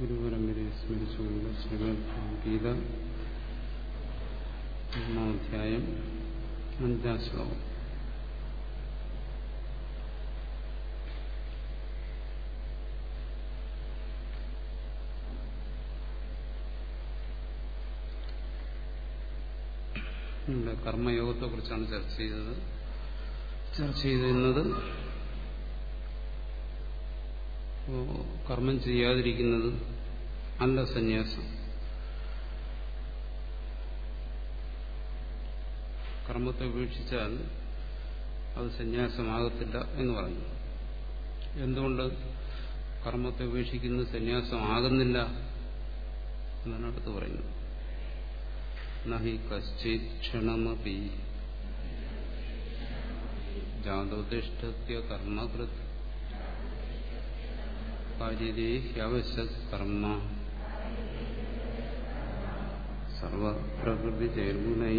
ഗുരുപരമ്പരയെ സ്മരിച്ചുകൊണ്ട് ശ്രീമദ് ഗീത ഒന്നാധ്യായം അഞ്ചാം ശ്ലോകം ഇവിടെ കർമ്മയോഗത്തെ കുറിച്ചാണ് ചർച്ച ചെയ്തത് ചർച്ച ചെയ്തിരുന്നത് കർമ്മം ചെയ്യാതിരിക്കുന്നത് അല്ല സന്യാസം കർമ്മത്തെ ഉപേക്ഷിച്ചാൽ അത് സന്യാസമാകത്തില്ല എന്ന് പറഞ്ഞു എന്തുകൊണ്ട് കർമ്മത്തെ ഉപേക്ഷിക്കുന്നത് സന്യാസമാകുന്നില്ല എന്നാണ് അടുത്ത് പറയുന്നത് നഹി കശ്ചിത് ക്ഷണമപി ജാതോതിഷ്ഠത്യ കർമ്മകൃത് കാര്യതേ ഹ്യവശ്യത് കർമ്മ സർവപ്രകൃതി ചേർഗുണൈ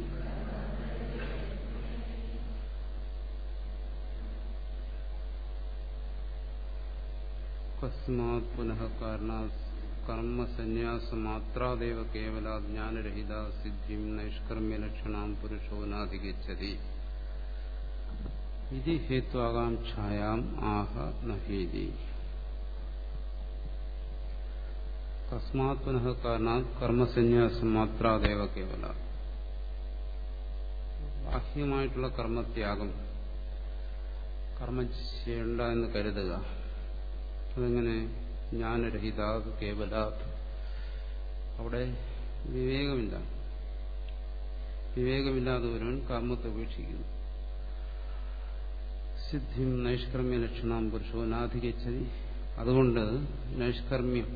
കസ്മാത് പുനഃ കാരണാത് കർമ്മസന്യാസമാത്രാദേവ കേവല ജ്ഞാനരഹിത സിദ്ധിം നൈഷ്കർമ്മ്യലക്ഷണാം പുരുഷോ നാധിഗച്ഛതി ഇത് ഹേത്വാകാംക്ഷായാം ആഹ നഹേതി കസ്മാത് പുനഃ കാരണാത് കർമ്മസന്യാസം മാത്രാദേവ കേവല ബാഹ്യമായിട്ടുള്ള കർമ്മത്യാഗം കർമ്മം ചെയ്യണ്ട എന്ന് കരുതുക അതെങ്ങനെ ജ്ഞാനരഹിത കേവല അവിടെ വിവേകമില്ല വിവേകമില്ലാതെ ഒരുവൻ കർമ്മത്തെ ഉപേക്ഷിക്കുന്നു സിദ്ധിം നൈഷ്കർമ്മ്യ ലക്ഷണം പുരുഷോ നാധികച്ചതി അതുകൊണ്ട് നൈഷ്കർമ്മ്യം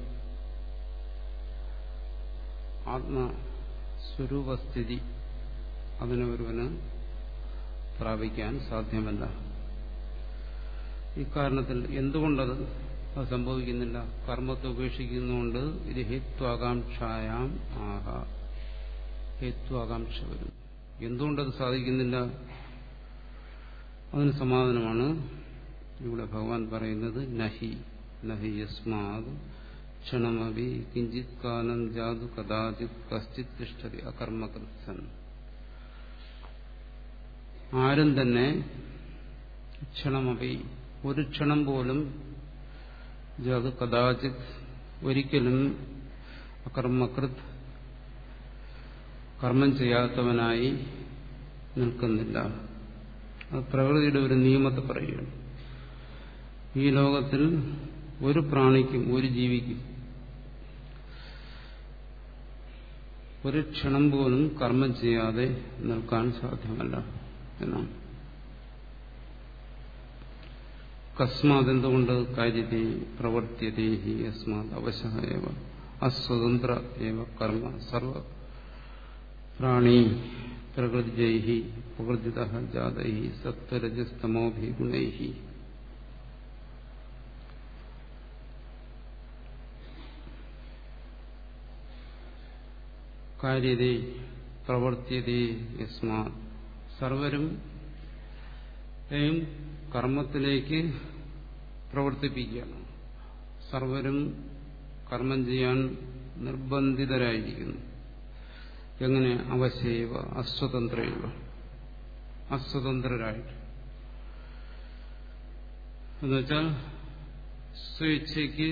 ആത്മസ്വരൂപസ്ഥിതി അതിനെ ഒരുവന് പ്രാപിക്കാൻ സാധ്യമല്ല ഇക്കാരണത്തിൽ എന്തുകൊണ്ടത് അത് സംഭവിക്കുന്നില്ല കർമ്മത്തെ ഉപേക്ഷിക്കുന്നതുകൊണ്ട് ഇത് ഹേത്വാകാംക്ഷായാം ആഹ ഹേത്വാകാംക്ഷ വരും എന്തുകൊണ്ടത് സാധിക്കുന്നില്ല അതിന് സമാധാനമാണ് ഇവിടെ ഭഗവാൻ പറയുന്നത് നഹി നഹി യസ്മാത് ക്ഷണമവി കിഞ്ചിത് കാലം ജാതു കഥാചിത് കശ്ചിത് തിഷ്ഠതി അകർമ്മകൃത്സൻ ആരും തന്നെ ക്ഷണമവി ഒരു ക്ഷണം പോലും ജാതു കഥാചിത് ഒരിക്കലും അകർമ്മകൃത് കർമ്മം ചെയ്യാത്തവനായി നിൽക്കുന്നില്ല അത് പ്രകൃതിയുടെ ഒരു നിയമത്തെ പറയുകയാണ് ഈ ലോകത്തിൽ ഒരു പ്രാണിക്കും ഒരു ജീവിക്കും ഒരു ക്ഷണം പോലും കർമ്മം ചെയ്യാതെ നിൽക്കാൻ സാധ്യമല്ല എന്നാണ് കസ്മാത് എന്തുകൊണ്ട് കാര്യത്തെ പ്രവർത്തിയതേ ഹി അസ്മാത് അവശഃ ഏവ അസ്വതന്ത്ര ഏവ കർമ്മ സർവ പ്രാണി പ്രകൃതിജൈ പ്രകൃതിത ജാതൈ സത്വരജസ്തമോഭി ഗുണൈ കാര്യതേ പ്രവർത്തിയതേ യസ്മാ സർവരും കർമ്മത്തിലേക്ക് പ്രവർത്തിപ്പിക്കുകയാണ് സർവരും കർമ്മം ചെയ്യാൻ നിർബന്ധിതരായിരിക്കുന്നു എങ്ങനെ അവശയവ അസ്വതന്ത്രയവ അസ്വതന്ത്രരായിട്ട് എന്നുവെച്ചാൽ സ്വേച്ഛയ്ക്ക്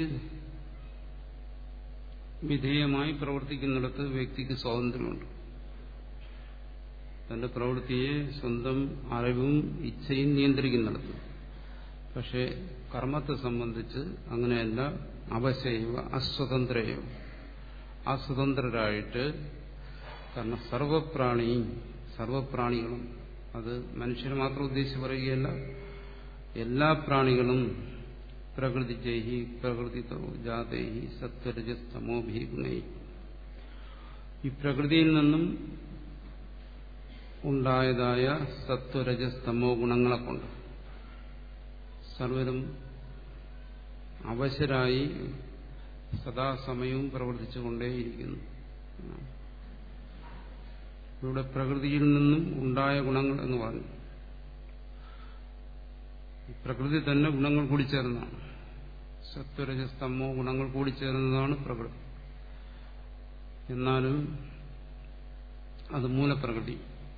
വിധേയമായി പ്രവർത്തിക്കുന്നിടത്ത് വ്യക്തിക്ക് സ്വാതന്ത്ര്യമുണ്ട് തന്റെ പ്രവൃത്തിയെ സ്വന്തം അറിവും ഇച്ഛയും നിയന്ത്രിക്കുന്നിടത്ത് പക്ഷെ കർമ്മത്തെ സംബന്ധിച്ച് അങ്ങനെയല്ല അവശയവ അസ്വതന്ത്രയോ അസ്വതന്ത്രരായിട്ട് കാരണം സർവപ്രാണി സർവപ്രാണികളും അത് മനുഷ്യരെ മാത്രം ഉദ്ദേശിച്ച് പറയുകയല്ല എല്ലാ പ്രാണികളും പ്രകൃതി ജൈഹി പ്രകൃതി ജാതൈഹി സത്വരജസ്തമോഭി ഗുണൈ ഈ പ്രകൃതിയിൽ നിന്നും ഉണ്ടായതായ സത്വരജസ്തമോ ഗുണങ്ങളെ കൊണ്ട് സർവരും അവശരായി സദാസമയവും പ്രവർത്തിച്ചുകൊണ്ടേയിരിക്കുന്നു ഇവിടെ പ്രകൃതിയിൽ നിന്നും ഉണ്ടായ ഗുണങ്ങൾ എന്ന് പറഞ്ഞു പ്രകൃതി തന്നെ ഗുണങ്ങൾ കൂടി ചേർന്നാണ് സത്വരജസ്തമോ ഗുണങ്ങൾ കൂടിച്ചേർന്നതാണ് പ്രകൃതി എന്നാലും അത് മൂലപ്രകൃതി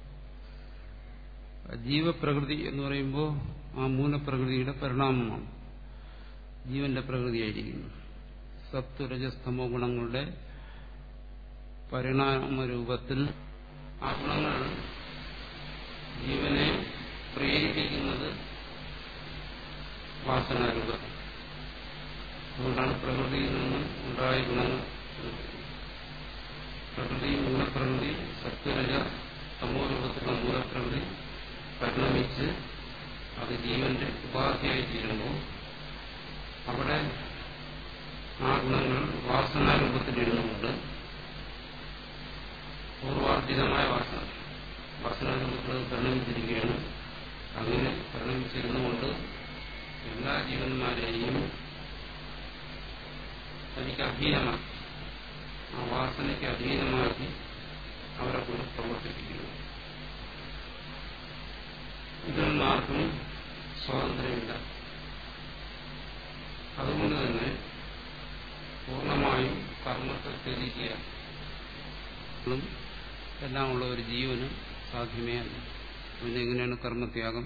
ജീവപ്രകൃതി എന്ന് പറയുമ്പോൾ ആ മൂലപ്രകൃതിയുടെ പരിണാമമാണ് ജീവന്റെ പ്രകൃതിയായിരിക്കുന്നു സത്വരജസ്തമോ ഗുണങ്ങളുടെ പരിണാമരൂപത്തിൽ ആ ഗുണങ്ങൾ ജീവനെ പ്രേരിപ്പിക്കുന്നത് വാസനാരൂപത്തിൽ അതുകൊണ്ടാണ് പ്രകൃതിയിൽ നിന്നും ഉണ്ടായ ഗുണങ്ങൾ പ്രകൃതി മൂലപ്രകൃതി സത്വരജ തമോ രൂപത്തിലുള്ള മൂലപ്രകൃതി പരിണമിച്ച് അത് ജീവന്റെ ഉപാധിയായി തീരുമ്പോൾ അവിടെ ആ ഗുണങ്ങൾ വാസനാരൂപത്തിലിരുന്നുകൊണ്ട് പൂർവാർജിതമായ വാസന വാസനാരൂപത്തിൽ പരിണമിച്ചിരിക്കുകയാണ് അങ്ങനെ പരിണമിച്ചിരുന്നുകൊണ്ട് എല്ലാ ജീവന്മാരെയും തനിക്ക് അധീനമാക്കി ആ വാസനയ്ക്ക് അധീനമാക്കി അവരെ കൊണ്ട് പ്രവർത്തിപ്പിക്കുന്നു ഇതിൽ ആർക്കും സ്വാതന്ത്ര്യമില്ല അതുകൊണ്ട് തന്നെ പൂർണ്ണമായും കർമ്മത്തെ ത്യജിക്കുക എല്ലാം ഉള്ള ഒരു ജീവന് സാധ്യമേ അല്ല പിന്നെ എങ്ങനെയാണ് കർമ്മത്യാഗം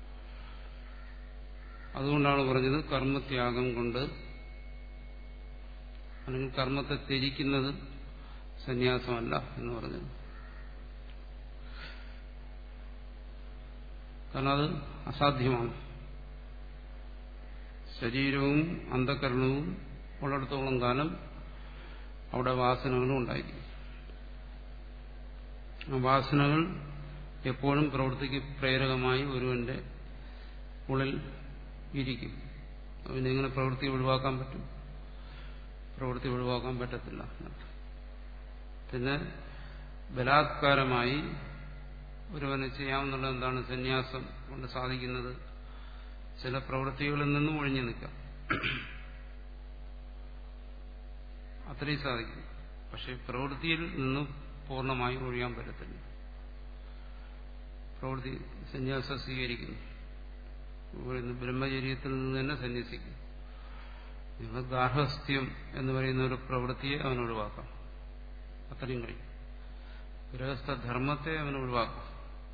അതുകൊണ്ടാണ് പറഞ്ഞത് കർമ്മത്യാഗം കൊണ്ട് അല്ലെങ്കിൽ കർമ്മത്തെ ത്യജിക്കുന്നത് സന്യാസമല്ല എന്ന് പറഞ്ഞത് കാരണം അത് അസാധ്യമാണ് ശരീരവും അന്ധകരണവും ഉള്ളിടത്തോളം കാലം അവിടെ വാസനകളും ഉണ്ടായിരിക്കും ആ വാസനകൾ എപ്പോഴും പ്രവൃത്തിക്ക് പ്രേരകമായി ഒരുവന്റെ ഉള്ളിൽ ഇരിക്കും പിന്നെ എങ്ങനെ പ്രവൃത്തി ഒഴിവാക്കാൻ പറ്റും പ്രവൃത്തി ഒഴിവാക്കാൻ പറ്റത്തില്ല പിന്നെ ബലാത്കാരമായി ഒരുവന് ചെയ്യാവുന്നത് എന്താണ് സന്യാസം കൊണ്ട് സാധിക്കുന്നത് ചില പ്രവൃത്തികളിൽ നിന്നും ഒഴിഞ്ഞു നിൽക്കാം അത്രയും സാധിക്കും പക്ഷെ പ്രവൃത്തിയിൽ നിന്നും പൂർണ്ണമായി ഒഴിയാൻ പറ്റത്തില്ല പ്രവൃത്തി സന്യാസം സ്വീകരിക്കുന്നു ബ്രഹ്മചര്യത്തിൽ നിന്ന് തന്നെ സന്യസിക്കും നിങ്ങൾ ഗാർഹസ്ഥ്യം എന്ന് പറയുന്ന ഒരു പ്രവൃത്തിയെ അവൻ ഒഴിവാക്കാം അത്രയും കഴിയും ഗൃഹസ്ഥധർമ്മത്തെ അവൻ ഒഴിവാക്കാം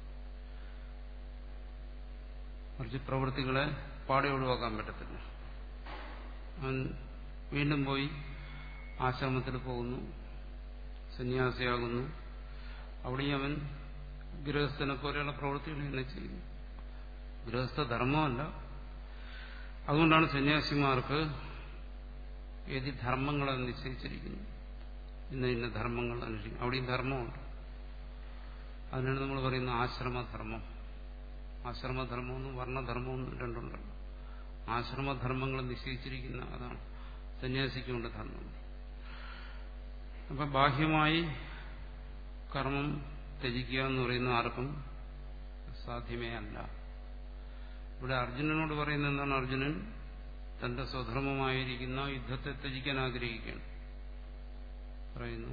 മറിച്ച് പ്രവൃത്തികളെ പാടെ ഒഴിവാക്കാൻ പറ്റത്തില്ല അവൻ വീണ്ടും പോയി ആശ്രമത്തിൽ പോകുന്നു സന്യാസിയാകുന്നു അവിടെയും അവൻ ഗൃഹസ്ഥനെ പോലെയുള്ള പ്രവൃത്തികൾ തന്നെ ചെയ്യുന്നു ഗൃഹസ്ഥധർമ്മമല്ല അതുകൊണ്ടാണ് സന്യാസിമാർക്ക് ഏതി ധർമ്മങ്ങളെ നിശ്ചയിച്ചിരിക്കുന്നു ഇന്ന ഇന്ന ധർമ്മങ്ങൾ അനുഷ്ഠിക്കും അവിടെയും ധർമ്മമുണ്ട് അതിനാണ് നമ്മൾ പറയുന്നത് ആശ്രമധർമ്മം ആശ്രമധർമ്മമെന്നും വർണ്ണധർമ്മമെന്നും രണ്ടുണ്ടല്ലോ ആശ്രമധർമ്മങ്ങൾ നിശ്ചയിച്ചിരിക്കുന്ന അതാണ് സന്യാസിക്കുകൊണ്ട് ധർമ്മം അപ്പൊ ബാഹ്യമായി കർമ്മം ത്യജിക്കുക എന്ന് പറയുന്ന ആർക്കും സാധ്യമേ അല്ല ഇവിടെ അർജുനനോട് പറയുന്ന എന്താണ് അർജുനൻ തന്റെ സ്വധർമ്മമായിരിക്കുന്ന യുദ്ധത്തെ ത്യജിക്കാൻ ആഗ്രഹിക്കുകയാണ് പറയുന്നു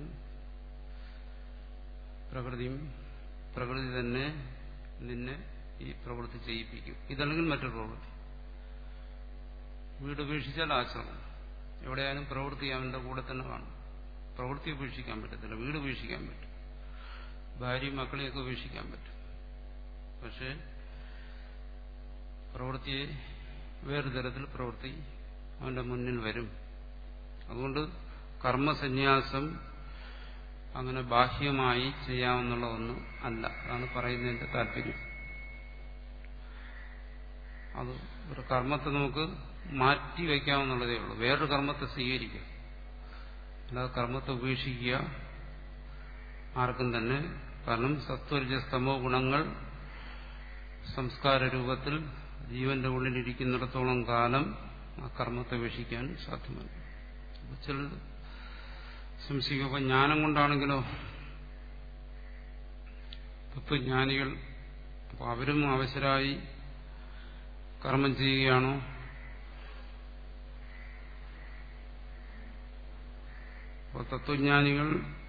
പ്രകൃതിയും പ്രകൃതി തന്നെ നിന്നെ ഈ പ്രവൃത്തി ചെയ്യിപ്പിക്കും ഇതല്ലെങ്കിൽ മറ്റൊരു പ്രവൃത്തി വീട് ഉപേക്ഷിച്ചാൽ ആശ്രമം എവിടെയായാലും പ്രവൃത്തി അവന്റെ കൂടെ തന്നെ കാണും പ്രവൃത്തി ഉപേക്ഷിക്കാൻ പറ്റത്തില്ല വീട് ഉപേക്ഷിക്കാൻ പറ്റും ഭാര്യയും മക്കളെയൊക്കെ ഉപേക്ഷിക്കാൻ പറ്റും പക്ഷെ പ്രവൃത്തിയെ വേറെ തരത്തിൽ പ്രവൃത്തി അവന്റെ മുന്നിൽ വരും അതുകൊണ്ട് കർമ്മസന്യാസം അങ്ങനെ ബാഹ്യമായി ചെയ്യാമെന്നുള്ള ഒന്ന് അല്ല അതാണ് പറയുന്നതിന്റെ താല്പര്യം അത് ഒരു കർമ്മത്തെ നമുക്ക് മാറ്റി വയ്ക്കാമെന്നുള്ളതേ ഉള്ളൂ വേറൊരു കർമ്മത്തെ സ്വീകരിക്കാം അല്ലാതെ കർമ്മത്തെ ഉപേക്ഷിക്കുക ആർക്കും തന്നെ കാരണം സത്വരജസ്തമോ ഗുണങ്ങൾ സംസ്കാര രൂപത്തിൽ ജീവന്റെ ഉള്ളിലിരിക്കുന്നിടത്തോളം കാലം ആ കർമ്മത്തെ ഉപേക്ഷിക്കാൻ സാധ്യമല്ല ചില സംശയിക്കും അപ്പൊ ജ്ഞാനം കൊണ്ടാണെങ്കിലോ തത്വജ്ഞാനികൾ അപ്പൊ അവരും അവശരായി കർമ്മം ചെയ്യുകയാണോ അപ്പോൾ തത്വജ്ഞാനികൾ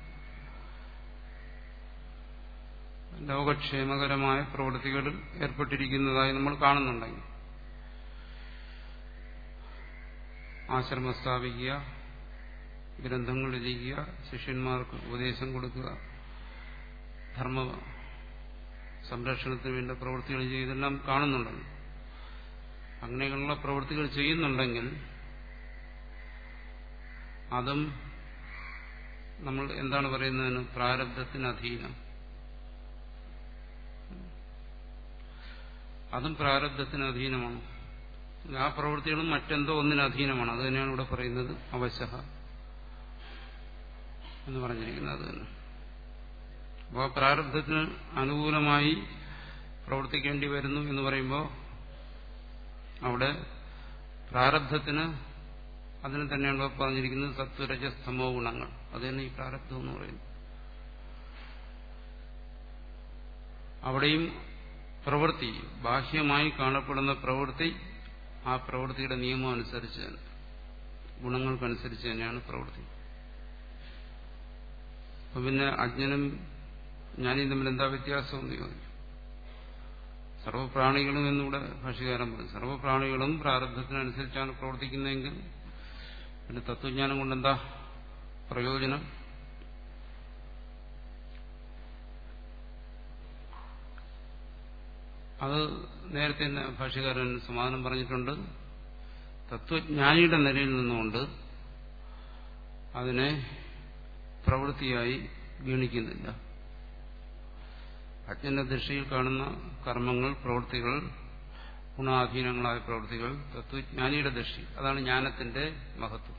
ലോകക്ഷേമകരമായ പ്രവൃത്തികളിൽ ഏർപ്പെട്ടിരിക്കുന്നതായി നമ്മൾ കാണുന്നുണ്ടെങ്കിൽ ആശ്രമം സ്ഥാപിക്കുക ഗ്രന്ഥങ്ങൾ രചിക്കുക ശിഷ്യന്മാർക്ക് ഉപദേശം കൊടുക്കുക ധർമ്മ സംരക്ഷണത്തിന് വേണ്ട പ്രവൃത്തികൾ ചെയ്തെല്ലാം കാണുന്നുണ്ടല്ലോ അങ്ങനെയുള്ള പ്രവൃത്തികൾ ചെയ്യുന്നുണ്ടെങ്കിൽ അതും നമ്മൾ എന്താണ് പറയുന്നതിന് പ്രാരബ്ധത്തിന് അധീനം അതും പ്രാരബ്ധത്തിന് അധീനമാണ് ആ പ്രവൃത്തികളും മറ്റെന്തോ ഒന്നിന് അധീനമാണ് അത് തന്നെയാണ് ഇവിടെ പറയുന്നത് അവശഹ എന്ന് പറഞ്ഞിരിക്കുന്നത് അത് തന്നെ അപ്പോൾ പ്രാരബ്ധത്തിന് അനുകൂലമായി പ്രവർത്തിക്കേണ്ടി വരുന്നു എന്ന് പറയുമ്പോൾ അവിടെ പ്രാരബ്ധത്തിന് അതിന് തന്നെയാണ് പറഞ്ഞിരിക്കുന്നത് സത്വരജസ്തമോ ഗുണങ്ങൾ അത് തന്നെ ഈ പ്രാരബ്ധം എന്ന് പറയുന്നു അവിടെയും പ്രവൃത്തി ബാഹ്യമായി കാണപ്പെടുന്ന പ്രവൃത്തി ആ പ്രവൃത്തിയുടെ നിയമം അനുസരിച്ച് തന്നെ ഗുണങ്ങൾക്കനുസരിച്ച് തന്നെയാണ് പ്രവൃത്തി അപ്പൊ പിന്നെ അജ്ഞനും ജ്ഞാനിയും തമ്മിൽ എന്താ വ്യത്യാസം എന്ന് ചോദിച്ചു സർവപ്രാണികളും എന്നിവിടെ ഭാഷകാരം പറഞ്ഞു സർവപ്രാണികളും പ്രാരബ്ധത്തിനനുസരിച്ചാണ് പ്രവർത്തിക്കുന്നതെങ്കിൽ പിന്നെ തത്വജ്ഞാനം കൊണ്ട് എന്താ പ്രയോജനം അത് നേരത്തെ തന്നെ ഭാഷകാരൻ സമാധാനം പറഞ്ഞിട്ടുണ്ട് തത്വജ്ഞാനിയുടെ നിലയിൽ നിന്നുകൊണ്ട് അതിനെ പ്രവൃത്തിയായി ഗണിക്കുന്നില്ല അജ്ഞന്റെ ദൃഷ്ടിയിൽ കാണുന്ന കർമ്മങ്ങൾ പ്രവൃത്തികൾ ഗുണാധീനങ്ങളായ പ്രവൃത്തികൾ തത്വജ്ഞാനിയുടെ ദൃഷ്ടി അതാണ് ജ്ഞാനത്തിന്റെ മഹത്വം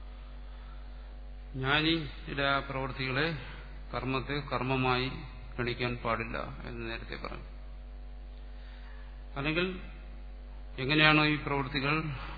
ജ്ഞാനിയുടെ ആ പ്രവൃത്തികളെ കർമ്മത്തെ കർമ്മമായി ഗണിക്കാൻ പാടില്ല എന്ന് നേരത്തെ പറഞ്ഞു അല്ലെങ്കിൽ എങ്ങനെയാണോ ഈ പ്രവൃത്തികൾ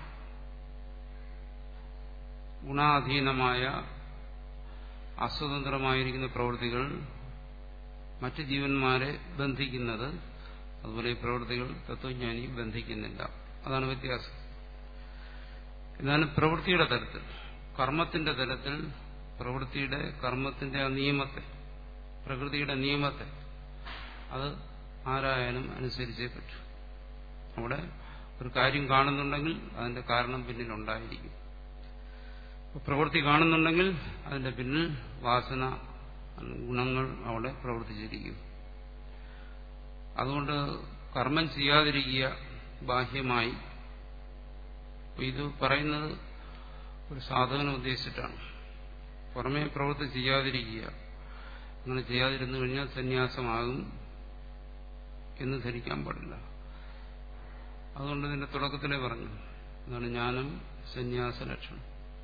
ഗുണാധീനമായ അസ്വതന്ത്രമായിരിക്കുന്ന പ്രവൃത്തികൾ മറ്റ് ജീവന്മാരെ ബന്ധിക്കുന്നത് അതുപോലെ ഈ പ്രവൃത്തികൾ തത്വജ്ഞാനി ബന്ധിക്കുന്നില്ല അതാണ് വ്യത്യാസം എന്നാലും പ്രവൃത്തിയുടെ തലത്തിൽ കർമ്മത്തിന്റെ തലത്തിൽ പ്രവൃത്തിയുടെ കർമ്മത്തിന്റെ ആ നിയമത്തെ പ്രകൃതിയുടെ നിയമത്തെ അത് ആരായാലും അനുസരിച്ചേ പറ്റൂ അവിടെ ഒരു കാര്യം കാണുന്നുണ്ടെങ്കിൽ അതിന്റെ കാരണം പിന്നിലുണ്ടായിരിക്കും പ്രവൃത്തി കാണുന്നുണ്ടെങ്കിൽ അതിന്റെ പിന്നിൽ വാസന ഗുണങ്ങൾ അവിടെ പ്രവർത്തിച്ചിരിക്കും അതുകൊണ്ട് കർമ്മം ചെയ്യാതിരിക്കുക ബാഹ്യമായി ഇത് പറയുന്നത് ഒരു സാധകനെ ഉദ്ദേശിച്ചിട്ടാണ് പുറമേ പ്രവൃത്തി ചെയ്യാതിരിക്കുക അങ്ങനെ ചെയ്യാതിരുന്നു കഴിഞ്ഞാൽ സന്യാസമാകും എന്ന് ധരിക്കാൻ പാടില്ല അതുകൊണ്ട് ഇതിന്റെ തുടക്കത്തിലേ പറഞ്ഞു അതാണ് ജ്ഞാനം സന്യാസ ലക്ഷണം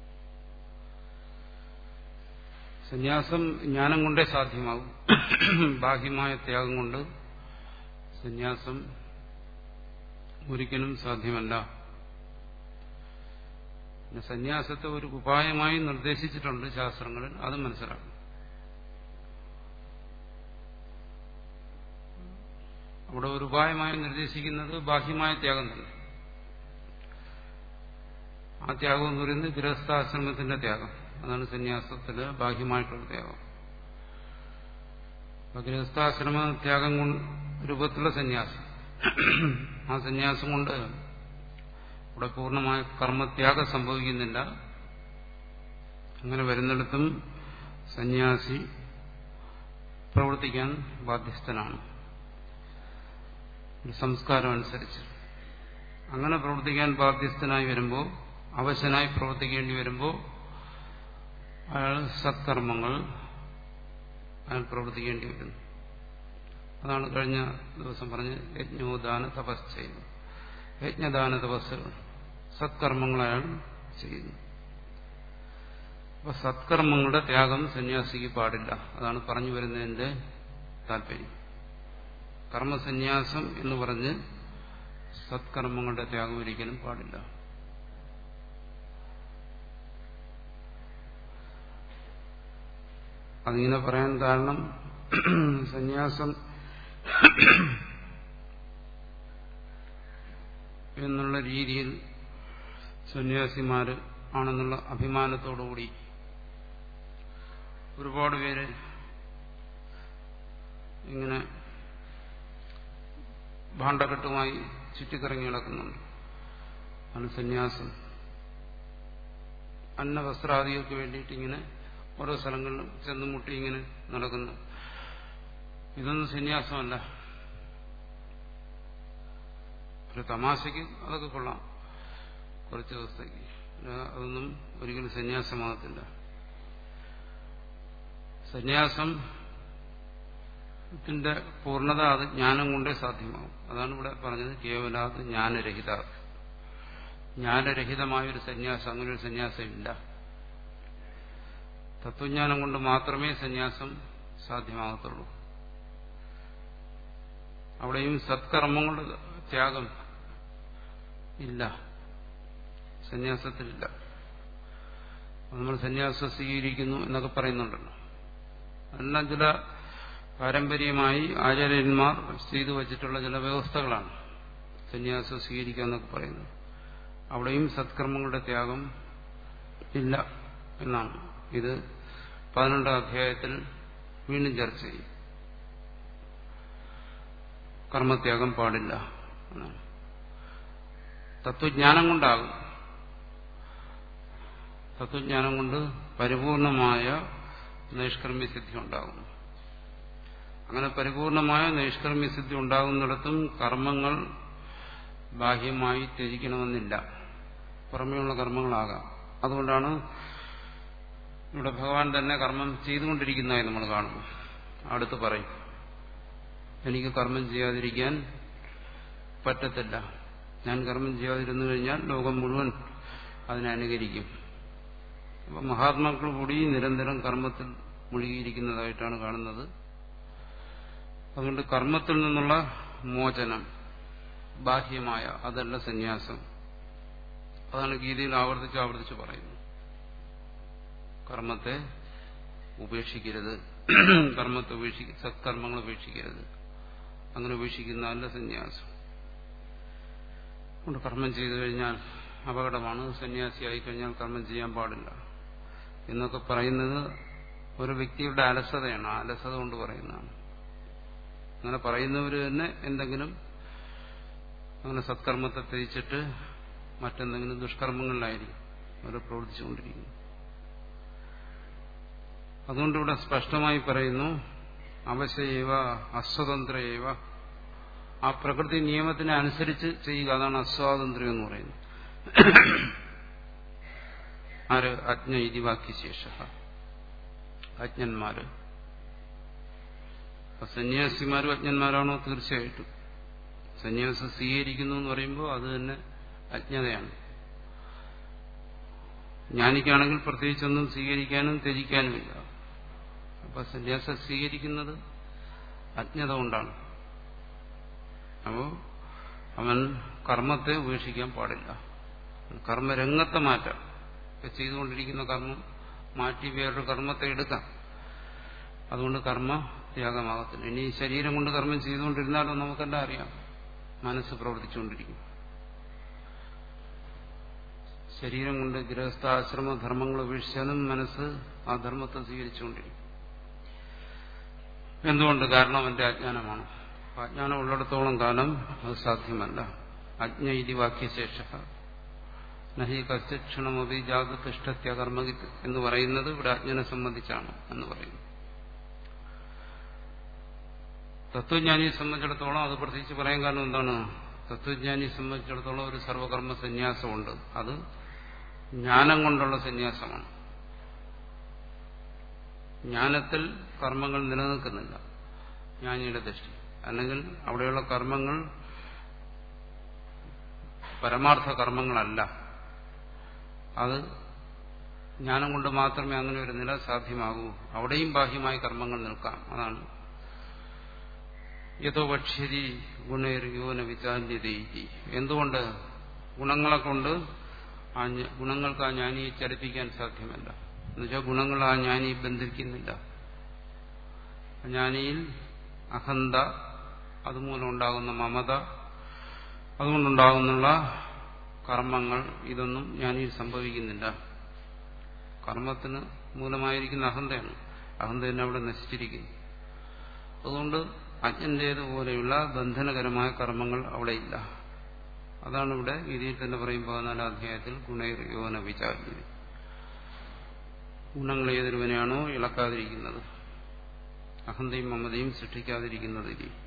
സന്യാസം ജ്ഞാനം കൊണ്ടേ സാധ്യമാകും ബാഹ്യമായ ത്യാഗം കൊണ്ട് സന്യാസം ഒരിക്കലും സാധ്യമല്ല പിന്നെ സന്യാസത്തെ ഒരു ഉപായമായി നിർദ്ദേശിച്ചിട്ടുണ്ട് ശാസ്ത്രങ്ങളിൽ അത് മനസ്സിലാക്കും അവിടെ ഒരു ഉപായമായി നിർദ്ദേശിക്കുന്നത് ബാഹ്യമായ ത്യാഗം തന്നെ ആ ത്യാഗം എന്ന് പറയുന്നത് ഗൃഹസ്ഥാശ്രമത്തിന്റെ ത്യാഗം അതാണ് സന്യാസത്തില് ബാഹ്യമായിട്ടുള്ള ത്യാഗം ഗൃഹസ്ഥാശ്രമ ത്യാഗം കൊണ്ട് രൂപത്തിലുള്ള സന്യാസം ആ സന്യാസം കൊണ്ട് ഇവിടെ പൂർണ്ണമായ കർമ്മത്യാഗം സംഭവിക്കുന്നില്ല അങ്ങനെ വരുന്നിടത്തും സന്യാസി പ്രവർത്തിക്കാൻ ബാധ്യസ്ഥനാണ് ഒരു സംസ്കാരം അനുസരിച്ച് അങ്ങനെ പ്രവർത്തിക്കാൻ ബാധ്യസ്ഥനായി വരുമ്പോൾ അവശനായി പ്രവർത്തിക്കേണ്ടി വരുമ്പോൾ അയാൾ സത്കർമ്മങ്ങൾ അയാൾ പ്രവർത്തിക്കേണ്ടി വരുന്നു അതാണ് കഴിഞ്ഞ ദിവസം പറഞ്ഞ് യജ്ഞോദാന തപസ് ചെയ്യുന്നു യജ്ഞദാന തപസ്സുകൾ സത്കർമ്മങ്ങൾ അയാൾ ചെയ്യുന്നു അപ്പൊ സത്കർമ്മങ്ങളുടെ ത്യാഗം സന്യാസിക്ക് പാടില്ല അതാണ് പറഞ്ഞു വരുന്നതിന്റെ താല്പര്യം കർമ്മസന്യാസം എന്ന് പറഞ്ഞ് സത്കർമ്മങ്ങളുടെ ത്യാഗം ഒരിക്കലും പാടില്ല അതിങ്ങനെ പറയാൻ കാരണം സന്യാസം എന്നുള്ള രീതിയിൽ സന്യാസിമാര് ആണെന്നുള്ള അഭിമാനത്തോടുകൂടി ഒരുപാട് പേര് ഇങ്ങനെ ഭാണ്ഡക്കെട്ടുമായി ചുറ്റിക്കറങ്ങി നടക്കുന്നുണ്ട് ആണ് സന്യാസം അന്നവസ്ത്രാദികൾക്ക് വേണ്ടിയിട്ട് ഇങ്ങനെ ഓരോ സ്ഥലങ്ങളിലും ചെന്ന് മുട്ടി ഇങ്ങനെ നടക്കുന്നു ഇതൊന്നും സന്യാസമല്ല ഒരു തമാശയ്ക്ക് അതൊക്കെ കൊള്ളാം കുറച്ച് ദിവസത്തേക്ക് അതൊന്നും ഒരിക്കലും സന്യാസമാകത്തില്ല സന്യാസത്തിന്റെ പൂർണ്ണത അത് ജ്ഞാനം കൊണ്ടേ സാധ്യമാവും അതാണ് ഇവിടെ പറഞ്ഞത് കേവലാത് ജ്ഞാനരഹിത ജ്ഞാനരഹിതമായ ഒരു സന്യാസം അങ്ങനെ ഒരു സന്യാസം ഇല്ല തത്വജ്ഞാനം കൊണ്ട് മാത്രമേ സന്യാസം സാധ്യമാകത്തുള്ളൂ അവിടെയും സത്കർമ്മങ്ങളുടെ ത്യാഗം ഇല്ല സന്യാസത്തിലില്ല നമ്മൾ സന്യാസം സ്വീകരിക്കുന്നു എന്നൊക്കെ പറയുന്നുണ്ടല്ലോ എല്ലാം ചില പാരമ്പര്യമായി ആചാര്യന്മാർ ചെയ്തു വച്ചിട്ടുള്ള ചില വ്യവസ്ഥകളാണ് സന്യാസം സ്വീകരിക്കുക എന്നൊക്കെ പറയുന്നത് അവിടെയും സത്കർമ്മങ്ങളുടെ ത്യാഗം ഇല്ല എന്നാണ് ഇത് പതിനെണ്ടാം അധ്യായത്തിൽ വീണ്ടും ചർച്ച ചെയ്യും കർമ്മത്യാഗം പാടില്ല എന്നാണ് തത്വജ്ഞാനം കൊണ്ടാകും തത്വജ്ഞാനം കൊണ്ട് പരിപൂർണമായ നൈഷ്കർമ്മ്യസിദ്ധി ഉണ്ടാകും അങ്ങനെ പരിപൂർണമായ നൈഷ്കർമ്മ്യസിദ്ധി ഉണ്ടാകുന്നിടത്തും കർമ്മങ്ങൾ ബാഹ്യമായി ത്യജിക്കണമെന്നില്ല പുറമേയുള്ള കർമ്മങ്ങളാകാം അതുകൊണ്ടാണ് ഇവിടെ ഭഗവാൻ തന്നെ കർമ്മം ചെയ്തുകൊണ്ടിരിക്കുന്നതായി നമ്മൾ കാണുന്നു അടുത്ത് പറയും എനിക്ക് കർമ്മം ചെയ്യാതിരിക്കാൻ പറ്റത്തില്ല ഞാൻ കർമ്മം ചെയ്യാതിരുന്നു കഴിഞ്ഞാൽ ലോകം മുഴുവൻ അതിനെ അനുകരിക്കും അപ്പം മഹാത്മാക്കൾ കൂടി നിരന്തരം കർമ്മത്തിൽ മുഴുകിയിരിക്കുന്നതായിട്ടാണ് കാണുന്നത് അതുകൊണ്ട് കർമ്മത്തിൽ നിന്നുള്ള മോചനം ബാഹ്യമായ അതല്ല സന്യാസം അതാണ് ഗീതയിൽ ആവർത്തിച്ച് ആവർത്തിച്ച് പറയുന്നത് കർമ്മത്തെ ഉപേക്ഷിക്കരുത് കർമ്മത്തെ ഉപേക്ഷിക്ക സത്കർമ്മങ്ങൾ ഉപേക്ഷിക്കരുത് അങ്ങനെ ഉപേക്ഷിക്കുന്നതല്ല സന്യാസം കൊണ്ട് കർമ്മം ചെയ്തു കഴിഞ്ഞാൽ അപകടമാണ് സന്യാസിയായി കഴിഞ്ഞാൽ കർമ്മം ചെയ്യാൻ പാടില്ല എന്നൊക്കെ പറയുന്നത് ഒരു വ്യക്തിയുടെ അലസതയാണ് ആ അലസത കൊണ്ട് പറയുന്നതാണ് അങ്ങനെ പറയുന്നവർ തന്നെ എന്തെങ്കിലും അങ്ങനെ സത്കർമ്മത്തെ ത്യജിച്ചിട്ട് മറ്റെന്തെങ്കിലും ദുഷ്കർമ്മങ്ങളിലായിരിക്കും അവർ പ്രവർത്തിച്ചുകൊണ്ടിരിക്കുന്നു അതുകൊണ്ട് ഇവിടെ സ്പഷ്ടമായി പറയുന്നു അവശയവ അസ്വതന്ത്രയവ ആ പ്രകൃതി നിയമത്തിനെ അനുസരിച്ച് ചെയ്യുക അതാണ് അസ്വാതന്ത്ര്യം എന്ന് പറയുന്നത് ആര് അജ്ഞ ഇതി വാക്യശേഷ അജ്ഞന്മാര് സന്യാസിമാരും അജ്ഞന്മാരാണോ തീർച്ചയായിട്ടും സന്യാസം സ്വീകരിക്കുന്നു എന്ന് പറയുമ്പോൾ അത് തന്നെ അജ്ഞതയാണ് ജ്ഞാനിക്കാണെങ്കിൽ പ്രത്യേകിച്ചൊന്നും സ്വീകരിക്കാനും ത്യജിക്കാനുമില്ല അപ്പൊ സന്യാസം സ്വീകരിക്കുന്നത് അജ്ഞത കൊണ്ടാണ് അപ്പോ അവൻ കർമ്മത്തെ ഉപേക്ഷിക്കാൻ പാടില്ല കർമ്മരംഗത്തെ മാറ്റാം ചെയ്തുകൊണ്ടിരിക്കുന്ന കർമ്മം മാറ്റി വേറൊരു കർമ്മത്തെ എടുക്കാം അതുകൊണ്ട് കർമ്മ ത്യാഗമാകത്തില്ല ഇനി ശരീരം കൊണ്ട് കർമ്മം ചെയ്തുകൊണ്ടിരുന്നാലും നമുക്കെല്ലാം അറിയാം മനസ്സ് പ്രവർത്തിച്ചുകൊണ്ടിരിക്കും ശരീരം കൊണ്ട് ഗൃഹസ്ഥാശ്രമ ധർമ്മങ്ങൾ ഉപേക്ഷിച്ചാലും മനസ്സ് ആ ധർമ്മത്തെ സ്വീകരിച്ചുകൊണ്ടിരിക്കും എന്തുകൊണ്ട് കാരണം അവന്റെ അജ്ഞാനമാണ് അജ്ഞാനം ഉള്ളിടത്തോളം കാലം അത് സാധ്യമല്ല അജ്ഞ ഇതി വാക്യശേഷ നഹി കശ്ചക്ഷണമതി ജാഗ്രതിഷ്ഠത്യ കർമ്മഗിത് എന്ന് പറയുന്നത് ഇവിടെ അജ്ഞനെ സംബന്ധിച്ചാണ് എന്ന് പറയുന്നു തത്വജ്ഞാനിയെ സംബന്ധിച്ചിടത്തോളം അത് പ്രത്യേകിച്ച് പറയാൻ കാരണം എന്താണ് തത്വജ്ഞാനിയെ സംബന്ധിച്ചിടത്തോളം ഒരു സർവകർമ്മ സന്യാസമുണ്ട് അത് ജ്ഞാനം കൊണ്ടുള്ള സന്യാസമാണ് ജ്ഞാനത്തിൽ കർമ്മങ്ങൾ നിലനിൽക്കുന്നില്ല ജ്ഞാനിയുടെ ദൃഷ്ടി അല്ലെങ്കിൽ അവിടെയുള്ള കർമ്മങ്ങൾ പരമാർത്ഥ കർമ്മങ്ങളല്ല അത് ജ്ഞാനം കൊണ്ട് മാത്രമേ അങ്ങനെ ഒരു നില സാധ്യമാകൂ അവിടെയും ബാഹ്യമായി കർമ്മങ്ങൾ നിൽക്കാം അതാണ് യഥോ ഭക്ഷ്യതി ഗുണേർ യോന വിചാല്യതീതി എന്തുകൊണ്ട് ഗുണങ്ങളെ കൊണ്ട് ആ ഗുണങ്ങൾക്ക് ആ ജ്ഞാനിയെ ചലിപ്പിക്കാൻ സാധ്യമല്ല എന്നുവെച്ചാൽ ഗുണങ്ങൾ ആ ജ്ഞാനിയെ ബന്ധിക്കുന്നില്ല ജ്ഞാനിയിൽ അഹന്ത അതുമൂലം ഉണ്ടാകുന്ന മമത അതുകൊണ്ടുണ്ടാകുന്നുള്ള കർമ്മങ്ങൾ ഇതൊന്നും ജ്ഞാനിയിൽ സംഭവിക്കുന്നില്ല കർമ്മത്തിന് മൂലമായിരിക്കുന്ന അഹന്തയാണ് അഹന്ത തന്നെ അവിടെ നശിച്ചിരിക്കുന്നു അതുകൊണ്ട് അജ്ഞന്റേതുപോലെയുള്ള ബന്ധനകരമായ കർമ്മങ്ങൾ അവിടെ ഇല്ല അതാണ് ഇവിടെ ഗീതയിൽ തന്നെ പറയും പതിനാലാം അധ്യായത്തിൽ ഗുണൈർ യോന വിചാരിച്ചത് ഗുണങ്ങൾ ഏതൊരുവനെയാണോ ഇളക്കാതിരിക്കുന്നത് അഹന്തയും മമതയും സൃഷ്ടിക്കാതിരിക്കുന്നത്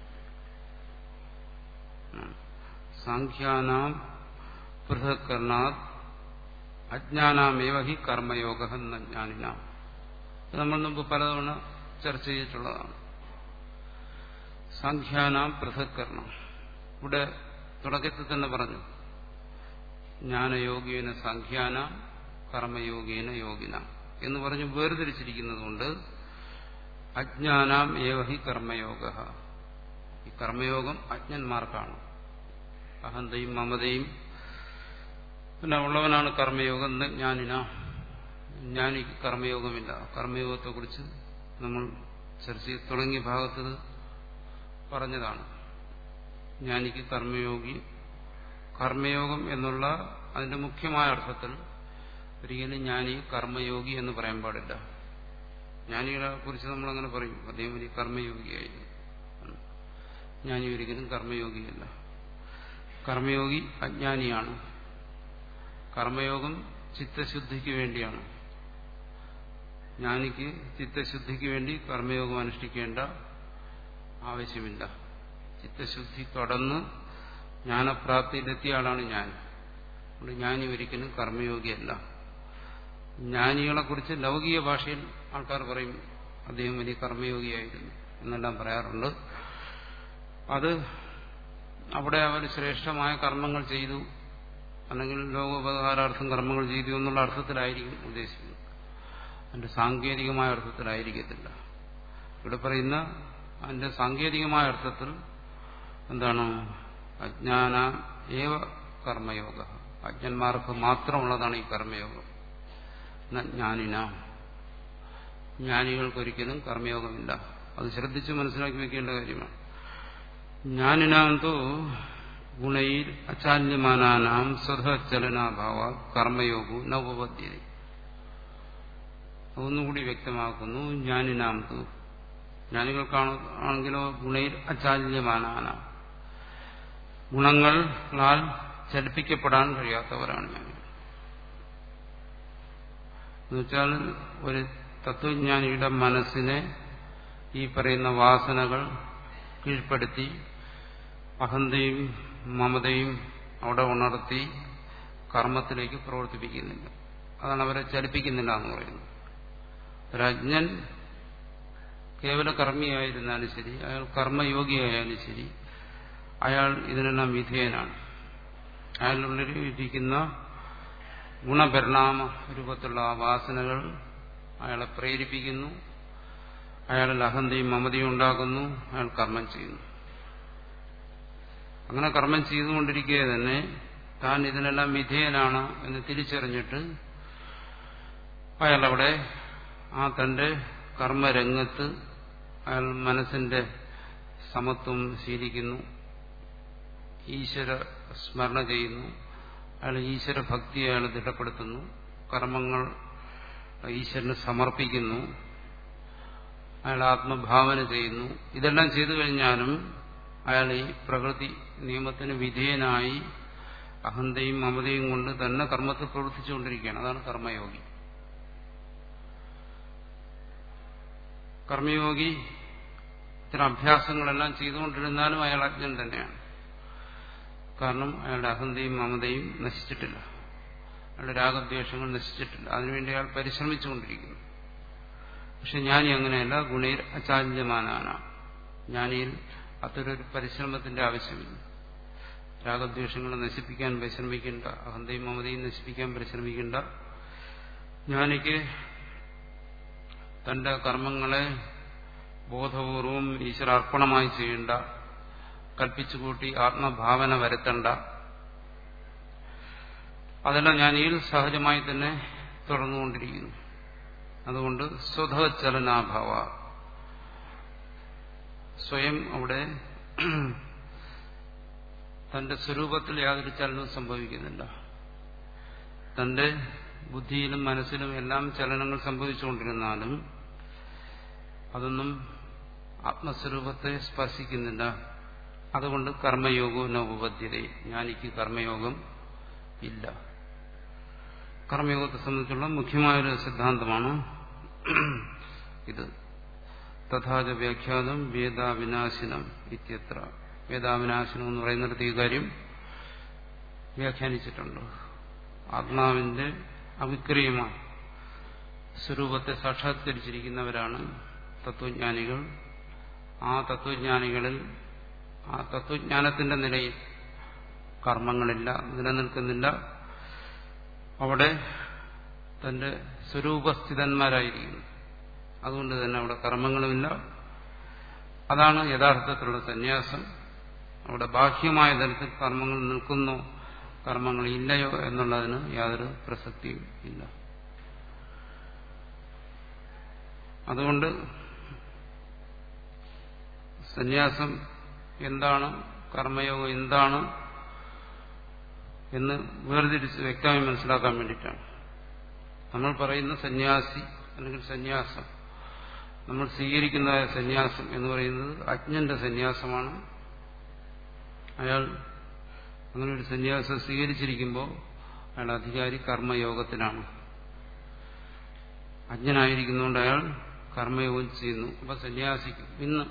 സാഖ്യാനാം പൃഥക്കർണാത് അജ്ഞാനാമേവ ഹി കർമ്മയോഗ എന്ന ജ്ഞാനിന നമ്മൾ മുമ്പ് പലതവണ ചർച്ച ചെയ്തിട്ടുള്ളതാണ് സാഖ്യാനാം പൃഥക്കരണം ഇവിടെ തുടക്കത്തിൽ തന്നെ പറഞ്ഞു ജ്ഞാനയോഗേന സാഖ്യാന കർമ്മയോഗേന യോഗിന എന്ന് പറഞ്ഞ് വേർതിരിച്ചിരിക്കുന്നതുകൊണ്ട് അജ്ഞാനാം ഏവഹി കർമ്മയോഗ ഈ കർമ്മയോഗം അജ്ഞന്മാർക്കാണ് അഹന്തയും മമതയും പിന്നെ ഉള്ളവനാണ് കർമ്മയോഗം എന്ന് ജ്ഞാനിന ജ്ഞാനിക്ക് കർമ്മയോഗമില്ല കർമ്മയോഗത്തെക്കുറിച്ച് നമ്മൾ ചർച്ച ചെയ്ത് തുടങ്ങിയ ഭാഗത്ത് പറഞ്ഞതാണ് ജ്ഞാനിക്ക് കർമ്മയോഗി കർമ്മയോഗം എന്നുള്ള അതിന്റെ മുഖ്യമായ അർത്ഥത്തിൽ ഒരിക്കലും ജ്ഞാനി കർമ്മയോഗി എന്ന് പറയാൻ പാടില്ല ജ്ഞാനികളെ കുറിച്ച് നമ്മളങ്ങനെ പറയും അദ്ദേഹം ഒരു കർമ്മയോഗിയായിരുന്നു ജ്ഞാനി ഒരിക്കലും കർമ്മയോഗിയല്ല കർമ്മയോഗി അജ്ഞാനിയാണ് കർമ്മയോഗം ചിത്തശുദ്ധിക്ക് വേണ്ടിയാണ് ജ്ഞാനിക്ക് ചിത്തശുദ്ധിക്ക് വേണ്ടി കർമ്മയോഗം അനുഷ്ഠിക്കേണ്ട ആവശ്യമില്ല ചിത്തശുദ്ധി കടന്ന് ജ്ഞാനപ്രാപ്തിയിലെത്തിയ ആളാണ് ഞാൻ അതുകൊണ്ട് ജ്ഞാനി ഒരിക്കലും കർമ്മയോഗിയല്ല ജ്ഞാനികളെക്കുറിച്ച് ലൗകിക ഭാഷയിൽ ആൾക്കാർ പറയും അദ്ദേഹം വലിയ കർമ്മയോഗിയായിരുന്നു എന്നെല്ലാം പറയാറുണ്ട് അത് അവിടെ അവർ ശ്രേഷ്ഠമായ കർമ്മങ്ങൾ ചെയ്തു അല്ലെങ്കിൽ ലോകോപകാരാർത്ഥം കർമ്മങ്ങൾ ചെയ്തു എന്നുള്ള അർത്ഥത്തിലായിരിക്കും ഉദ്ദേശിക്കുന്നത് അതിന്റെ സാങ്കേതികമായ അർത്ഥത്തിലായിരിക്കത്തില്ല ഇവിടെ പറയുന്ന അതിന്റെ സാങ്കേതികമായ അർത്ഥത്തിൽ എന്താണ് അജ്ഞാന ഏവ കർമ്മയോഗ അജ്ഞന്മാർക്ക് മാത്രമുള്ളതാണ് ഈ കർമ്മയോഗം ജ്ഞാനിന ജ്ഞാനികൾക്കൊരിക്കലും കർമ്മയോഗമില്ല അത് ശ്രദ്ധിച്ച് മനസ്സിലാക്കി വെക്കേണ്ട കാര്യമാണ് ജ്ഞാനിനാന്തോ ഗുണയിൽ അചാല്യമാനാനാം സ്വതചലനാഭാവ കർമ്മയോഗു നവപദ്ധ്യത ഒന്നുകൂടി വ്യക്തമാക്കുന്നു ജ്ഞാനിനാന്തു ജ്ഞാനികൾക്കാണെങ്കിലോ ഗുണയിൽ അചാല്യമാനാന ഗുണങ്ങളാൽ ചലിപ്പിക്കപ്പെടാൻ കഴിയാത്തവരാണ് ഞാൻ എന്നുവെച്ചാൽ ഒരു തത്വജ്ഞാനിയുടെ മനസ്സിനെ ഈ പറയുന്ന വാസനകൾ കീഴ്പ്പെടുത്തി അഹന്തയും മമതയും അവിടെ ഉണർത്തി കർമ്മത്തിലേക്ക് പ്രവർത്തിപ്പിക്കുന്നില്ല അതാണ് അവരെ ചലിപ്പിക്കുന്നില്ല എന്ന് പറയുന്നത് ഒരജ്ഞൻ കേവല കർമ്മിയായിരുന്നാലും ശരി അയാൾ കർമ്മയോഗിയായാലും ശരി അയാൾ ഇതിനെല്ലാം വിധേയനാണ് അയാളുള്ളിരിക്കുന്ന ഗുണപരിണാമ രൂപത്തിലുള്ള ആ വാസനകൾ അയാളെ പ്രേരിപ്പിക്കുന്നു അയാളിൽ അഹന്തയും മമതയും ഉണ്ടാക്കുന്നു അയാൾ കർമ്മം ചെയ്യുന്നു അങ്ങനെ കർമ്മം ചെയ്തുകൊണ്ടിരിക്കുക തന്നെ താൻ ഇതിനെല്ലാം വിധേയനാണ് എന്ന് തിരിച്ചറിഞ്ഞിട്ട് അയാളവിടെ ആ തന്റെ കർമ്മരംഗത്ത് അയാൾ മനസ്സിന്റെ സമത്വം ശീലിക്കുന്നു ഈശ്വര സ്മരണ ചെയ്യുന്നു അയാൾ ഈശ്വര ഭക്തി അയാൾ ദൃഢപ്പെടുത്തുന്നു കർമ്മങ്ങൾ ഈശ്വരന് സമർപ്പിക്കുന്നു അയാൾ ആത്മഭാവന ചെയ്യുന്നു ഇതെല്ലാം ചെയ്തു കഴിഞ്ഞാലും അയാൾ ഈ പ്രകൃതി നിയമത്തിന് വിധേയനായി അഹന്തയും മമതയും കൊണ്ട് തന്നെ കർമ്മത്തിൽ പ്രവർത്തിച്ചുകൊണ്ടിരിക്കുകയാണ് അതാണ് കർമ്മയോഗി കർമ്മയോഗി ഇത്തരം അഭ്യാസങ്ങളെല്ലാം ചെയ്തുകൊണ്ടിരുന്നാലും അയാൾ അജ്ഞൻ തന്നെയാണ് കാരണം അയാളുടെ അഹന്തയും മമതയും നശിച്ചിട്ടില്ല അയാളുടെ രാഗദ്വേഷങ്ങൾ നശിച്ചിട്ടില്ല അതിനുവേണ്ടി അയാൾ പരിശ്രമിച്ചുകൊണ്ടിരിക്കുന്നു പക്ഷെ ജ്ഞാനി അങ്ങനെയല്ല ഗുണയിൽ അചാല്യമാനാണ് ജ്ഞാനിയിൽ അത്തരൊരു പരിശ്രമത്തിന്റെ ആവശ്യമില്ല രാഗദ്വേഷങ്ങളെ നശിപ്പിക്കാൻ പരിശ്രമിക്കേണ്ട അഹന്തയും മമതയും നശിപ്പിക്കാൻ പരിശ്രമിക്കേണ്ട ജ്ഞാനിക്ക് തന്റെ കർമ്മങ്ങളെ ബോധപൂർവം ഈശ്വരാർപ്പണമായി ചെയ്യേണ്ട കൽപ്പിച്ചുകൂട്ടി ആത്മഭാവന വരുത്തണ്ട അതെല്ലാം ജ്ഞാനിയിൽ സഹജമായി തന്നെ തുടർന്നുകൊണ്ടിരിക്കുന്നു അതുകൊണ്ട് സ്വതചലനാഭാവ സ്വയം അവിടെ തന്റെ സ്വരൂപത്തിൽ യാതൊരു ചലനവും സംഭവിക്കുന്നില്ല തന്റെ ബുദ്ധിയിലും മനസ്സിലും എല്ലാം ചലനങ്ങൾ സംഭവിച്ചുകൊണ്ടിരുന്നാലും അതൊന്നും ആത്മസ്വരൂപത്തെ സ്പർശിക്കുന്നില്ല അതുകൊണ്ട് കർമ്മയോഗവും നോപദ്ധ്യത ജ്ഞാനിക്ക് കർമ്മയോഗം ഇല്ല കർമ്മയോഗത്തെ സംബന്ധിച്ചുള്ള മുഖ്യമായൊരു സിദ്ധാന്തമാണ് ഇത് തഥാച വ്യാഖ്യാതം വേദാവിനാശിനം ഇത്യത്ര വേദാവിനാശിനം എന്ന് പറയുന്നിടത്ത് ഈ കാര്യം വ്യാഖ്യാനിച്ചിട്ടുണ്ട് ആത്മാവിന്റെ അവിക്രിയമായ സ്വരൂപത്തെ സാക്ഷാത്കരിച്ചിരിക്കുന്നവരാണ് തത്വജ്ഞാനികൾ ആ തത്വജ്ഞാനികളിൽ ആ തത്വജ്ഞാനത്തിന്റെ നിലയിൽ കർമ്മങ്ങളില്ല നിലനിൽക്കുന്നില്ല അവിടെ തന്റെ സ്വരൂപസ്ഥിതന്മാരായിരിക്കുന്നു അതുകൊണ്ട് തന്നെ അവിടെ കർമ്മങ്ങളുമില്ല അതാണ് യഥാർത്ഥത്തിലുള്ള സന്യാസം അവിടെ ബാഹ്യമായ തലത്തിൽ കർമ്മങ്ങൾ നിൽക്കുന്നോ കർമ്മങ്ങൾ ഇല്ലയോ എന്നുള്ളതിന് യാതൊരു പ്രസക്തിയും ഇല്ല അതുകൊണ്ട് സന്യാസം എന്താണ് കർമ്മയോഗം എന്താണ് എന്ന് വേർതിരിച്ച് വ്യക്തമായി മനസ്സിലാക്കാൻ വേണ്ടിയിട്ടാണ് നമ്മൾ പറയുന്ന സന്യാസി അല്ലെങ്കിൽ സന്യാസം നമ്മൾ സ്വീകരിക്കുന്ന സന്യാസം എന്ന് പറയുന്നത് അജ്ഞന്റെ സന്യാസമാണ് അയാൾ അങ്ങനെ ഒരു സന്യാസം സ്വീകരിച്ചിരിക്കുമ്പോൾ അയാൾ അധികാരി കർമ്മയോഗത്തിലാണ് അജ്ഞനായിരിക്കുന്നതുകൊണ്ട് അയാൾ കർമ്മയോഗം ചെയ്യുന്നു അപ്പൊ സന്യാസിക്കും ഇന്ന്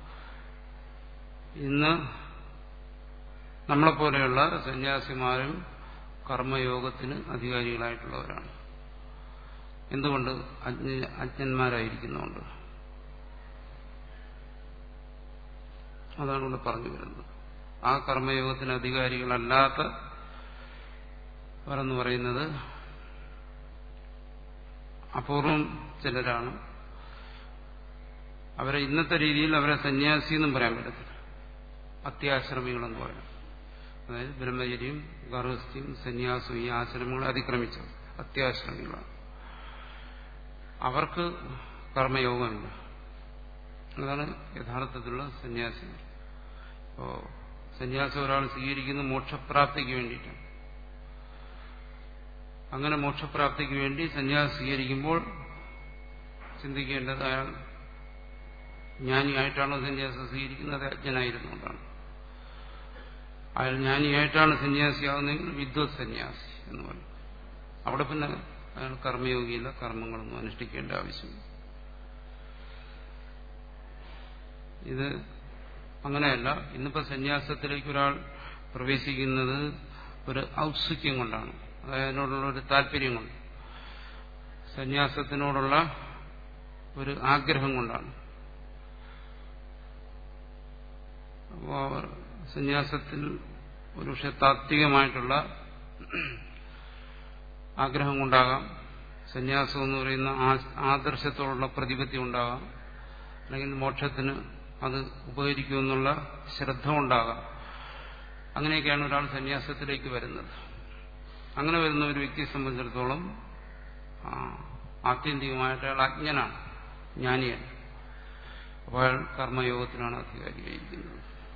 ഇന്ന് നമ്മളെപ്പോലെയുള്ള സന്യാസിമാരും കർമ്മയോഗത്തിന് അധികാരികളായിട്ടുള്ളവരാണ് എന്തുകൊണ്ട് അജ്ഞ അജ്ഞന്മാരായിരിക്കുന്നുണ്ട് അതാണ് ഇവിടെ പറഞ്ഞു വരുന്നത് ആ കർമ്മയോഗത്തിന് അധികാരികളല്ലാത്ത അവരെന്ന് പറയുന്നത് അപൂർവം ചിലരാണ് അവരെ ഇന്നത്തെ രീതിയിൽ അവരെ സന്യാസി എന്നും പറയാൻ പറ്റത്തില്ല അത്യാശ്രമികളെന്ന് പറയാം അതായത് ബ്രഹ്മചര്യം ഗർഭസ്ഥ്യം സന്യാസം ഈ ആശ്രമങ്ങളെ അതിക്രമിച്ചത് അത്യാശ്രമികളാണ് അവർക്ക് കർമ്മയോഗമില്ല അതാണ് യഥാർത്ഥത്തിലുള്ള സന്യാസി അപ്പോ സന്യാസം ഒരാൾ സ്വീകരിക്കുന്ന മോക്ഷപ്രാപ്തിക്ക് വേണ്ടിയിട്ടാണ് അങ്ങനെ മോക്ഷപ്രാപ്തിക്ക് വേണ്ടി സന്യാസം സ്വീകരിക്കുമ്പോൾ ചിന്തിക്കേണ്ടത് അയാൾ ജ്ഞാനിയായിട്ടാണോ സന്യാസം സ്വീകരിക്കുന്നത് അജ്ഞനായിരുന്നുകൊണ്ടാണ് അയാൾ ജ്ഞാനിയായിട്ടാണ് സന്യാസിയാവുന്നതെങ്കിൽ വിദ്വത് സന്യാസി എന്ന് പറയും അവിടെ പിന്നെ അയാൾ കർമ്മയോഗിയില്ല കർമ്മങ്ങളൊന്നും അനുഷ്ഠിക്കേണ്ട ആവശ്യമില്ല ഇത് അങ്ങനെയല്ല ഇന്നിപ്പോ സന്യാസത്തിലേക്ക് ഒരാൾ പ്രവേശിക്കുന്നത് ഒരു ഔത്സുക്യം കൊണ്ടാണ് അതായത് അതിനോടുള്ള ഒരു താല്പര്യം കൊണ്ട് സന്യാസത്തിനോടുള്ള ഒരു ആഗ്രഹം കൊണ്ടാണ് അപ്പോൾ സന്യാസത്തിൽ ഒരു പക്ഷെ താത്വികമായിട്ടുള്ള ആഗ്രഹം കൊണ്ടാകാം സന്യാസം എന്ന് പറയുന്ന ആദർശത്തോടുള്ള പ്രതിപത്തി ഉണ്ടാകാം അല്ലെങ്കിൽ മോക്ഷത്തിന് അത് ഉപകരിക്കുമെന്നുള്ള ശ്രദ്ധ ഉണ്ടാകാം അങ്ങനെയൊക്കെയാണ് ഒരാൾ സന്യാസത്തിലേക്ക് വരുന്നത് അങ്ങനെ വരുന്ന ഒരു വ്യക്തിയെ സംബന്ധിച്ചിടത്തോളം ആത്യന്തികമായിട്ട് അയാൾ അജ്ഞനാണ് ജ്ഞാനിയൻ അപ്പോൾ അയാൾ കർമ്മയോഗത്തിനാണ് അധികാരിയായിരിക്കുന്നത്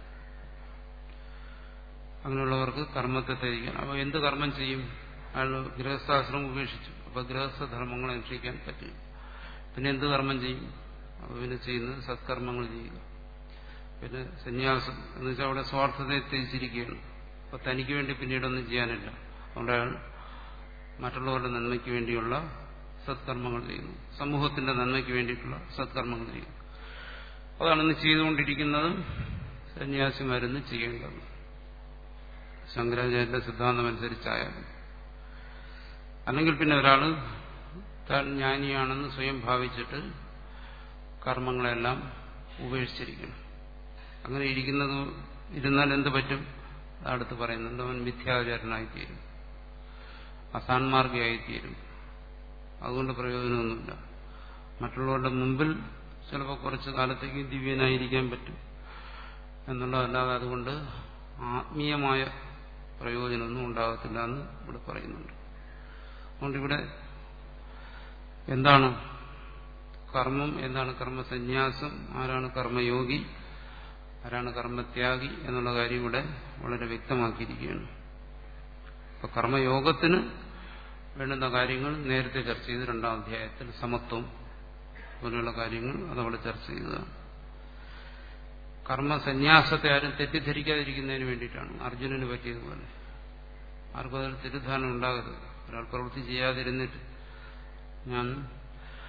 അങ്ങനെയുള്ളവർക്ക് കർമ്മത്തെ ത്യജിക്കാൻ അപ്പോൾ എന്ത് കർമ്മം ചെയ്യും അയാൾ ഗൃഹസ്ഥാശ്രമം ഉപേക്ഷിച്ചു അപ്പോൾ ഗൃഹസ്ഥധർമ്മങ്ങൾ അനുഷ്ഠിക്കാൻ പറ്റില്ല പിന്നെ എന്ത് കർമ്മം ചെയ്യും അപ്പോൾ പിന്നെ ചെയ്യുന്നത് സത്കർമ്മങ്ങൾ ചെയ്യുക പിന്നെ സന്യാസം എന്ന് വെച്ചാൽ അവിടെ സ്വാർത്ഥതയെ ത്യജിച്ചിരിക്കുകയാണ് അപ്പോൾ തനിക്ക് വേണ്ടി പിന്നീടൊന്നും ചെയ്യാനില്ല അതുകൊണ്ട് അയാൾ മറ്റുള്ളവരുടെ നന്മയ്ക്ക് വേണ്ടിയുള്ള സത്കർമ്മങ്ങൾ ചെയ്യുന്നു സമൂഹത്തിന്റെ നന്മയ്ക്ക് വേണ്ടിയിട്ടുള്ള സത്കർമ്മങ്ങൾ ചെയ്യുന്നു അതാണ് ഇന്ന് ചെയ്തുകൊണ്ടിരിക്കുന്നതും സന്യാസിമാരിന്ന് ചെയ്യേണ്ടത് ശങ്കരാചാര്യന്റെ സിദ്ധാന്തം അനുസരിച്ചായാലും അല്ലെങ്കിൽ പിന്നെ ഒരാൾ താൻ ജ്ഞാനിയാണെന്ന് സ്വയം ഭാവിച്ചിട്ട് കർമ്മങ്ങളെല്ലാം ഉപേക്ഷിച്ചിരിക്കണം അങ്ങനെ ഇരിക്കുന്നത് ഇരുന്നാൽ എന്ത് പറ്റും അടുത്ത് പറയുന്നുണ്ട് അവൻ മിഥ്യാചാരനായിത്തീരും അസാൻമാർഗിയായിത്തീരും അതുകൊണ്ട് പ്രയോജനമൊന്നുമില്ല മറ്റുള്ളവരുടെ മുമ്പിൽ ചിലപ്പോൾ കുറച്ചു കാലത്തേക്ക് ദിവ്യനായിരിക്കാൻ പറ്റും എന്നുള്ളതല്ലാതെ അതുകൊണ്ട് ആത്മീയമായ പ്രയോജനമൊന്നും ഉണ്ടാകത്തില്ല എന്ന് ഇവിടെ പറയുന്നുണ്ട് അതുകൊണ്ട് ഇവിടെ എന്താണ് കർമ്മം എന്താണ് കർമ്മസന്യാസം ആരാണ് കർമ്മയോഗി ആരാണ് കർമ്മത്യാഗി എന്നുള്ള കാര്യം ഇവിടെ വളരെ വ്യക്തമാക്കിയിരിക്കുകയാണ് അപ്പൊ കർമ്മയോഗത്തിന് വേണ്ടുന്ന കാര്യങ്ങൾ നേരത്തെ ചർച്ച ചെയ്ത് രണ്ടാം അധ്യായത്തിൽ സമത്വം പോലെയുള്ള കാര്യങ്ങൾ അതവിടെ ചർച്ച ചെയ്തതാണ് കർമ്മസന്യാസത്തെ ആരും തെറ്റിദ്ധരിക്കാതിരിക്കുന്നതിന് വേണ്ടിയിട്ടാണ് അർജുനന് പറ്റിയതുപോലെ ആർക്കും അതിൽ തെറ്റിദ്ധാരണ ഉണ്ടാകരുത് ഒരാൾ പ്രവൃത്തി ചെയ്യാതിരുന്നിട്ട് ഞാൻ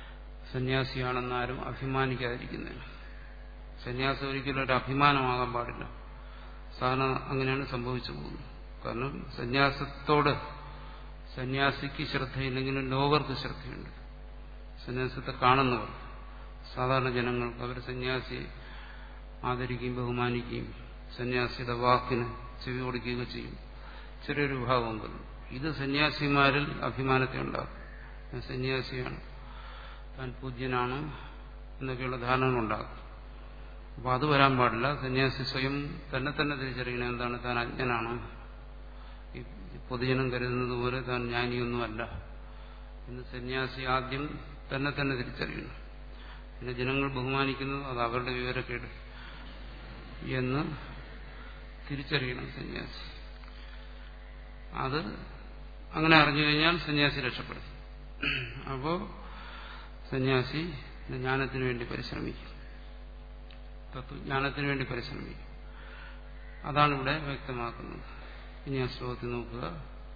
സന്യാസിയാണെന്നാരും അഭിമാനിക്കാതിരിക്കുന്നതിന് സന്യാസം ഒരിക്കലും ഒരു അഭിമാനമാകാൻ പാടില്ല സാധാരണ അങ്ങനെയാണ് സംഭവിച്ചു പോകുന്നത് കാരണം സന്യാസത്തോട് സന്യാസിക്ക് ശ്രദ്ധയില്ലെങ്കിലും ലോകർക്ക് ശ്രദ്ധയുണ്ട് സന്യാസത്തെ കാണുന്നവർ സാധാരണ ജനങ്ങൾക്ക് അവർ സന്യാസിയെ ആദരിക്കുകയും ബഹുമാനിക്കുകയും സന്യാസിയുടെ വാക്കിന് ചെവി കൊടുക്കുകയൊക്കെ ചെയ്യും ചെറിയൊരു വിഭാഗമുണ്ടല്ലോ ഇത് സന്യാസിമാരിൽ അഭിമാനത്തെ ഉണ്ടാക്കും ഞാൻ സന്യാസിയാണ് താൻ പൂജ്യനാണ് എന്നൊക്കെയുള്ള ധാരണകൾ ഉണ്ടാക്കും അപ്പോൾ അത് വരാൻ പാടില്ല സന്യാസി സ്വയം തന്നെ തന്നെ തിരിച്ചറിയണം എന്താണ് താൻ അജ്ഞനാണ് ഈ പൊതുജനം കരുതുന്നത് പോലെ താൻ ജ്ഞാനിയൊന്നുമല്ല എന്ന് സന്യാസി ആദ്യം തന്നെ തന്നെ തിരിച്ചറിയണം പിന്നെ ജനങ്ങൾ ബഹുമാനിക്കുന്നത് അത് അവരുടെ വിവരക്കേട് എന്ന് തിരിച്ചറിയണം സന്യാസി അത് അങ്ങനെ അറിഞ്ഞു കഴിഞ്ഞാൽ സന്യാസി രക്ഷപ്പെടും അപ്പോ സന്യാസി ജ്ഞാനത്തിന് വേണ്ടി പരിശ്രമിക്കും തത്വജ്ഞാനത്തിന് വേണ്ടി പരിശ്രമിക്കും അതാണ് ഇവിടെ വ്യക്തമാക്കുന്നത് ഇനി ആ ശ്ലോകത്തിൽ നോക്കുക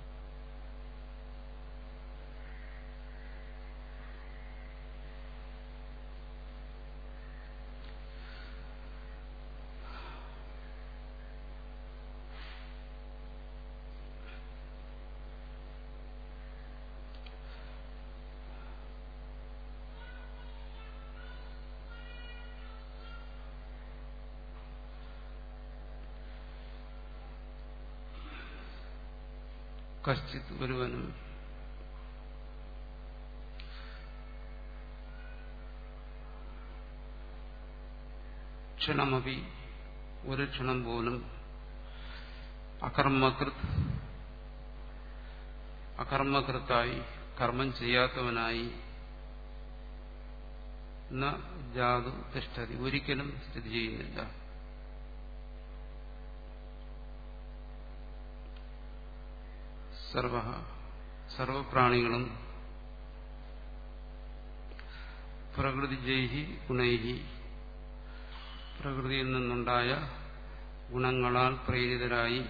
കശ്ചിത് ഒരുവനും ക്ഷണമപി ഒരു ക്ഷണം പോലും അകർമ്മകൃത് അകർമ്മകൃത്തായി കർമ്മം ചെയ്യാത്തവനായി ജാതു തിഷ്ഠതി ഒരിക്കലും സ്ഥിതി ചെയ്യുന്നില്ല സർവ സർവപ്രാണികളും പ്രകൃതിജൈഹി ഗുണൈഹി പ്രകൃതിയിൽ നിന്നുണ്ടായ ഗുണങ്ങളാൽ പ്രേരിതരായി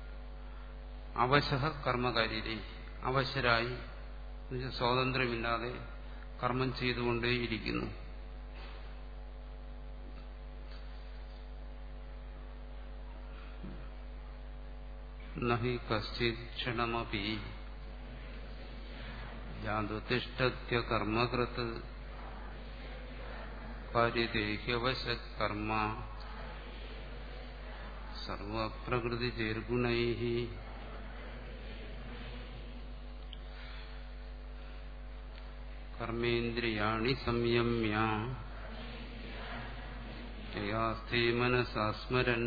അവശഹ കർമ്മകാര്യരെ അവശരായി സ്വാതന്ത്ര്യമില്ലാതെ കർമ്മം ചെയ്തുകൊണ്ടേയിരിക്കുന്നു നഹി കശ്ചിത് ക്ഷണമപി ജാതുതിഷ്ഠത്യ കർമ്മകൃത് കാര്യദേഹ്യവശ കർമ്മ സർവപ്രകൃതിചേർഗുണൈ കർമ്മേന്ദ്രിയാണി സംയമ്യ യാസ്ഥേ മനസാ സ്മരൻ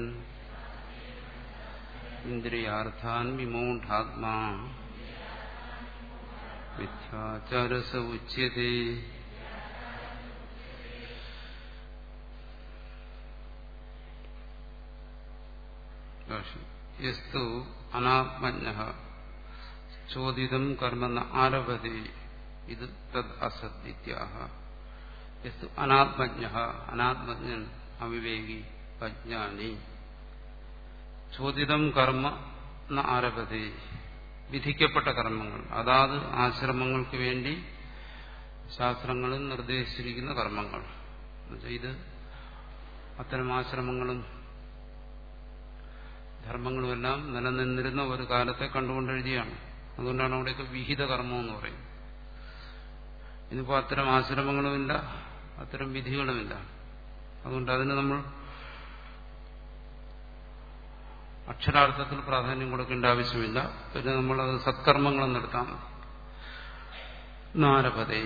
ഇന്ദ്രിയാർത്ഥാൻ വിമൂഢാത്മാ മിഥ്യാചാരസ ഉച്യത്തെ യസ്തു അനാത്മജ്ഞ ചോദിതം കർമ്മ ആരഭതി ഇത് തദ് അസത് ഇത്യാഹ യസ്തു അനാത്മജ്ഞ അനാത്മജ്ഞൻ അവിവേകി അജ്ഞാനി ചോദിതം കർമ്മ ആരഭതി വിധിക്കപ്പെട്ട കർമ്മങ്ങൾ അതാത് ആശ്രമങ്ങൾക്ക് വേണ്ടി ശാസ്ത്രങ്ങളിൽ നിർദ്ദേശിച്ചിരിക്കുന്ന കർമ്മങ്ങൾ ഇത് അത്തരം ആശ്രമങ്ങളും ധർമ്മങ്ങളുമെല്ലാം നിലനിന്നിരുന്ന ഒരു കാലത്തെ കണ്ടുകൊണ്ടെഴുതിയാണ് അതുകൊണ്ടാണ് അവിടെയൊക്കെ വിഹിത കർമ്മം എന്ന് പറയും ഇന്നിപ്പോൾ അത്തരം ആശ്രമങ്ങളുമില്ല അത്തരം വിധികളുമില്ല അതുകൊണ്ട് അതിന് നമ്മൾ അക്ഷരാർത്ഥത്തിൽ പ്രാധാന്യം കൊടുക്കേണ്ട ആവശ്യമില്ല പിന്നെ നമ്മളത് സത്കർമ്മങ്ങളെന്ന് എടുത്താൽ മതി നാരപതേ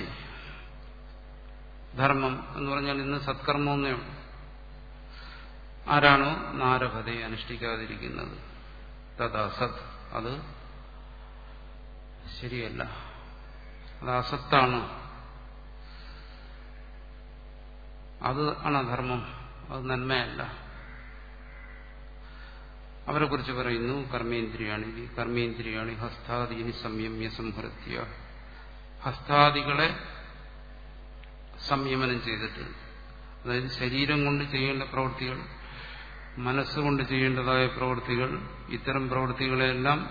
ധർമ്മം എന്ന് പറഞ്ഞാൽ ഇന്ന് സത്കർമ്മം എന്നേ ഉള്ളൂ ആരാണോ നാരഭതയെ അനുഷ്ഠിക്കാതിരിക്കുന്നത് തഥാ സത് അത് ശരിയല്ല അത് അസത്താണ് അത് ആണ് ധർമ്മം അത് നന്മയല്ല അവരെ കുറിച്ച് പറയുന്നു കർമ്മേന്ദ്രിയാണി കർമ്മേന്ദ്രിയാണി ഹസ്താദീനി സംയമ്യ സംഹൃത്യ ഹസ്താദികളെ സംയമനം ചെയ്തിട്ട് അതായത് ശരീരം കൊണ്ട് ചെയ്യേണ്ട പ്രവൃത്തികൾ മനസ്സുകൊണ്ട് ചെയ്യേണ്ടതായ പ്രവൃത്തികൾ ഇത്തരം പ്രവൃത്തികളെല്ലാം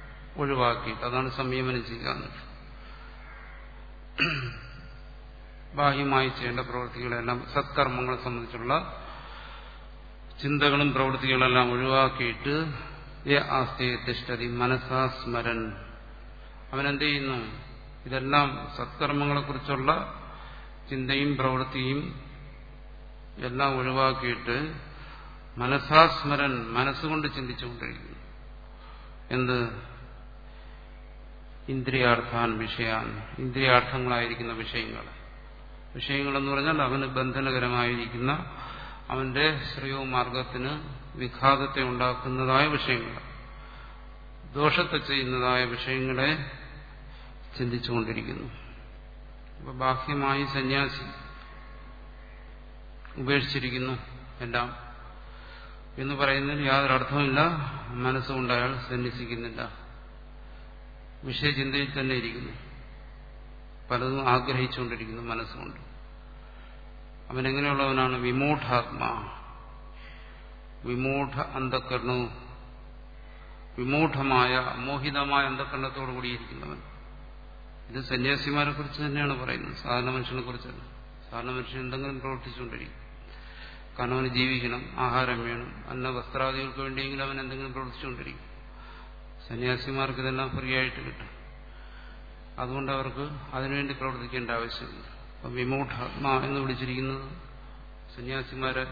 ഒഴിവാക്കിയിട്ട് അതാണ് സംയമനം ചെയ്യുക ബാഹ്യമായി ചെയ്യേണ്ട പ്രവൃത്തികളെല്ലാം സത്കർമ്മങ്ങളെ സംബന്ധിച്ചുള്ള ചിന്തകളും പ്രവൃത്തികളെല്ലാം ഒഴിവാക്കിയിട്ട് ആസ്തി തിഷ്ടതി മനസാ സ്മരൻ അവനെന്ത് ചെയ്യുന്നു ഇതെല്ലാം സത്കർമ്മങ്ങളെക്കുറിച്ചുള്ള ചിന്തയും പ്രവൃത്തിയും എല്ലാം ഒഴിവാക്കിയിട്ട് മനസാസ്മരൻ മനസ്സുകൊണ്ട് ചിന്തിച്ചുകൊണ്ടിരിക്കുന്നു എന്ത് ഇന്ദ്രിയാർത്ഥാൻ വിഷയാൻ ഇന്ദ്രിയാർത്ഥങ്ങളായിരിക്കുന്ന വിഷയങ്ങൾ വിഷയങ്ങളെന്ന് പറഞ്ഞാൽ അവന് ബന്ധനകരമായിരിക്കുന്ന അവന്റെ ശ്രയോ മാർഗത്തിന് വിഘാതത്തെ ഉണ്ടാക്കുന്നതായ വിഷയങ്ങൾ ദോഷത്തെ ചെയ്യുന്നതായ വിഷയങ്ങളെ ചിന്തിച്ചുകൊണ്ടിരിക്കുന്നു അപ്പൊ ബാഹ്യമായി സന്യാസി ഉപേക്ഷിച്ചിരിക്കുന്നു എല്ലാം എന്ന് പറയുന്നതിന് യാതൊരു അർത്ഥമില്ല മനസ്സുകൊണ്ട് അയാൾ സന്യസിക്കുന്നില്ല വിഷയചിന്തയിൽ തന്നെ ഇരിക്കുന്നു പലതും ആഗ്രഹിച്ചുകൊണ്ടിരിക്കുന്നു മനസ്സുകൊണ്ട് അവനെങ്ങനെയുള്ളവനാണ് വിമൂഢാത്മാ വിമൂഢ അന്ധക്കരണവും വിമൂഢമായ മോഹിതമായ അന്ധക്കരണത്തോടു കൂടിയിരിക്കുന്നവൻ ഇത് സന്യാസിമാരെ കുറിച്ച് തന്നെയാണ് പറയുന്നത് സാധാരണ മനുഷ്യനെ കുറിച്ചല്ല സാധാരണ മനുഷ്യൻ എന്തെങ്കിലും പ്രവർത്തിച്ചുകൊണ്ടിരിക്കും കാരണം അവന് ജീവിക്കണം ആഹാരം വേണം അന്ന വസ്ത്രാദികൾക്ക് വേണ്ടിയെങ്കിലും അവൻ എന്തെങ്കിലും പ്രവർത്തിച്ചുകൊണ്ടിരിക്കും സന്യാസിമാർക്ക് ഇതെല്ലാം ഫ്രീ ആയിട്ട് കിട്ടും അതുകൊണ്ട് അവർക്ക് അതിനുവേണ്ടി പ്രവർത്തിക്കേണ്ട ആവശ്യമില്ല അപ്പം വിമൂഢാത്മാ എന്ന് വിളിച്ചിരിക്കുന്നത് സന്യാസിമാരെ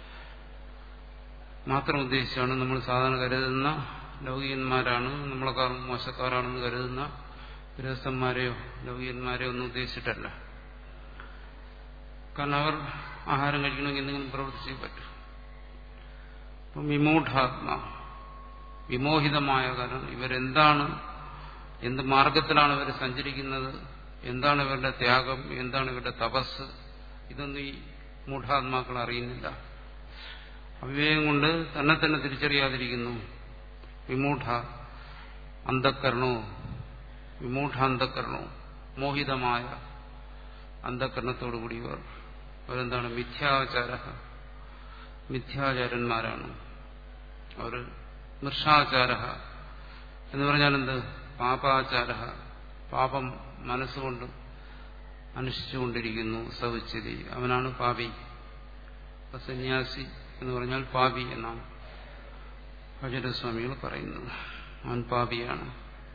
മാത്രം ഉദ്ദേശിച്ചാണ് നമ്മൾ സാധാരണ കരുതുന്ന ലൗകികന്മാരാണ് നമ്മളെക്കാൾ മോശക്കാരാണെന്ന് കരുതുന്ന ഗൃഹസ്ഥന്മാരെയോ ലൗകികന്മാരെയോ ഒന്നും ഉദ്ദേശിച്ചിട്ടല്ല കാരണം അവർ ആഹാരം കഴിക്കണമെങ്കിൽ എന്തെങ്കിലും പ്രവർത്തിച്ചേ പറ്റും അപ്പം വിമൂഢാത്മാ വിമോഹിതമായ കാരണം ഇവരെന്താണ് എന്ത് മാർഗത്തിലാണ് ഇവർ സഞ്ചരിക്കുന്നത് എന്താണ് ഇവരുടെ ത്യാഗം എന്താണ് ഇവരുടെ തപസ് ഇതൊന്നും ഈ മൂഢാത്മാക്കൾ അറിയുന്നില്ല അവിവേകം കൊണ്ട് തന്നെ തന്നെ തിരിച്ചറിയാതിരിക്കുന്നു വിമൂഢ അന്ധക്കരണവും വിമൂഢ അന്ധക്കരണവും മോഹിതമായ അന്ധക്കരണത്തോടുകൂടി ഇവർ അവരെന്താണ് മിഥ്യാചാര മിഥ്യാചാരന്മാരാണ് അവർ മൃഷാചാര എന്ന് പറഞ്ഞാൽ എന്ത് പാപാചാര പാപം മനസ്സുകൊണ്ട് അനുഷ്ഠിച്ചുകൊണ്ടിരിക്കുന്നു സവിച്ഛതി അവനാണ് പാപി അപ്പൊ സന്യാസി എന്ന് പറഞ്ഞാൽ പാപി എന്നാണ് ഭജരസ്വാമികൾ പറയുന്നത് അവൻ പാപിയാണ്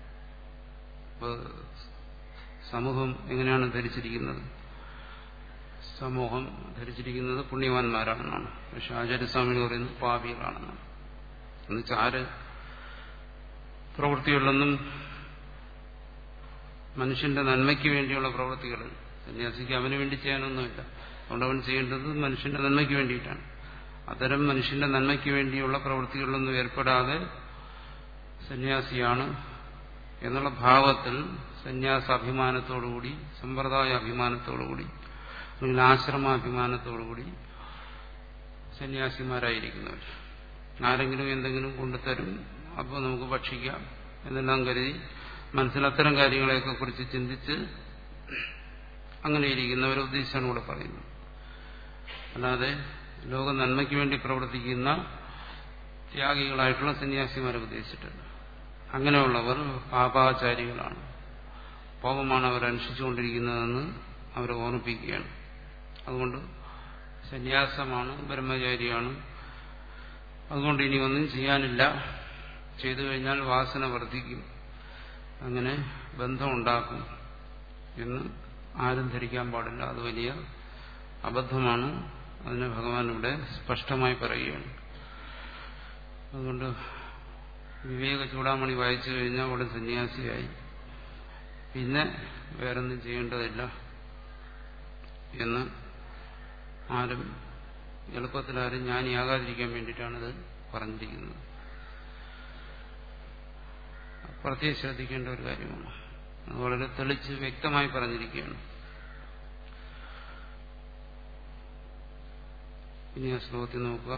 സമൂഹം എങ്ങനെയാണ് ധരിച്ചിരിക്കുന്നത് സമൂഹം ധരിച്ചിരിക്കുന്നത് പുണ്യവാന്മാരാണെന്നാണ് പക്ഷെ ആചാര്യസ്വാമികൾ പറയുന്നത് പാപികളാണെന്നാണ് എന്നുവെച്ചാൽ ആര് പ്രവൃത്തികളിലൊന്നും മനുഷ്യന്റെ നന്മയ്ക്ക് വേണ്ടിയുള്ള പ്രവൃത്തികൾ സന്യാസിക്ക് അവന് വേണ്ടി ചെയ്യാനൊന്നുമില്ല അതുകൊണ്ട് അവൻ ചെയ്യേണ്ടത് മനുഷ്യന്റെ നന്മയ്ക്ക് വേണ്ടിയിട്ടാണ് അത്തരം മനുഷ്യന്റെ നന്മയ്ക്ക് വേണ്ടിയുള്ള പ്രവൃത്തികളിലൊന്നും ഏർപ്പെടാതെ സന്യാസിയാണ് എന്നുള്ള ഭാവത്തിൽ സന്യാസാഭിമാനത്തോടുകൂടി സമ്പ്രദായ അഭിമാനത്തോടുകൂടി അല്ലെങ്കിൽ ആശ്രമാഭിമാനത്തോടുകൂടി സന്യാസിമാരായിരിക്കുന്നവർ ആരെങ്കിലും എന്തെങ്കിലും കൊണ്ടുതരും അപ്പോൾ നമുക്ക് ഭക്ഷിക്കാം എന്നെല്ലാം കരുതി മനസ്സിൽ അത്തരം കാര്യങ്ങളെയൊക്കെ കുറിച്ച് ചിന്തിച്ച് അങ്ങനെ ഇരിക്കുന്നവരെ ഉദ്ദേശിച്ചാണ് ഇവിടെ പറയുന്നത് അല്ലാതെ ലോക നന്മയ്ക്ക് വേണ്ടി പ്രവർത്തിക്കുന്ന ത്യാഗികളായിട്ടുള്ള സന്യാസിമാരെ ഉദ്ദേശിച്ചിട്ടുണ്ട് അങ്ങനെയുള്ളവർ പാപാചാരികളാണ് പാപമാണ് അവർ അനുഷ്ഠിച്ചുകൊണ്ടിരിക്കുന്നതെന്ന് അവരെ ഓർമ്മിപ്പിക്കുകയാണ് അതുകൊണ്ട് സന്യാസമാണ് ബ്രഹ്മചാരിയാണ് അതുകൊണ്ട് ഇനി ഒന്നും ചെയ്യാനില്ല ചെയ്തു കഴിഞ്ഞാൽ വാസന വർദ്ധിക്കും അങ്ങനെ ബന്ധമുണ്ടാക്കും എന്ന് ആരും ധരിക്കാൻ പാടില്ല അത് വലിയ അബദ്ധമാണ് അതിനെ ഭഗവാൻ ഇവിടെ സ്പഷ്ടമായി പറയുകയാണ് അതുകൊണ്ട് വിവേക ചൂടാമണി വായിച്ചു കഴിഞ്ഞാൽ അവിടെ സന്യാസിയായി പിന്നെ വേറൊന്നും ചെയ്യേണ്ടതില്ല എന്ന് ആരും എളുപ്പത്തിലാരും ജ്ഞാനിയാകാതിരിക്കാൻ വേണ്ടിയിട്ടാണിത് പറഞ്ഞിരിക്കുന്നത് പ്രത്യേകം ശ്രദ്ധിക്കേണ്ട ഒരു കാര്യമാണ് അത് വളരെ തെളിച്ച് വ്യക്തമായി പറഞ്ഞിരിക്കുകയാണ് ഇനി ആ ശ്ലോകത്തിൽ നോക്കുക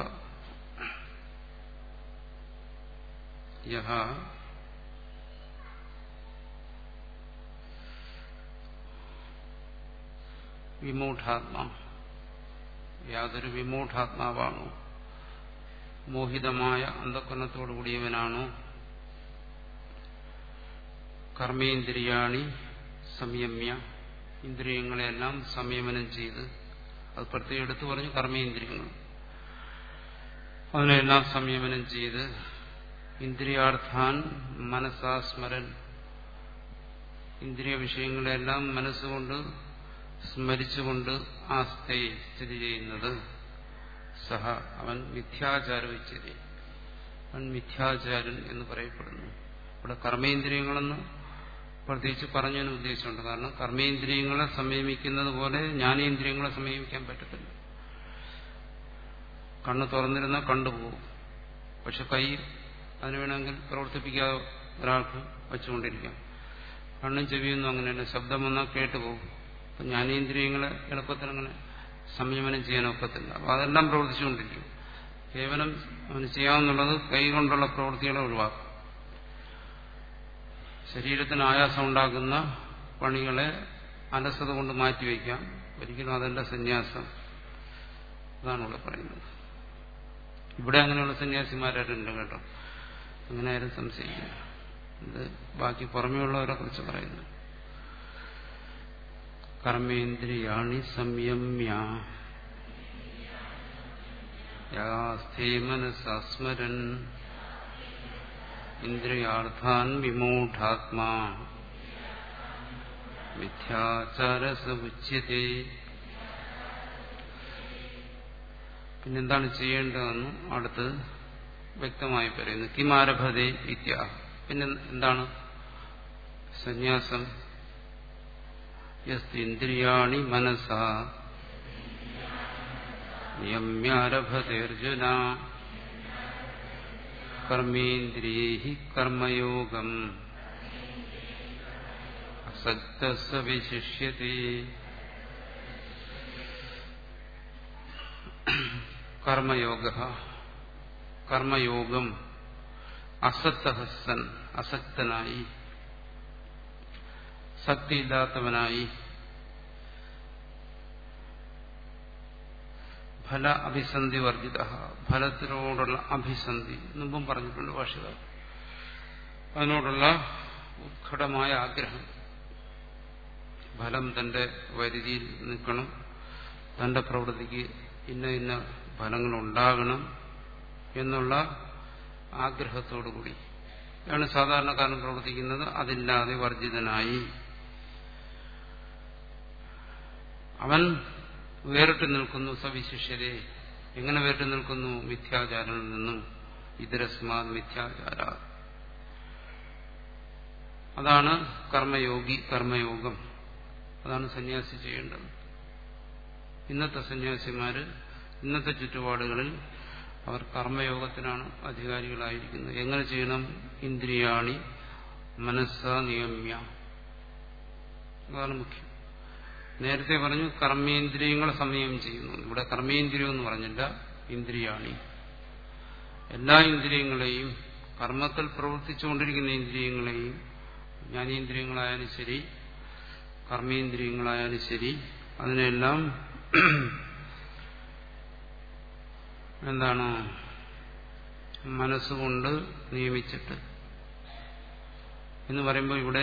യഹ വിമൂഢാത്മാ യാതൊരു വിമൂഢാത്മാവാണോ മോഹിതമായ അന്ധക്കരണത്തോടു കൂടിയവനാണോ കർമ്മേന്ദ്രിയാണി സംയമ്യ ഇന്ദ്രിയങ്ങളെല്ലാം സംയമനം ചെയ്ത് അത് പ്രത്യേകം എടുത്തു പറഞ്ഞു കർമ്മേന്ദ്രിയങ്ങൾ അതിനെല്ലാം സംയമനം ചെയ്ത് ഇന്ദ്രിയാർത്ഥാൻ മനസ്സാ സ്മരൻ ഇന്ദ്രിയ വിഷയങ്ങളെല്ലാം മനസ്സുകൊണ്ട് സ്മരിച്ചുകൊണ്ട് ആസ്തേ സ്ഥിതി ചെയ്യുന്നത് സഹ അവൻ മിഥ്യാചാര വിച്ഛതി അവൻ മിഥ്യാചാരൻ എന്ന് പറയപ്പെടുന്നു ഇവിടെ കർമ്മേന്ദ്രിയങ്ങളെന്ന് പ്രത്യേകിച്ച് പറഞ്ഞതിന് ഉദ്ദേശമുണ്ട് കാരണം കർമ്മേന്ദ്രിയങ്ങളെ സംയമിക്കുന്നത് പോലെ ജ്ഞാനേന്ദ്രിയങ്ങളെ സംയമിക്കാൻ പറ്റത്തില്ല കണ്ണ് തുറന്നിരുന്ന കണ്ടുപോകും പക്ഷെ കൈ അതിന് വേണമെങ്കിൽ പ്രവർത്തിപ്പിക്കാതെ ഒരാൾക്ക് വെച്ചുകൊണ്ടിരിക്കാം കണ്ണും ചെവിയൊന്നും അങ്ങനെയല്ല ശബ്ദം വന്നാൽ കേട്ടുപോകും അപ്പം ജ്ഞാനേന്ദ്രിയങ്ങളെ എളുപ്പത്തിൽ അങ്ങനെ സംയമനം ചെയ്യാൻ ഒക്കത്തില്ല അപ്പോൾ അതെല്ലാം പ്രവർത്തിച്ചുകൊണ്ടിരിക്കും കേവലം അവന് ചെയ്യാവുന്നുള്ളത് കൈ കൊണ്ടുള്ള പ്രവൃത്തികളെ ഒഴിവാക്കും ശരീരത്തിന് ആയാസം ഉണ്ടാക്കുന്ന പണികളെ അലസത കൊണ്ട് മാറ്റിവെക്കാം ഒരിക്കലും അതല്ല സന്യാസം അതാണ് ഇവിടെ പറയുന്നത് ഇവിടെ അങ്ങനെയുള്ള സന്യാസിമാരായിട്ടുണ്ട് കേട്ടോ അങ്ങനെ ആരും സംശയിക്കില്ല ഇത് ബാക്കി പുറമെയുള്ളവരെ കുറിച്ച് പറയുന്നു കർമ്മേന്ദ്രിയാണി സംയമ്യ യാസ്ഥേ മനസ്സസ്മരൻ ഇന്ദ്രിയാർത്ഥാൻ വിമൂഢാത്മാ മിഥ്യാചാരസമുച്യത്തെ പിന്നെന്താണ് ചെയ്യേണ്ടതെന്ന് അടുത്ത് വ്യക്തമായി പറയുന്നു കിമാരഭതേ ഇത്യ പിന്നെ എന്താണ് സന്യാസം യസ്തിന്ദ്രിയാണി മനസ നിയമ്യാരഭതേർജുന കർമ്മേന്ദ്രിയൈ കർമ്മയോഗം അസക്തസ വിശിഷ്യത്തെ കർമ്മയോഗ കർമ്മയോഗം അസക്തഹസൻ അസക്തനായി ശക്തിയില്ലാത്തവനായി ഫല അഭിസന്ധി വർജിത ഫലത്തിനോടുള്ള അഭിസന്ധി മുമ്പും പറഞ്ഞിട്ടുണ്ട് ഭാഷകാർ അതിനോടുള്ള ഉത്കടമായ ആഗ്രഹം ഫലം തന്റെ പരിധിയിൽ നിൽക്കണം തന്റെ പ്രവൃത്തിക്ക് ഇന്ന ഇന്ന ഫലങ്ങൾ ഉണ്ടാകണം എന്നുള്ള ആഗ്രഹത്തോടുകൂടി ആണ് സാധാരണക്കാരൻ പ്രവർത്തിക്കുന്നത് അതില്ലാതെ വർജിതനായി അവൻ വേറിട്ട് നിൽക്കുന്നു സവിശിഷ്യരെ എങ്ങനെ വേറിട്ട് നിൽക്കുന്നു മിഥ്യാചാരങ്ങളിൽ നിന്നും ഇതരസ്മാ മിഥ്യാചാര അതാണ് കർമ്മയോഗി കർമ്മയോഗം അതാണ് സന്യാസി ചെയ്യേണ്ടത് ഇന്നത്തെ സന്യാസിമാര് ഇന്നത്തെ ചുറ്റുപാടുകളിൽ അവർ കർമ്മയോഗത്തിനാണ് അധികാരികളായിരിക്കുന്നത് എങ്ങനെ ചെയ്യണം ഇന്ദ്രിയാണി മനസ്സ നിയമ്യ അതാണ് മുഖ്യം നേരത്തെ പറഞ്ഞു കർമ്മേന്ദ്രിയങ്ങളെ സംയമം ചെയ്യുന്നു ഇവിടെ കർമ്മേന്ദ്രിയം എന്ന് പറഞ്ഞില്ല ഇന്ദ്രിയാണി എല്ലാ ഇന്ദ്രിയങ്ങളെയും കർമ്മത്തിൽ പ്രവർത്തിച്ചുകൊണ്ടിരിക്കുന്ന ഇന്ദ്രിയങ്ങളെയും ജ്ഞാനേന്ദ്രിയങ്ങളായാലും ശരി കർമ്മേന്ദ്രിയങ്ങളായാലും ശരി അതിനെല്ലാം എന്താണ് മനസ്സുകൊണ്ട് നിയമിച്ചിട്ട് എന്ന് പറയുമ്പോൾ ഇവിടെ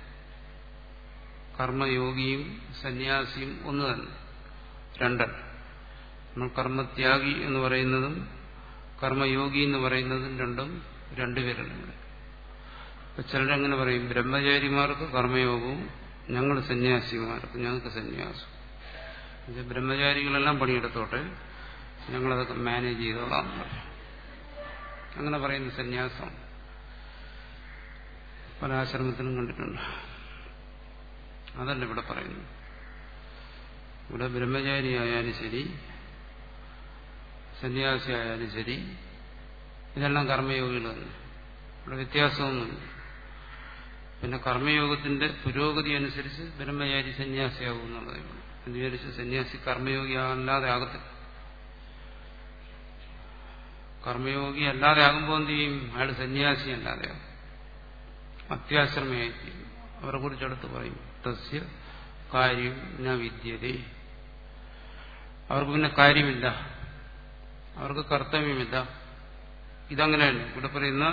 കർമ്മയോഗിയും സന്യാസിയും ഒന്ന് തന്നെ രണ്ടല്ല നമ്മൾ കർമ്മത്യാഗി എന്ന് പറയുന്നതും കർമ്മയോഗി എന്ന് പറയുന്നതും രണ്ടും രണ്ടുപേരാണ് ഇവിടെ ഇപ്പൊ ചിലരെങ്ങനെ പറയും ബ്രഹ്മചാരിമാർക്ക് കർമ്മയോഗവും ഞങ്ങൾ സന്യാസിമാർക്ക് ഞങ്ങൾക്ക് സന്യാസം ഇത് ബ്രഹ്മചാരികളെല്ലാം പണിയെടുത്തോട്ടെ ഞങ്ങളതൊക്കെ മാനേജ് ചെയ്തോളാം അങ്ങനെ പറയുന്ന സന്യാസം പല ആശ്രമത്തിലും കണ്ടിട്ടുണ്ട് അതല്ല ഇവിടെ പറയുന്നു ഇവിടെ ബ്രഹ്മചാരി ആയാലും ശരി സന്യാസി ആയാലും ശരി ഇതെല്ലാം കർമ്മയോഗികൾ തന്നെ ഇവിടെ വ്യത്യാസമൊന്നുമില്ല പിന്നെ കർമ്മയോഗത്തിന്റെ പുരോഗതി അനുസരിച്ച് ബ്രഹ്മചാരി സന്യാസിയാകും എന്നുള്ളതേ ഉള്ളൂ എന്ന് വിചാരിച്ച് സന്യാസി കർമ്മയോഗി അല്ലാതെ ആകത്തില്ല കർമ്മയോഗി അല്ലാതെ ആകുമ്പോൾ എന്ത് ചെയ്യും അയാൾ സന്യാസി അല്ലാതെയാകും അത്യാശ്രമയായി തീരും അവരെ കുറിച്ചെടുത്ത് പറയും തസ്യ കാര്യം ന വിദ്യതേ അവർക്ക് പിന്നെ കാര്യമില്ല അവർക്ക് കർത്തവ്യമില്ല ഇതങ്ങനെയല്ല ഇവിടെ പറയുന്ന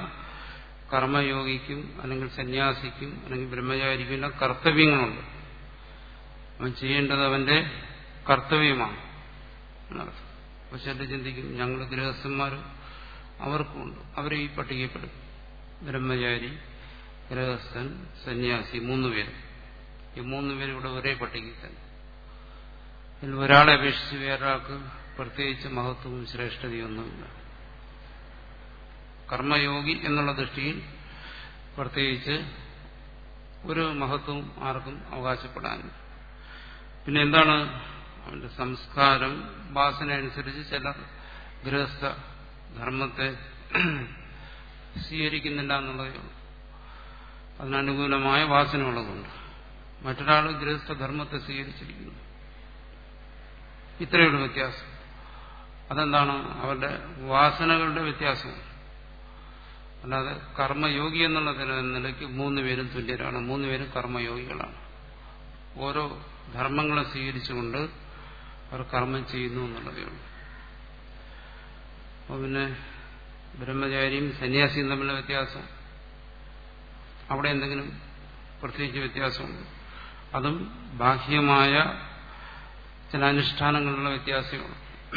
കർമ്മയോഗിക്കും അല്ലെങ്കിൽ സന്യാസിക്കും അല്ലെങ്കിൽ ബ്രഹ്മചാരിക്കും എല്ലാം കർത്തവ്യങ്ങളുണ്ട് അവൻ ചെയ്യേണ്ടത് അവന്റെ കർത്തവ്യമാണ് എന്നർത്ഥം അപ്പൊ ചിലർ ചിന്തിക്കും ഞങ്ങൾ ഗൃഹസ്ഥന്മാർ അവർക്കുണ്ട് അവരെ ഈ പട്ടികപ്പെടും ബ്രഹ്മചാരി ഗൃഹസ്ഥൻ സന്യാസി മൂന്ന് പേര് ഈ മൂന്ന് പേര് ഇവിടെ ഒരേ പട്ടികയിൽ തന്നെ ഇതിൽ ഒരാളെ അപേക്ഷിച്ച് വേറൊരാൾക്ക് പ്രത്യേകിച്ച് മഹത്വവും ശ്രേഷ്ഠതയൊന്നുമില്ല കർമ്മയോഗി എന്നുള്ള ദൃഷ്ടിയിൽ പ്രത്യേകിച്ച് ഒരു മഹത്വവും ആർക്കും അവകാശപ്പെടാനില്ല പിന്നെ എന്താണ് അവന്റെ സംസ്കാരം വാസന അനുസരിച്ച് ചിലർ ഗൃഹസ്ഥ ധർമ്മത്തെ സ്വീകരിക്കുന്നില്ല എന്നുള്ളതേ ഉള്ളൂ അതിനനുകൂലമായ വാസനയുള്ളതുകൊണ്ട് മറ്റൊരാൾ ഗൃഹസ്ഥധർമ്മത്തെ സ്വീകരിച്ചിരിക്കുന്നു ഇത്രയുള്ള വ്യത്യാസം അതെന്താണ് അവരുടെ വാസനകളുടെ വ്യത്യാസം അല്ലാതെ കർമ്മയോഗി എന്നുള്ള നിലയ്ക്ക് മൂന്ന് പേരും തുല്യരാണ് മൂന്ന് പേരും കർമ്മയോഗികളാണ് ഓരോ ധർമ്മങ്ങളെ സ്വീകരിച്ചുകൊണ്ട് അവർ കർമ്മം ചെയ്യുന്നു എന്നുള്ളതേ ഉള്ളൂ അപ്പോൾ പിന്നെ ബ്രഹ്മചാരിയും സന്യാസിയും തമ്മിലുള്ള വ്യത്യാസം അവിടെ എന്തെങ്കിലും പ്രത്യേകിച്ച് വ്യത്യാസമുണ്ട് അതും ബാഹ്യമായ ചില അനുഷ്ഠാനങ്ങളിലുള്ള വ്യത്യാസമാണ്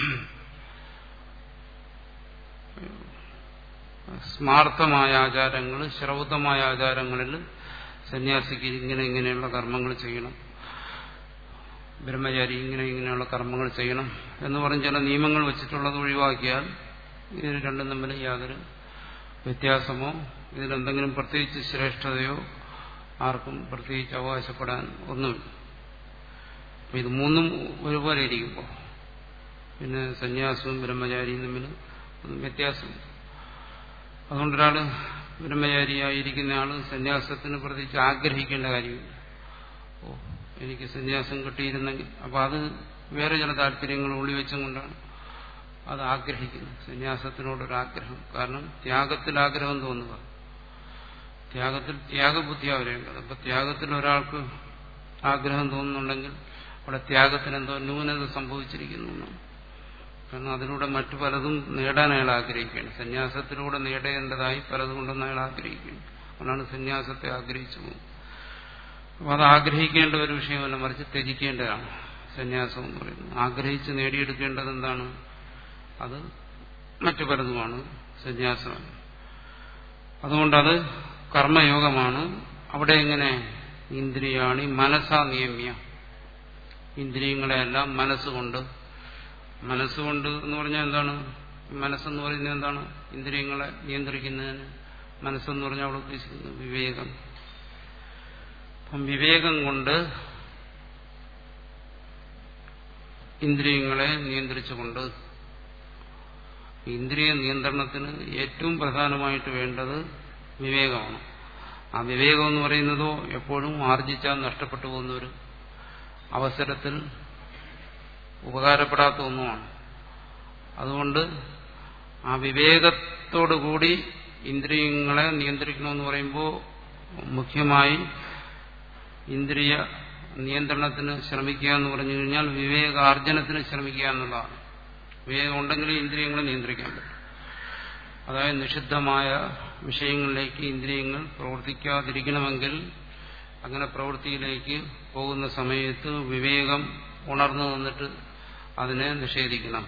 സ്മാർത്ഥമായ ആചാരങ്ങൾ ശ്രൗതമായ ആചാരങ്ങളിൽ സന്യാസിക്ക് ഇങ്ങനെ ഇങ്ങനെയുള്ള കർമ്മങ്ങൾ ചെയ്യണം ബ്രഹ്മചാരി ഇങ്ങനെ ഇങ്ങനെയുള്ള കർമ്മങ്ങൾ ചെയ്യണം എന്ന് പറഞ്ഞ് ചില നിയമങ്ങൾ വെച്ചിട്ടുള്ളത് ഒഴിവാക്കിയാൽ ഇതിന് രണ്ടും തമ്മിൽ യാതൊരു വ്യത്യാസമോ ഇതിലെന്തെങ്കിലും പ്രത്യേകിച്ച് ശ്രേഷ്ഠതയോ ആർക്കും പ്രത്യേകിച്ച് അവകാശപ്പെടാൻ ഒന്നുമില്ല അപ്പൊ ഇത് മൂന്നും ഒരുപോലെ ഇരിക്കുമ്പോൾ പിന്നെ സന്യാസവും ബ്രഹ്മചാരിയും തമ്മിൽ ഒന്നും വ്യത്യാസമില്ല അതുകൊണ്ടൊരാൾ ബ്രഹ്മചാരിയായിരിക്കുന്ന ആള് സന്യാസത്തിന് പ്രത്യേകിച്ച് ആഗ്രഹിക്കേണ്ട കാര്യമില്ല ഓ എനിക്ക് സന്യാസം കിട്ടിയിരുന്നെങ്കിൽ അപ്പൊ അത് വേറെ ചില താല്പര്യങ്ങൾ ഒളിവെച്ചും കൊണ്ടാണ് അത് ആഗ്രഹിക്കുന്നത് സന്യാസത്തിനോടൊരാഗ്രഹം കാരണം ത്യാഗത്തിൽ ആഗ്രഹം തോന്നുക ത്യാഗത്തിൽ ത്യാഗബുദ്ധിയാണ് വരേണ്ടത് അപ്പൊ ത്യാഗത്തിൽ ഒരാൾക്ക് ആഗ്രഹം തോന്നുന്നുണ്ടെങ്കിൽ അവിടെ ത്യാഗത്തിന് എന്തോ ന്യൂനത സംഭവിച്ചിരിക്കുന്നു എന്നാണ് കാരണം അതിലൂടെ മറ്റു പലതും നേടാൻ അയാൾ ആഗ്രഹിക്കുകയാണ് സന്യാസത്തിലൂടെ നേടേണ്ടതായി പലതും ഉണ്ടെന്ന് അയാൾ ആഗ്രഹിക്കുന്നു അതുകൊണ്ടാണ് സന്യാസത്തെ ആഗ്രഹിച്ചു പോകുന്നത് അപ്പൊ അത് ആഗ്രഹിക്കേണ്ട ഒരു വിഷയമല്ല മറിച്ച് ത്യജിക്കേണ്ടതാണ് സന്യാസം എന്ന് പറയുന്നത് ആഗ്രഹിച്ച് നേടിയെടുക്കേണ്ടത് എന്താണ് അത് മറ്റു പലതുമാണ് സന്യാസമാണ് അതുകൊണ്ടത് കർമ്മയോഗമാണ് അവിടെ എങ്ങനെ ഇന്ദ്രിയാണി മനസ്സാ നിയമ്യ ഇന്ദ്രിയങ്ങളെല്ലാം മനസ്സുകൊണ്ട് മനസ്സുകൊണ്ട് എന്ന് പറഞ്ഞാൽ എന്താണ് മനസ്സെന്ന് പറയുന്നത് എന്താണ് ഇന്ദ്രിയങ്ങളെ നിയന്ത്രിക്കുന്നതിന് മനസ്സെന്ന് പറഞ്ഞാൽ അവിടെ ഉദ്ദേശിക്കുന്നത് വിവേകം അപ്പം വിവേകം കൊണ്ട് ഇന്ദ്രിയങ്ങളെ നിയന്ത്രിച്ചുകൊണ്ട് ഇന്ദ്രിയ നിയന്ത്രണത്തിന് ഏറ്റവും പ്രധാനമായിട്ട് വേണ്ടത് വിവേകമാണ് ആ വിവേകം എന്ന് പറയുന്നതോ എപ്പോഴും ആർജിച്ചാൽ നഷ്ടപ്പെട്ടു പോകുന്ന ഒരു അവസരത്തിൽ ഉപകാരപ്പെടാത്ത ഒന്നുമാണ് അതുകൊണ്ട് ആ വിവേകത്തോടുകൂടി ഇന്ദ്രിയങ്ങളെ നിയന്ത്രിക്കണമെന്ന് പറയുമ്പോൾ മുഖ്യമായി ഇന്ദ്രിയ നിയന്ത്രണത്തിന് ശ്രമിക്കുക എന്ന് പറഞ്ഞു കഴിഞ്ഞാൽ വിവേകാർജനത്തിന് ശ്രമിക്കുക എന്നുള്ളതാണ് വിവേകം ഉണ്ടെങ്കിൽ ഇന്ദ്രിയങ്ങളെ നിയന്ത്രിക്കാൻ പറ്റും അതായത് നിഷിദ്ധമായ വിഷയങ്ങളിലേക്ക് ഇന്ദ്രിയങ്ങൾ പ്രവർത്തിക്കാതിരിക്കണമെങ്കിൽ അങ്ങനെ പ്രവൃത്തിയിലേക്ക് പോകുന്ന സമയത്ത് വിവേകം ഉണർന്നു നിന്നിട്ട് അതിനെ നിഷേധിക്കണം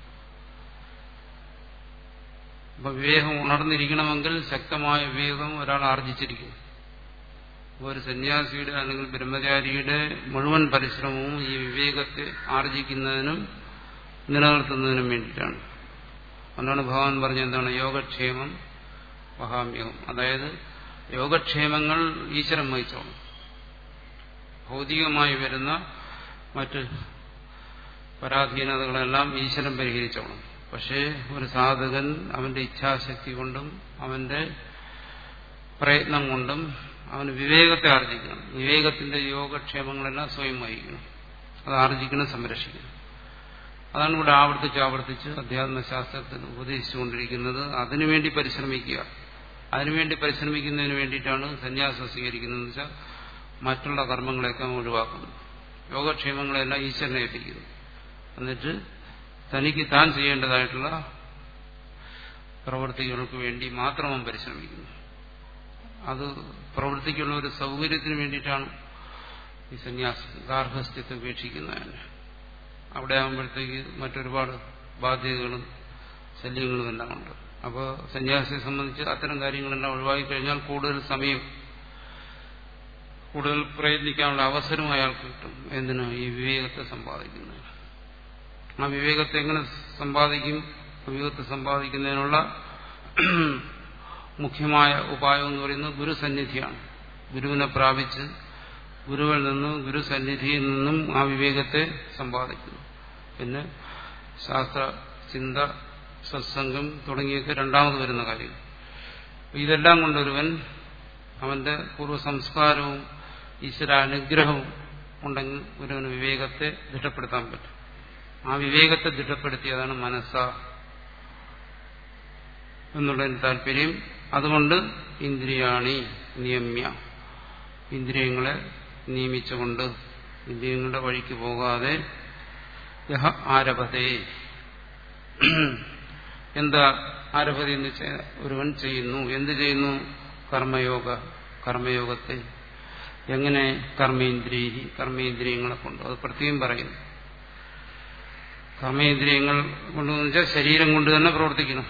അപ്പൊ വിവേകം ഉണർന്നിരിക്കണമെങ്കിൽ ശക്തമായ വിവേകം ഒരാൾ ആർജിച്ചിരിക്കും ഒരു സന്യാസിയുടെ അല്ലെങ്കിൽ ബ്രഹ്മചാരിയുടെ മുഴുവൻ പരിശ്രമവും ഈ വിവേകത്തെ ആർജിക്കുന്നതിനും നിലനിർത്തുന്നതിനും വേണ്ടിയിട്ടാണ് അതുകൊണ്ടാണ് ഭഗവാൻ പറഞ്ഞ എന്താണ് യോഗക്ഷേമം മഹാമ്യഹം അതായത് യോഗക്ഷേമങ്ങൾ ഈശ്വരൻ വഹിച്ചോളും ഭൗതികമായി വരുന്ന മറ്റ് പരാധീനതകളെല്ലാം ഈശ്വരൻ പരിഹരിച്ചോളും പക്ഷേ ഒരു സാധകൻ അവന്റെ ഇച്ഛാശക്തി കൊണ്ടും അവന്റെ പ്രയത്നം കൊണ്ടും അവന് വിവേകത്തെ ആർജിക്കണം വിവേകത്തിന്റെ യോഗക്ഷേമങ്ങളെല്ലാം സ്വയം വഹിക്കണം അത് ആർജിക്കണം സംരക്ഷിക്കണം അതാണ് ഇവിടെ ആവർത്തിച്ച് ആവർത്തിച്ച് അധ്യാത്മശാസ്ത്രത്തിൽ ഉപദേശിച്ചുകൊണ്ടിരിക്കുന്നത് അതിനുവേണ്ടി പരിശ്രമിക്കുക അതിനുവേണ്ടി പരിശ്രമിക്കുന്നതിന് വേണ്ടിയിട്ടാണ് സന്യാസം സ്വീകരിക്കുന്നതെന്ന് വെച്ചാൽ മറ്റുള്ള കർമ്മങ്ങളെയൊക്കെ ഒഴിവാക്കുന്നു യോഗക്ഷേമങ്ങളെല്ലാം ഈശ്വരനെ എത്തിക്കുന്നു എന്നിട്ട് തനിക്ക് താൻ ചെയ്യേണ്ടതായിട്ടുള്ള പ്രവൃത്തികൾക്ക് വേണ്ടി മാത്രം അവൻ പരിശ്രമിക്കുന്നു അത് പ്രവൃത്തിക്കുള്ള ഒരു സൗകര്യത്തിന് വേണ്ടിയിട്ടാണ് ഈ സന്യാസ ഗാർഹസ്ഥ്യത്തെ ഉപേക്ഷിക്കുന്നതിന് അവിടെ ആകുമ്പോഴത്തേക്ക് മറ്റൊരുപാട് ബാധ്യതകളും ശല്യങ്ങളും എല്ലാം ഉണ്ട് അപ്പോൾ സന്യാസിയെ സംബന്ധിച്ച് അത്തരം കാര്യങ്ങളെല്ലാം ഒഴിവാക്കി കഴിഞ്ഞാൽ കൂടുതൽ സമയം കൂടുതൽ പ്രയത്നിക്കാനുള്ള അവസരവും അയാൾക്ക് കിട്ടും എന്തിനു ഈ വിവേകത്തെ സമ്പാദിക്കുന്നത് ആ വിവേകത്തെ എങ്ങനെ സമ്പാദിക്കും വിവേകത്തെ സമ്പാദിക്കുന്നതിനുള്ള മുഖ്യമായ ഉപായം എന്ന് പറയുന്നത് ഗുരുസന്നിധിയാണ് ഗുരുവിനെ പ്രാപിച്ച് ഗുരുവിൽ നിന്നും ഗുരുസന്നിധിയിൽ നിന്നും ആ വിവേകത്തെ സമ്പാദിക്കുന്നു പിന്നെ ശാസ്ത്ര ചിന്ത സത്സംഗം തുടങ്ങിയൊക്കെ രണ്ടാമത് വരുന്ന കാര്യം ഇതെല്ലാം കൊണ്ടൊരുവൻ അവന്റെ പൂർവ്വ സംസ്കാരവും ഈശ്വര അനുഗ്രഹവും ഉണ്ടെങ്കിൽ ഒരുവന് വിവേകത്തെ ദൃഢപ്പെടുത്താൻ പറ്റും ആ വിവേകത്തെ ദൃഢപ്പെടുത്തിയതാണ് മനസ്സ എന്നുള്ളതിന് താല്പര്യം അതുകൊണ്ട് ഇന്ദ്രിയാണി നിയമ്യ ഇന്ദ്രിയങ്ങളെ നിയമിച്ചുകൊണ്ട് ഇന്ദ്രിയങ്ങളുടെ വഴിക്ക് പോകാതെ യഹ ആരഭതേ എന്താ ആരഭത എന്ന് ഒരുവൻ ചെയ്യുന്നു എന്ത് ചെയ്യുന്നു കർമ്മയോഗ കർമ്മയോഗത്തെ എങ്ങനെ കർമ്മേന്ദ്രിയ കർമ്മേന്ദ്രിയങ്ങളെ കൊണ്ട് അത് പ്രത്യേകം പറയുന്നു കർമ്മേന്ദ്രിയങ്ങൾ കൊണ്ടെന്ന് വെച്ചാൽ ശരീരം കൊണ്ട് തന്നെ പ്രവർത്തിക്കണം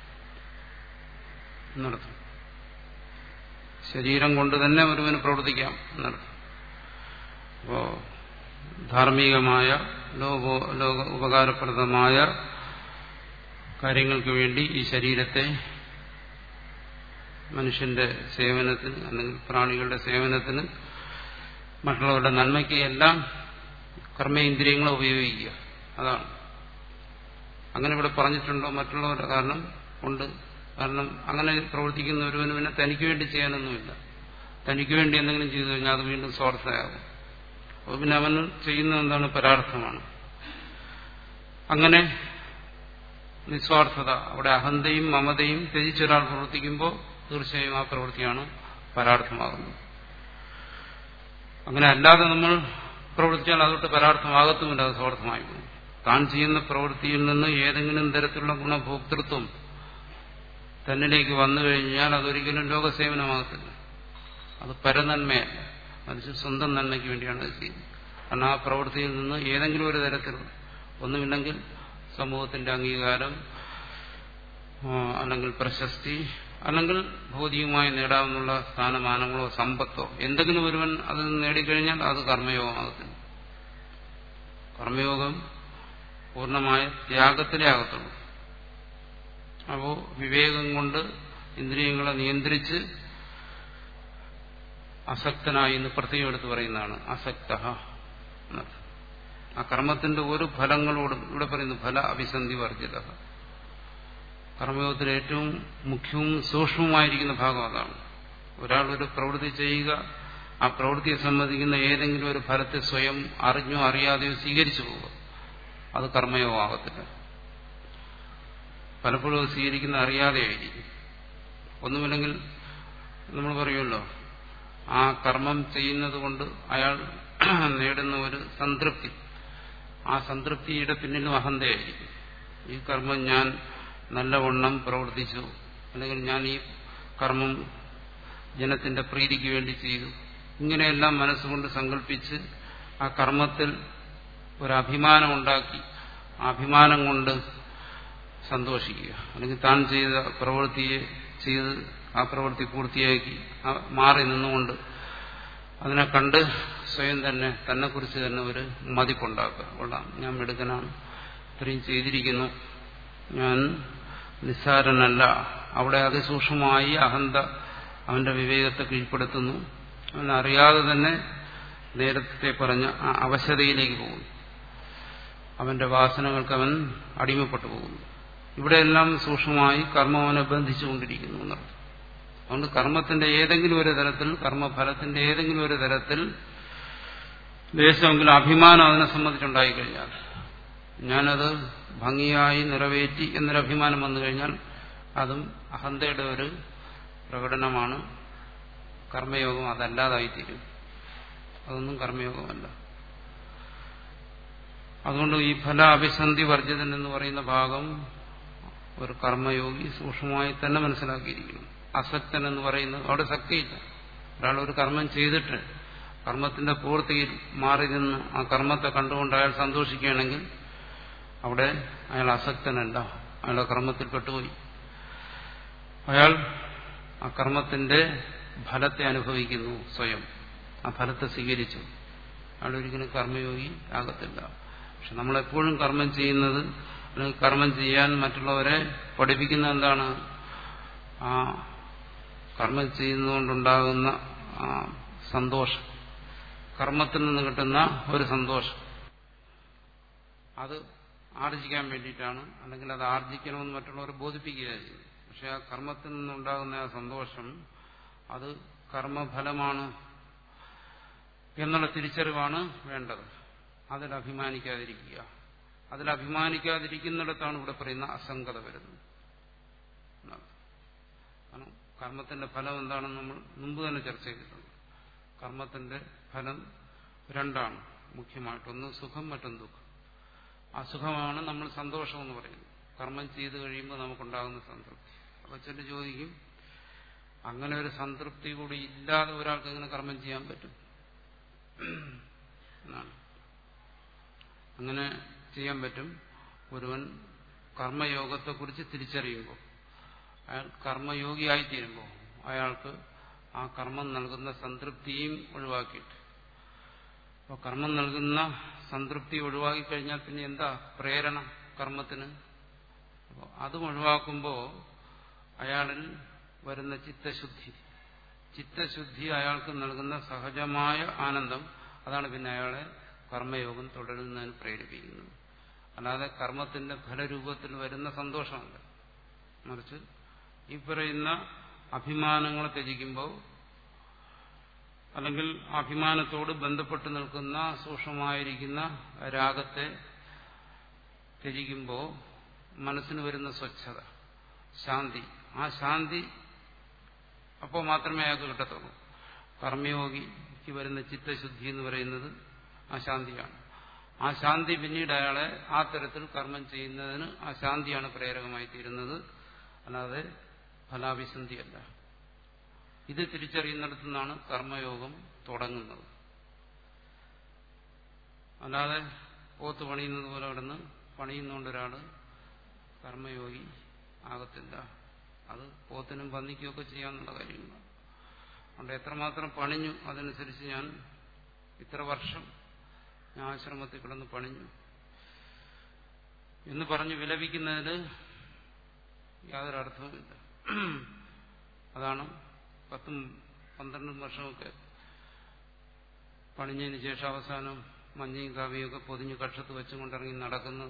എന്നർത്ഥം ശരീരം കൊണ്ട് തന്നെ ഒരുവന് പ്രവർത്തിക്കാം എന്നർത്ഥം അപ്പോ ധാർമ്മികമായ ലോക ലോക ഉപകാരപ്രദമായ കാര്യങ്ങൾക്ക് വേണ്ടി ഈ ശരീരത്തെ മനുഷ്യന്റെ സേവനത്തിന് അല്ലെങ്കിൽ പ്രാണികളുടെ സേവനത്തിന് മറ്റുള്ളവരുടെ നന്മയ്ക്ക് എല്ലാം കർമ്മേന്ദ്രിയങ്ങളെ ഉപയോഗിക്കുക അതാണ് അങ്ങനെ ഇവിടെ പറഞ്ഞിട്ടുണ്ടോ മറ്റുള്ളവരുടെ കാരണം ഉണ്ട് കാരണം അങ്ങനെ പ്രവർത്തിക്കുന്ന ഒരുവന് പിന്നെ തനിക്ക് വേണ്ടി ചെയ്യാനൊന്നുമില്ല തനിക്ക് വേണ്ടി എന്തെങ്കിലും ചെയ്തു കഴിഞ്ഞാൽ അത് വീണ്ടും സ്വാർത്ഥയാകും അപ്പോൾ പിന്നെ അവൻ ചെയ്യുന്നത് എന്താണ് പരാർത്ഥമാണ് അങ്ങനെ നിസ്വാർത്ഥത അവിടെ അഹന്തയും മമതയും ത്യജിച്ചൊരാൾ പ്രവർത്തിക്കുമ്പോൾ തീർച്ചയായും ആ പ്രവൃത്തിയാണ് പരാർത്ഥമാകുന്നത് അങ്ങനെ അല്ലാതെ നമ്മൾ പ്രവർത്തിച്ചാൽ അതൊട്ട് പരാർത്ഥമാകത്തുമില്ല അത് സ്വാർത്ഥമായി പോകും താൻ ചെയ്യുന്ന പ്രവൃത്തിയിൽ നിന്ന് ഏതെങ്കിലും തരത്തിലുള്ള ഗുണഭോക്തൃത്വം തന്നിലേക്ക് വന്നു കഴിഞ്ഞാൽ അതൊരിക്കലും ലോകസേവനമാകത്തില്ല അത് പരനന്മയല്ല മനുഷ്യൻ സ്വന്തം നന്മയ്ക്ക് വേണ്ടിയാണ് അത് ചെയ്യുന്നത് കാരണം ആ പ്രവൃത്തിയിൽ നിന്ന് ഏതെങ്കിലും ഒരു തരത്തിൽ ഒന്നുമില്ലെങ്കിൽ സമൂഹത്തിന്റെ അംഗീകാരം അല്ലെങ്കിൽ പ്രശസ്തി അല്ലെങ്കിൽ ഭൗതികമായി നേടാവുന്ന സ്ഥാനമാനങ്ങളോ സമ്പത്തോ എന്തെങ്കിലും ഒരുവൻ അതിൽ നിന്ന് നേടിക്കഴിഞ്ഞാൽ അത് കർമ്മയോഗമാകത്തില്ല കർമ്മയോഗം പൂർണ്ണമായ ത്യാഗത്തിലേ ആകത്തുള്ളൂ അപ്പോ വിവേകം കൊണ്ട് ഇന്ദ്രിയങ്ങളെ നിയന്ത്രിച്ച് അസക്തനായി എന്ന് പ്രത്യേകം എടുത്ത് പറയുന്നതാണ് അസക്ത ആ കർമ്മത്തിന്റെ ഒരു ഫലങ്ങളോടും ഇവിടെ പറയുന്നു ഫല അഭിസന്ധി വർജിത കർമ്മയോഗത്തിൽ ഏറ്റവും മുഖ്യവും സൂക്ഷ്മമായിരിക്കുന്ന ഭാഗം അതാണ് ഒരാൾ ഒരു പ്രവൃത്തി ചെയ്യുക ആ പ്രവൃത്തിയെ സംബന്ധിക്കുന്ന ഏതെങ്കിലും ഒരു ഫലത്തെ സ്വയം അറിഞ്ഞോ അറിയാതെയോ സ്വീകരിച്ചു പോവുക അത് കർമ്മയോഗമാകത്തില്ല പലപ്പോഴും അത് സ്വീകരിക്കുന്ന അറിയാതെയായിരിക്കും ഒന്നുമില്ലെങ്കിൽ നമ്മൾ പറയുമല്ലോ ആ കർമ്മം ചെയ്യുന്നത് കൊണ്ട് അയാൾ നേടുന്ന ഒരു സംതൃപ്തി ആ സംതൃപ്തിയുടെ പിന്നിലും അഹന്തയായിരിക്കും ഈ കർമ്മം ഞാൻ നല്ലവണ്ണം പ്രവർത്തിച്ചു അല്ലെങ്കിൽ ഞാൻ ഈ കർമ്മം ജനത്തിന്റെ പ്രീതിക്ക് വേണ്ടി ചെയ്തു ഇങ്ങനെയെല്ലാം മനസ്സുകൊണ്ട് സങ്കല്പിച്ച് ആ കർമ്മത്തിൽ ഒരു അഭിമാനം ഉണ്ടാക്കി ആ അഭിമാനം കൊണ്ട് സന്തോഷിക്കുക അല്ലെങ്കിൽ താൻ ചെയ്ത പ്രവൃത്തിയെ ചെയ്ത് ആ പ്രവൃത്തി പൂർത്തിയാക്കി മാറി നിന്നുകൊണ്ട് അതിനെ കണ്ട് സ്വയം തന്നെ തന്നെക്കുറിച്ച് തന്നെ ഒരു മതിപ്പുണ്ടാക്കുക കൊള്ളാം ഞാൻ മിടുക്കനാണ് ഇത്രയും ചെയ്തിരിക്കുന്നു ഞാൻ നിസ്സാരനല്ല അവിടെ അതിസൂക്ഷ്മമായി അഹന്ത അവന്റെ വിവേകത്തെ കീഴ്പ്പെടുത്തുന്നു അവൻ അറിയാതെ തന്നെ നേരത്തെ പറഞ്ഞ ആ അവശതയിലേക്ക് പോകുന്നു അവന്റെ വാസനകൾക്ക് അവൻ അടിമപ്പെട്ടു പോകുന്നു ഇവിടെയെല്ലാം സൂക്ഷ്മമായി കർമ്മം അവനെ ബന്ധിച്ചുകൊണ്ടിരിക്കുന്നു എന്നർത്ഥം അതുകൊണ്ട് കർമ്മത്തിന്റെ ഏതെങ്കിലും ഒരു തരത്തിൽ കർമ്മഫലത്തിന്റെ ഏതെങ്കിലും ഒരു തരത്തിൽ ദേശമെങ്കിലും അഭിമാനം അതിനെ സംബന്ധിച്ചുണ്ടായിക്കഴിഞ്ഞാൽ ഞാനത് ഭംഗിയായി നിറവേറ്റി എന്നൊരു അഭിമാനം വന്നു കഴിഞ്ഞാൽ അതും അഹന്തയുടെ ഒരു പ്രകടനമാണ് കർമ്മയോഗം അതല്ലാതായിത്തീരും അതൊന്നും കർമ്മയോഗമല്ല അതുകൊണ്ട് ഈ ഫല അഭിസന്ധി വർജിതൻ എന്ന് പറയുന്ന ഭാഗം ഒരു കർമ്മയോഗി സൂക്ഷ്മമായി തന്നെ മനസ്സിലാക്കിയിരിക്കുന്നു അസക്തൻ എന്ന് പറയുന്നത് അവിടെ ശക്തിയില്ല ഒരാൾ ഒരു കർമ്മം ചെയ്തിട്ട് കർമ്മത്തിന്റെ പൂർത്തിയിൽ മാറി നിന്ന് ആ കർമ്മത്തെ കണ്ടുകൊണ്ട് അയാൾ സന്തോഷിക്കുകയാണെങ്കിൽ അവിടെ അയാൾ അസക്തനല്ല അയാളുടെ കർമ്മത്തിൽ പെട്ടുപോയി അയാൾ ആ കർമ്മത്തിന്റെ ഫലത്തെ അനുഭവിക്കുന്നു സ്വയം ആ ഫലത്തെ സ്വീകരിച്ചു അയാൾ ഒരിക്കലും കർമ്മയോഗി ആകത്തില്ല പക്ഷെ നമ്മളെപ്പോഴും കർമ്മം ചെയ്യുന്നത് അല്ലെങ്കിൽ കർമ്മം ചെയ്യാൻ മറ്റുള്ളവരെ പഠിപ്പിക്കുന്ന എന്താണ് ആ കർമ്മം ചെയ്യുന്നതുകൊണ്ടുണ്ടാകുന്ന ആ സന്തോഷം കർമ്മത്തിൽ നിന്ന് കിട്ടുന്ന ഒരു സന്തോഷം അത് ആർജിക്കാൻ വേണ്ടിയിട്ടാണ് അല്ലെങ്കിൽ അത് ആർജിക്കണമെന്ന് മറ്റുള്ളവരെ ബോധിപ്പിക്കുകയാണ് ചെയ്യുന്നത് പക്ഷെ ആ കർമ്മത്തിൽ നിന്നുണ്ടാകുന്ന ആ സന്തോഷം അത് കർമ്മഫലമാണ് എന്നുള്ള തിരിച്ചറിവാണ് വേണ്ടത് അതിൽ അഭിമാനിക്കാതിരിക്കുക അതിൽ അഭിമാനിക്കാതിരിക്കുന്നിടത്താണ് ഇവിടെ പറയുന്ന അസംഗത വരുന്നത് കാരണം കർമ്മത്തിന്റെ ഫലം എന്താണെന്ന് നമ്മൾ മുമ്പ് തന്നെ ചർച്ച ചെയ്തിട്ടുണ്ട് കർമ്മത്തിന്റെ ഫലം രണ്ടാണ് മുഖ്യമായിട്ട് ഒന്ന് സുഖം മറ്റൊന്ന് ദുഃഖം അസുഖമാണ് നമ്മൾ സന്തോഷം എന്ന് പറയുന്നത് കർമ്മം ചെയ്തു കഴിയുമ്പോൾ നമുക്കുണ്ടാകുന്ന സംതൃപ്തി അപ്പൊ ചെല്ലു ചോദിക്കും അങ്ങനെ ഒരു സംതൃപ്തി കൂടി ഇല്ലാതെ ഒരാൾക്ക് എങ്ങനെ കർമ്മം ചെയ്യാൻ പറ്റും എന്നാണ് അങ്ങനെ ചെയ്യാൻ പറ്റും ഒരുവൻ കർമ്മയോഗത്തെക്കുറിച്ച് തിരിച്ചറിയുമ്പോൾ അയാൾ കർമ്മയോഗിയായിത്തീരുമ്പോൾ അയാൾക്ക് ആ കർമ്മം നൽകുന്ന സംതൃപ്തിയും ഒഴിവാക്കിയിട്ട് അപ്പോൾ കർമ്മം നൽകുന്ന സംതൃപ്തി ഒഴിവാക്കിക്കഴിഞ്ഞാൽ പിന്നെ എന്താ പ്രേരണ കർമ്മത്തിന് അപ്പോൾ അതും ഒഴിവാക്കുമ്പോൾ അയാളിൽ വരുന്ന ചിത്തശുദ്ധി ചിത്തശുദ്ധി അയാൾക്ക് നൽകുന്ന സഹജമായ ആനന്ദം അതാണ് പിന്നെ അയാളെ കർമ്മയോഗം തുടരുന്നതിന് പ്രേരിപ്പിക്കുന്നത് അല്ലാതെ കർമ്മത്തിന്റെ ഫലരൂപത്തിൽ വരുന്ന സന്തോഷമല്ല മറിച്ച് ഈ പറയുന്ന അഭിമാനങ്ങളെ ത്യജിക്കുമ്പോൾ അല്ലെങ്കിൽ അഭിമാനത്തോട് ബന്ധപ്പെട്ട് നിൽക്കുന്ന സൂക്ഷ്മമായിരിക്കുന്ന രാഗത്തെ ത്യജിക്കുമ്പോൾ മനസ്സിന് വരുന്ന സ്വച്ഛത ശാന്തി ആ ശാന്തി അപ്പോൾ മാത്രമേ അയാൾക്ക് കിട്ടത്തുള്ളൂ കർമ്മയോഗിക്ക് വരുന്ന ചിത്തശുദ്ധി എന്ന് പറയുന്നത് ആ ശാന്തിയാണ് ആ ശാന്തി പിന്നീട് അയാളെ ആ തരത്തിൽ കർമ്മം ചെയ്യുന്നതിന് ആ ശാന്തിയാണ് പ്രേരകമായി തീരുന്നത് അല്ലാതെ ഫലാഭിസന്ധിയല്ല ഇത് തിരിച്ചറിയുന്നിടത്തു നിന്നാണ് കർമ്മയോഗം തുടങ്ങുന്നത് അല്ലാതെ പോത്ത് പണിയുന്നത് പോലെ കിടന്ന് പണിയുന്നതുകൊണ്ട് ഒരാൾ കർമ്മയോഗി ആകത്തില്ല അത് പോത്തിനും പന്നിക്കും ഒക്കെ ചെയ്യാനുള്ള കാര്യങ്ങളാണ് അതുകൊണ്ട് എത്രമാത്രം പണിഞ്ഞു അതനുസരിച്ച് ഞാൻ ഇത്ര വർഷം ഞാൻ ആശ്രമത്തിൽ കിടന്ന് പണിഞ്ഞു എന്ന് പറഞ്ഞ് വിലപിക്കുന്നതിന് യാതൊരു അർത്ഥവുമില്ല അതാണ് പത്തും പന്ത്രണ്ടും വർഷമൊക്കെ പണിഞ്ഞതിന് ശേഷം അവസാനം മഞ്ഞയും കാവ്യമൊക്കെ പൊതിഞ്ഞ് കക്ഷത്ത് വെച്ചുകൊണ്ടിറങ്ങി നടക്കുന്നത്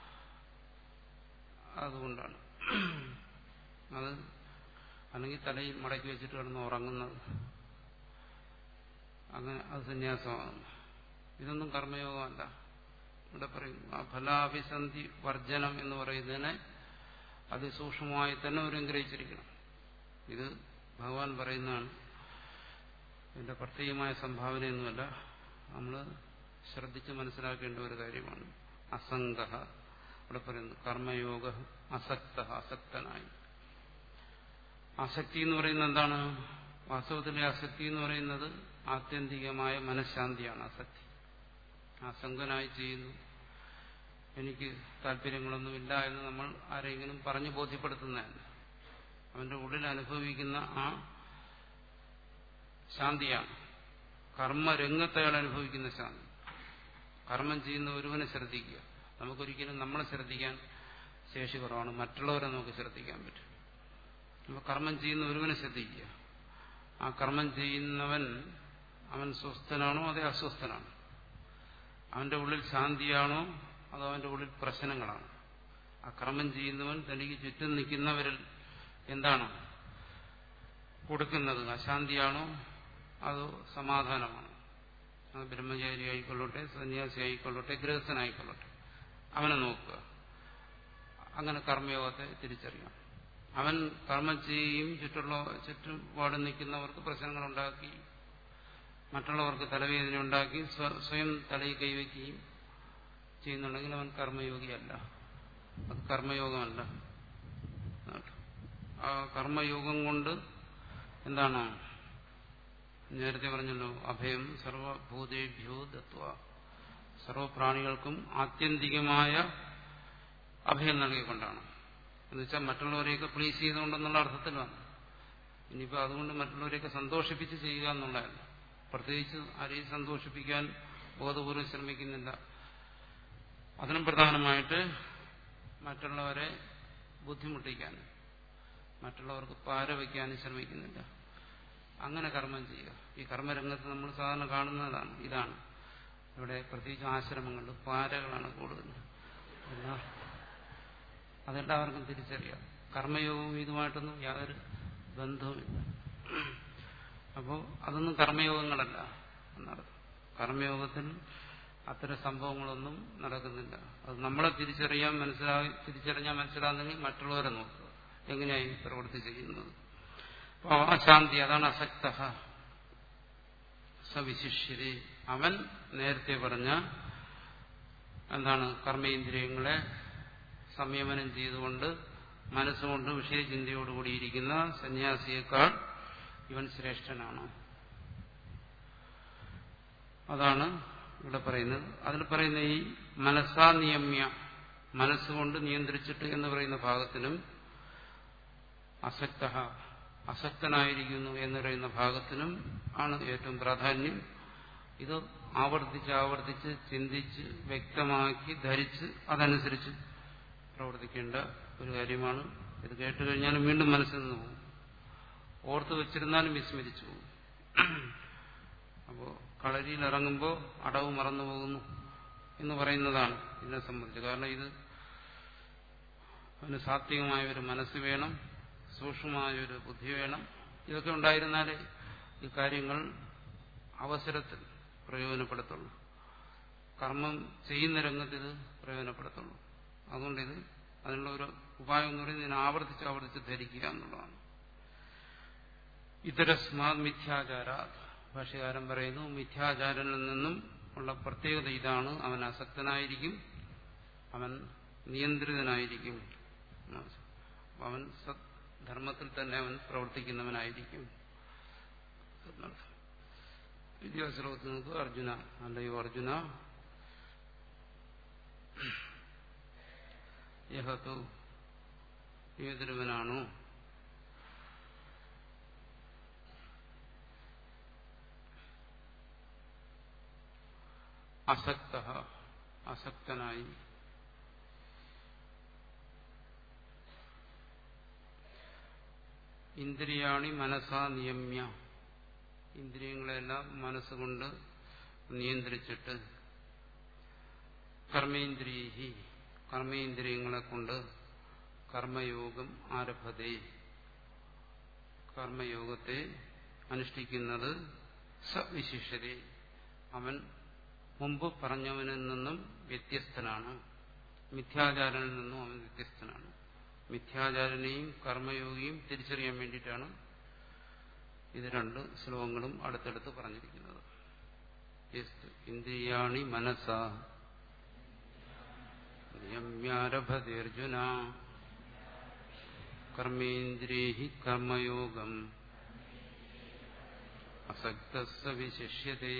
അതുകൊണ്ടാണ് അത് അല്ലെങ്കിൽ തലയിൽ മടക്കി വെച്ചിട്ട് കിടന്ന് ഉറങ്ങുന്നത് അങ്ങനെ അത് സന്യാസമാകുന്നു ഇതൊന്നും കർമ്മയോഗമല്ല ഇവിടെ പറയും ആ ഫലാഭിസന്ധി വർജനം എന്ന് പറയുന്നതിനെ അതിസൂക്ഷ്മമായി തന്നെ അവരും ഗ്രഹിച്ചിരിക്കണം ഇത് ഭഗവാൻ പറയുന്നതാണ് ഇതിന്റെ പ്രത്യേകമായ സംഭാവനയൊന്നുമല്ല നമ്മൾ ശ്രദ്ധിച്ച് മനസ്സിലാക്കേണ്ട ഒരു കാര്യമാണ് അസംഗ ഇവിടെ പറയുന്നു കർമ്മയോഗ അസക്ത അസക്തനായി ആസക്തി എന്ന് പറയുന്നത് എന്താണ് വാസ്തവത്തിലെ ആസക്തി എന്ന് പറയുന്നത് ആത്യന്തികമായ മനഃശാന്തിയാണ് ആസക്തി ആസംഗനായി ചെയ്യുന്നു എനിക്ക് താല്പര്യങ്ങളൊന്നുമില്ല എന്ന് നമ്മൾ ആരെങ്കിലും പറഞ്ഞു ബോധ്യപ്പെടുത്തുന്നതല്ല അവന്റെ ഉള്ളിൽ അനുഭവിക്കുന്ന ആ ശാന്തിയാണ് കർമ്മരംഗത്ത് അയാൾ അനുഭവിക്കുന്ന ശാന്തി കർമ്മം ചെയ്യുന്ന ഒരുവനെ ശ്രദ്ധിക്കുക നമുക്കൊരിക്കലും നമ്മളെ ശ്രദ്ധിക്കാൻ ശേഷി കുറവാണ് മറ്റുള്ളവരെ നമുക്ക് ശ്രദ്ധിക്കാൻ പറ്റും അപ്പോൾ കർമ്മം ചെയ്യുന്ന ഒരുവനെ ശ്രദ്ധിക്കുക ആ കർമ്മം ചെയ്യുന്നവൻ അവൻ സ്വസ്ഥനാണോ അതേ അസ്വസ്ഥനാണോ അവന്റെ ഉള്ളിൽ ശാന്തിയാണോ അതോ അവന്റെ ഉള്ളിൽ പ്രശ്നങ്ങളാണ് ആ കർമ്മം ചെയ്യുന്നവൻ തനിക്ക് ചുറ്റും നിൽക്കുന്നവരിൽ എന്താണ് കൊടുക്കുന്നത് അശാന്തിയാണോ അതോ സമാധാനമാണോ അത് ബ്രഹ്മചാരി ആയിക്കൊള്ളട്ടെ സന്യാസി ആയിക്കൊള്ളട്ടെ ഗൃഹസ്ഥനായിക്കൊള്ളട്ടെ അവനെ നോക്കുക അങ്ങനെ കർമ്മയോഗത്തെ തിരിച്ചറിയാം അവൻ കർമ്മം ചെയ്യുകയും ചുറ്റുള്ള ചുറ്റുപാട് നിൽക്കുന്നവർക്ക് പ്രശ്നങ്ങൾ ഉണ്ടാക്കി മറ്റുള്ളവർക്ക് തലവേദന ഉണ്ടാക്കി സ്വയം തലയിൽ കൈവയ്ക്കുകയും ചെയ്യുന്നുണ്ടെങ്കിൽ അവൻ കർമ്മയോഗിയല്ല അത് കർമ്മയോഗമല്ല ആ കർമ്മയോഗം കൊണ്ട് എന്താണ് നേരത്തെ പറഞ്ഞല്ലോ അഭയം സർവഭൂതേഭ്യോ ദത്വ സർവപ്രാണികൾക്കും ആത്യന്തികമായ അഭയം നൽകിക്കൊണ്ടാണ് എന്നുവെച്ചാൽ മറ്റുള്ളവരെയൊക്കെ പ്ലീസ് ചെയ്തുകൊണ്ടെന്നുള്ള അർത്ഥത്തിലാണ് ഇനിയിപ്പോൾ അതുകൊണ്ട് മറ്റുള്ളവരെയൊക്കെ സന്തോഷിപ്പിച്ച് ചെയ്യുക എന്നുള്ളതല്ല പ്രത്യേകിച്ച് ആരെയും സന്തോഷിപ്പിക്കാൻ ബോധപൂർവ്വം ശ്രമിക്കുന്നില്ല അതിനും പ്രധാനമായിട്ട് മറ്റുള്ളവരെ ബുദ്ധിമുട്ടിക്കാൻ മറ്റുള്ളവർക്ക് പാര വയ്ക്കാനും ശ്രമിക്കുന്നില്ല അങ്ങനെ കർമ്മം ചെയ്യുക ഈ കർമ്മരംഗത്ത് നമ്മൾ സാധാരണ കാണുന്നതാണ് ഇതാണ് ഇവിടെ പ്രത്യേകിച്ച് ആശ്രമങ്ങളിൽ പാരകളാണ് കൂടുതൽ എല്ലാ അതെല്ലാവർക്കും തിരിച്ചറിയാം കർമ്മയോഗവും ഇതുമായിട്ടൊന്നും യാതൊരു ബന്ധവുമില്ല അപ്പോൾ അതൊന്നും കർമ്മയോഗങ്ങളല്ല എന്നർത്ഥം കർമ്മയോഗത്തിൽ അത്തരം സംഭവങ്ങളൊന്നും നടക്കുന്നില്ല അത് നമ്മളെ തിരിച്ചറിയാൻ മനസ്സിലായി തിരിച്ചറിഞ്ഞാൽ മനസ്സിലാകുന്നെങ്കിൽ മറ്റുള്ളവരെ നോക്കുക എങ്ങനെയായി പ്രവൃത്തി ചെയ്യുന്നത് അപ്പോൾ അശാന്തി അതാണ് അസക്ത സവിശിഷ്യരി അവൻ നേരത്തെ പറഞ്ഞ എന്താണ് കർമ്മേന്ദ്രിയങ്ങളെ സംയമനം ചെയ്തുകൊണ്ട് മനസ്സുകൊണ്ട് വിഷയചിന്തയോടുകൂടിയിരിക്കുന്ന സന്യാസിയേക്കാൾ ഇവൻ ശ്രേഷ്ഠനാണ് അതാണ് ഇവിടെ പറയുന്നത് അതിൽ പറയുന്ന ഈ മനസ്സാ നിയമ്യ മനസ്സുകൊണ്ട് നിയന്ത്രിച്ചിട്ട് എന്ന് പറയുന്ന ഭാഗത്തിനും അസക്ത അസക്തനായിരിക്കുന്നു എന്ന് പറയുന്ന ഭാഗത്തിനും ആണ് ഏറ്റവും പ്രാധാന്യം ഇത് ആവർത്തിച്ച് ആവർത്തിച്ച് ചിന്തിച്ച് വ്യക്തമാക്കി ധരിച്ച് അതനുസരിച്ച് പ്രവർത്തിക്കേണ്ട ഒരു കാര്യമാണ് ഇത് കേട്ട് കഴിഞ്ഞാലും വീണ്ടും മനസ്സിൽ നിന്ന് പോകും ഓർത്ത് വെച്ചിരുന്നാലും വിസ്മരിച്ചു പോകും അപ്പോൾ കളരിയിൽ ഇറങ്ങുമ്പോൾ അടവ് മറന്നു പോകുന്നു എന്ന് പറയുന്നതാണ് ഇതിനെ സംബന്ധിച്ച് കാരണം ഇത് അതിന് സാത്വികമായ ഒരു മനസ്സ് വേണം സൂക്ഷ്മമായ ഒരു ബുദ്ധി വേണം ഇതൊക്കെ ഉണ്ടായിരുന്നാലേ ഈ കാര്യങ്ങൾ അവസരത്തിൽ പ്രയോജനപ്പെടുത്തുള്ളൂ കർമ്മം ചെയ്യുന്ന രംഗത്ത് ഇത് പ്രയോജനപ്പെടുത്തുള്ളൂ അതുകൊണ്ട് ഇത് അതിനുള്ള ഒരു ഉപായം എന്ന് പറയുന്നത് ഇതിനെ ആവർത്തിച്ച് ആവർത്തിച്ച് ധരിക്കുക എന്നുള്ളതാണ് ഇതരസ്മാത് മിഥ്യാചാര ഭാഷകാരൻ പറയുന്നു മിഥ്യാചാരനിൽ നിന്നും ഉള്ള പ്രത്യേകത ഇതാണ് അവൻ അസക്തനായിരിക്കും അവൻ നിയന്ത്രിതനായിരിക്കും അവൻ ധർമ്മത്തിൽ തന്നെ അവൻ പ്രവർത്തിക്കുന്നവനായിരിക്കും വിദ്യാശ്ലോകത്തിൽ നോക്കുക അർജുന അല്ലയോ അർജുന യഹത്തു ഏതൊരുവനാണോ അസക്ത അസക്തനായി ഇന്ദ്രിയാണി മനസ്സാ നിയമ്യ ഇന്ദ്രിയങ്ങളെല്ലാം മനസ്സുകൊണ്ട് നിയന്ത്രിച്ചിട്ട് കർമ്മേന്ദ്രിയഹി കർമ്മേന്ദ്രിയങ്ങളെ കൊണ്ട് കർമ്മയോഗം ആരഭതേ കർമ്മയോഗത്തെ അനുഷ്ഠിക്കുന്നത് സവിശിഷ്യതേ അവൻ മുമ്പ് പറഞ്ഞവനിൽ നിന്നും വ്യത്യസ്തനാണ് മിഥ്യാചാരനിൽ നിന്നും അവൻ വ്യത്യസ്തനാണ് മിഥ്യാചാരനെയും കർമ്മയോഗിയും തിരിച്ചറിയാൻ വേണ്ടിയിട്ടാണ് ഇത് രണ്ട് ശ്ലോകങ്ങളും അടുത്തടുത്ത് പറഞ്ഞിരിക്കുന്നത് ഇന്ദ്രിയാണി മനസ്സ നിയമ്യാരഭതേർജുന കർമ്മേന്ദ്രിയഹി കർമ്മയോഗം അസക്ത വിശിഷ്യതേ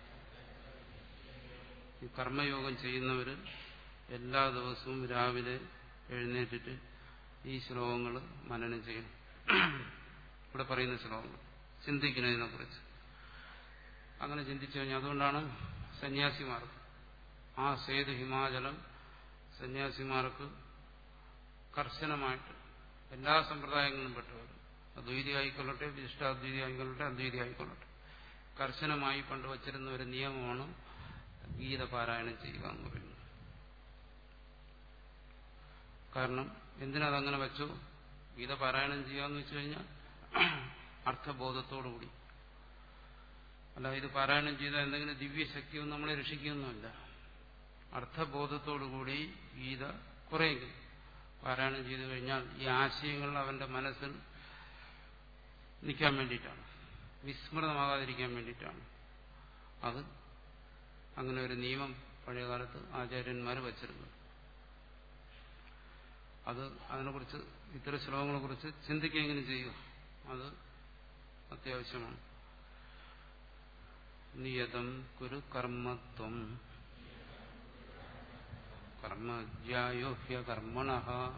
ഈ കർമ്മയോഗം ചെയ്യുന്നവർ എല്ലാ ദിവസവും രാവിലെ എഴുന്നേറ്റിട്ട് ഈ ശ്ലോകങ്ങൾ മനനം ചെയ്യണം ഇവിടെ പറയുന്ന ശ്ലോകങ്ങൾ ചിന്തിക്കുന്നതിനെ കുറിച്ച് അങ്ങനെ ചിന്തിച്ചു കഴിഞ്ഞാൽ അതുകൊണ്ടാണ് സന്യാസിമാർക്ക് ആ സേതു ഹിമാചലം സന്യാസിമാർക്ക് കർശനമായിട്ട് എല്ലാ സമ്പ്രദായങ്ങളും പെട്ടവർ അദ്വൈതി ആയിക്കൊള്ളട്ടെ വിശിഷ്ടാദ്വൈതി ആയിക്കൊള്ളട്ടെ അദ്വൈതി ആയിക്കൊള്ളട്ടെ കർശനമായി പണ്ട് വച്ചിരുന്ന ഒരു നിയമമാണ് ഗീത പാരായണം ചെയ്യുക എന്ന് പറയുന്നത് കാരണം എന്തിനതങ്ങനെ വെച്ചു ഗീത പാരായണം ചെയ്യുക എന്ന് വെച്ചു കഴിഞ്ഞാൽ അർത്ഥബോധത്തോടുകൂടി അല്ല ഇത് പാരായണം ചെയ്ത എന്തെങ്കിലും ദിവ്യശക്തിയും നമ്മളെ രക്ഷിക്കുകയൊന്നുമില്ല അർത്ഥബോധത്തോടുകൂടി ഗീത കുറെയെങ്കിലും പാരായണം ചെയ്തു കഴിഞ്ഞാൽ ഈ ആശയങ്ങൾ അവന്റെ മനസ്സിൽ നിൽക്കാൻ വേണ്ടിയിട്ടാണ് വിസ്മൃതമാകാതിരിക്കാൻ വേണ്ടിയിട്ടാണ് അത് അങ്ങനെ ഒരു നിയമം പഴയകാലത്ത് ആചാര്യന്മാർ വച്ചിരുന്നു അത് അതിനെക്കുറിച്ച് ഇത്തരം ശ്ലോകങ്ങളെ കുറിച്ച് ചിന്തിക്കുകയെങ്കിലും ചെയ്യുക അത് അത്യാവശ്യമാണ് നിയതം കുരു കർമ്മത്വം കർമ്മജ്യായോഹ്യ കർമ്മണ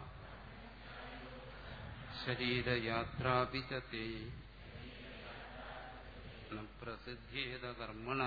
ശരീരയാത്രാപി ചേ ന പ്രസിദ്ധേത കർമ്മണ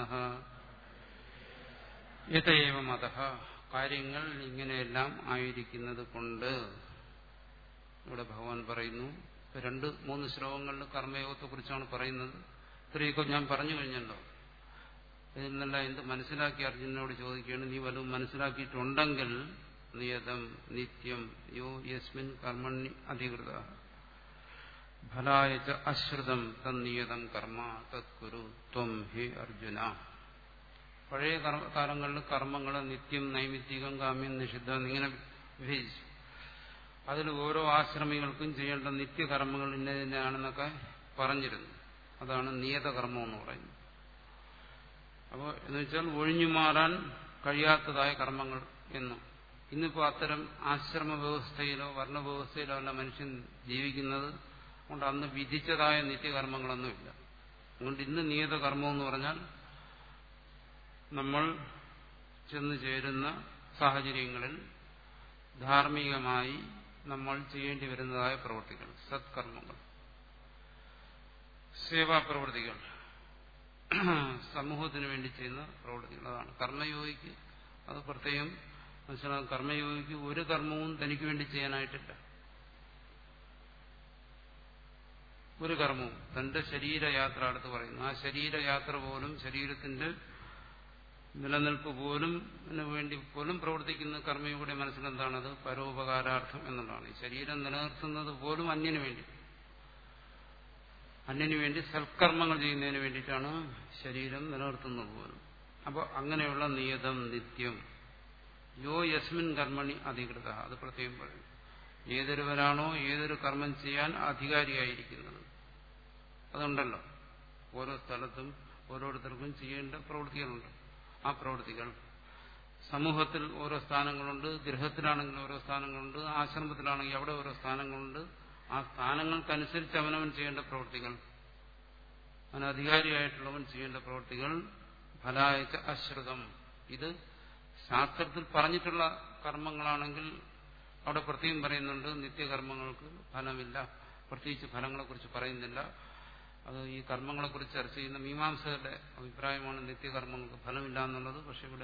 യഥേവ മത കാര്യങ്ങൾ ഇങ്ങനെയെല്ലാം ആയിരിക്കുന്നത് കൊണ്ട് ഇവിടെ ഭഗവാൻ പറയുന്നു രണ്ട് മൂന്ന് ശ്ലോകങ്ങളിൽ കർമ്മയോഗത്തെ കുറിച്ചാണ് പറയുന്നത് ഇത്രയൊക്കെ ഞാൻ പറഞ്ഞു കഴിഞ്ഞല്ലോ ഇതിൽ നിന്നെല്ലാം എന്ത് മനസ്സിലാക്കി അർജുനോട് ചോദിക്കുകയാണ് നീ വല്ലതും മനസ്സിലാക്കിയിട്ടുണ്ടെങ്കിൽ നിയതം നിത്യം യോ യസ്മിൻ കർമ്മണി അധികൃത ഫലായ അശ്രിതം തന്നിയതം കർമ്മ തത്കുരു ത്വം ഹി അർജുന പഴയ കാലങ്ങളിൽ കർമ്മങ്ങൾ നിത്യം നൈമിത്തികം കാമ്യം നിഷിദ്ധം ഇങ്ങനെ വിഭജിച്ചു അതിൽ ഓരോ ആശ്രമികൾക്കും ചെയ്യേണ്ട നിത്യകർമ്മങ്ങൾ ഇന്നതിനാണെന്നൊക്കെ പറഞ്ഞിരുന്നു അതാണ് നിയതകർമ്മം എന്ന് പറയുന്നത് അപ്പോൾ എന്ന് വെച്ചാൽ ഒഴിഞ്ഞു മാറാൻ കഴിയാത്തതായ കർമ്മങ്ങൾ എന്ന് ഇന്നിപ്പോൾ അത്തരം ആശ്രമ വ്യവസ്ഥയിലോ വർണ്ണവ്യവസ്ഥയിലോ അല്ല മനുഷ്യൻ ജീവിക്കുന്നത് കൊണ്ട് അന്ന് വിധിച്ചതായ നിത്യകർമ്മങ്ങളൊന്നുമില്ല അതുകൊണ്ട് ഇന്ന് നിയതകർമ്മം എന്ന് പറഞ്ഞാൽ നമ്മൾ ചെന്നു ചേരുന്ന സാഹചര്യങ്ങളിൽ ധാർമ്മികമായി നമ്മൾ ചെയ്യേണ്ടി വരുന്നതായ പ്രവൃത്തികൾ സത്കർമ്മങ്ങൾ സേവാ പ്രവൃത്തികൾ സമൂഹത്തിന് വേണ്ടി ചെയ്യുന്ന പ്രവൃത്തികൾ അതാണ് കർമ്മയോഗിക്ക് അത് പ്രത്യേകം മനസ്സിലാകും കർമ്മയോഗിക്ക് ഒരു കർമ്മവും തനിക്ക് വേണ്ടി ചെയ്യാനായിട്ടില്ല ഒരു കർമ്മവും തന്റെ ശരീരയാത്ര അടുത്ത് പറയുന്നു ആ ശരീരയാത്ര പോലും ശരീരത്തിന്റെ നിലനിൽപ്പ് പോലും വേണ്ടി പോലും പ്രവർത്തിക്കുന്ന കർമ്മയുടെ മനസ്സിലെന്താണത് പരോപകാരാർത്ഥം എന്നുള്ളതാണ് ഈ ശരീരം നിലനിർത്തുന്നത് പോലും അന്യന് വേണ്ടി അന്യന് വേണ്ടി സൽക്കർമ്മങ്ങൾ ചെയ്യുന്നതിന് വേണ്ടിയിട്ടാണ് ശരീരം നിലനിർത്തുന്നത് പോലും അപ്പോൾ അങ്ങനെയുള്ള നിയതം നിത്യം യോ യസ്മിൻ കർമ്മണി അധികൃത അത് പ്രത്യേകം പറയും ഏതൊരുവരാണോ ഏതൊരു കർമ്മം ചെയ്യാൻ അധികാരിയായിരിക്കുന്നത് അതുണ്ടല്ലോ ഓരോ സ്ഥലത്തും ഓരോരുത്തർക്കും ചെയ്യേണ്ട പ്രവൃത്തികളുണ്ട് ആ പ്രവൃത്തികൾ സമൂഹത്തിൽ ഓരോ സ്ഥാനങ്ങളുണ്ട് ഗൃഹത്തിലാണെങ്കിൽ ഓരോ സ്ഥാനങ്ങളുണ്ട് ആശ്രമത്തിലാണെങ്കിൽ അവിടെ ഓരോ സ്ഥാനങ്ങളുണ്ട് ആ സ്ഥാനങ്ങൾക്കനുസരിച്ച് അവനവൻ ചെയ്യേണ്ട പ്രവൃത്തികൾ അവൻ അധികാരിയായിട്ടുള്ളവൻ ചെയ്യേണ്ട പ്രവൃത്തികൾ ഫലായച്ച അശ്രിതം ഇത് ശാസ്ത്രത്തിൽ പറഞ്ഞിട്ടുള്ള കർമ്മങ്ങളാണെങ്കിൽ അവിടെ പ്രത്യേകം പറയുന്നുണ്ട് നിത്യകർമ്മങ്ങൾക്ക് ഫലമില്ല പ്രത്യേകിച്ച് ഫലങ്ങളെക്കുറിച്ച് പറയുന്നില്ല അത് ഈ കർമ്മങ്ങളെക്കുറിച്ച് ചർച്ച ചെയ്യുന്ന മീമാംസകരുടെ അഭിപ്രായമാണ് നിത്യകർമ്മങ്ങൾക്ക് ഫലമില്ല എന്നുള്ളത് പക്ഷെ ഇവിടെ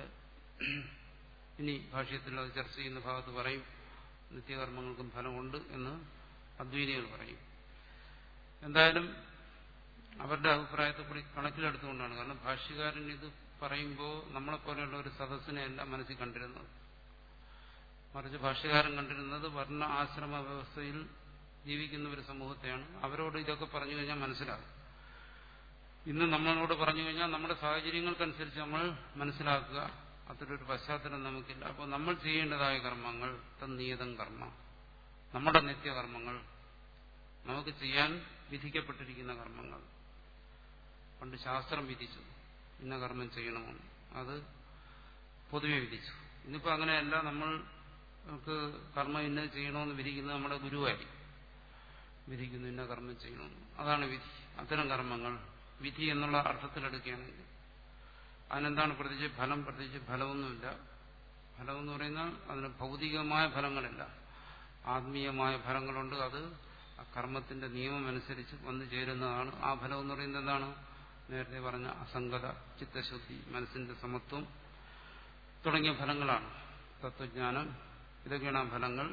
ഇനി ഭാഷ്യത്തിൽ അത് ചർച്ച ചെയ്യുന്ന ഭാഗത്ത് പറയും നിത്യകർമ്മങ്ങൾക്കും ഫലമുണ്ട് എന്ന് അദ്വൈതികൾ പറയും എന്തായാലും അവരുടെ അഭിപ്രായത്തെ കൂടി കണക്കിലെടുത്തുകൊണ്ടാണ് കാരണം ഭാഷ്യകാരൻ ഇത് പറയുമ്പോൾ നമ്മളെപ്പോലെയുള്ള ഒരു സദസ്സിനെയല്ല മനസ്സിൽ കണ്ടിരുന്നത് മറിച്ച് ഭാഷ്യകാരൻ കണ്ടിരുന്നത് വർണ്ണ ആശ്രമ വ്യവസ്ഥയിൽ ജീവിക്കുന്ന ഒരു സമൂഹത്തെയാണ് അവരോട് ഇതൊക്കെ പറഞ്ഞു കഴിഞ്ഞാൽ മനസ്സിലാകും ഇന്ന് നമ്മളോട് പറഞ്ഞു കഴിഞ്ഞാൽ നമ്മുടെ സാഹചര്യങ്ങൾക്കനുസരിച്ച് നമ്മൾ മനസ്സിലാക്കുക അത്തരൊരു പശ്ചാത്തലം നമുക്കില്ല അപ്പോൾ നമ്മൾ ചെയ്യേണ്ടതായ കർമ്മങ്ങൾ തന്നീയതം കർമ്മ നമ്മുടെ നിത്യകർമ്മങ്ങൾ നമുക്ക് ചെയ്യാൻ വിധിക്കപ്പെട്ടിരിക്കുന്ന കർമ്മങ്ങൾ പണ്ട് ശാസ്ത്രം വിധിച്ചു ഇന്ന കർമ്മം ചെയ്യണമെന്ന് അത് പൊതുവെ വിധിച്ചു ഇന്നിപ്പോൾ അങ്ങനെയല്ല നമ്മൾ നമുക്ക് കർമ്മം ഇന്നത് ചെയ്യണമെന്ന് വിധിക്കുന്നത് നമ്മുടെ ഗുരുവായിരിക്കും വിധിക്കുന്നു ഇന്ന കർമ്മം ചെയ്യണമെന്ന് അതാണ് വിധി അത്തരം കർമ്മങ്ങൾ വിധി എന്നുള്ള അർത്ഥത്തിലെടുക്കുകയാണെങ്കിൽ അതിനെന്താണ് പ്രത്യേകിച്ച് ഫലം പ്രത്യേകിച്ച് ഫലമൊന്നുമില്ല ഫലം എന്ന് പറയുന്നത് അതിന് ഭൗതികമായ ഫലങ്ങളില്ല ആത്മീയമായ ഫലങ്ങളുണ്ട് അത് ആ കർമ്മത്തിന്റെ നിയമം അനുസരിച്ച് വന്നു ചേരുന്നതാണ് ആ ഫലം എന്ന് പറയുന്നത് എന്താണ് നേരത്തെ പറഞ്ഞ അസംഗത ചിത്തശുദ്ധി മനസ്സിന്റെ സമത്വം തുടങ്ങിയ ഫലങ്ങളാണ് തത്വജ്ഞാനം ഇതൊക്കെയാണ് ആ ഫലങ്ങൾ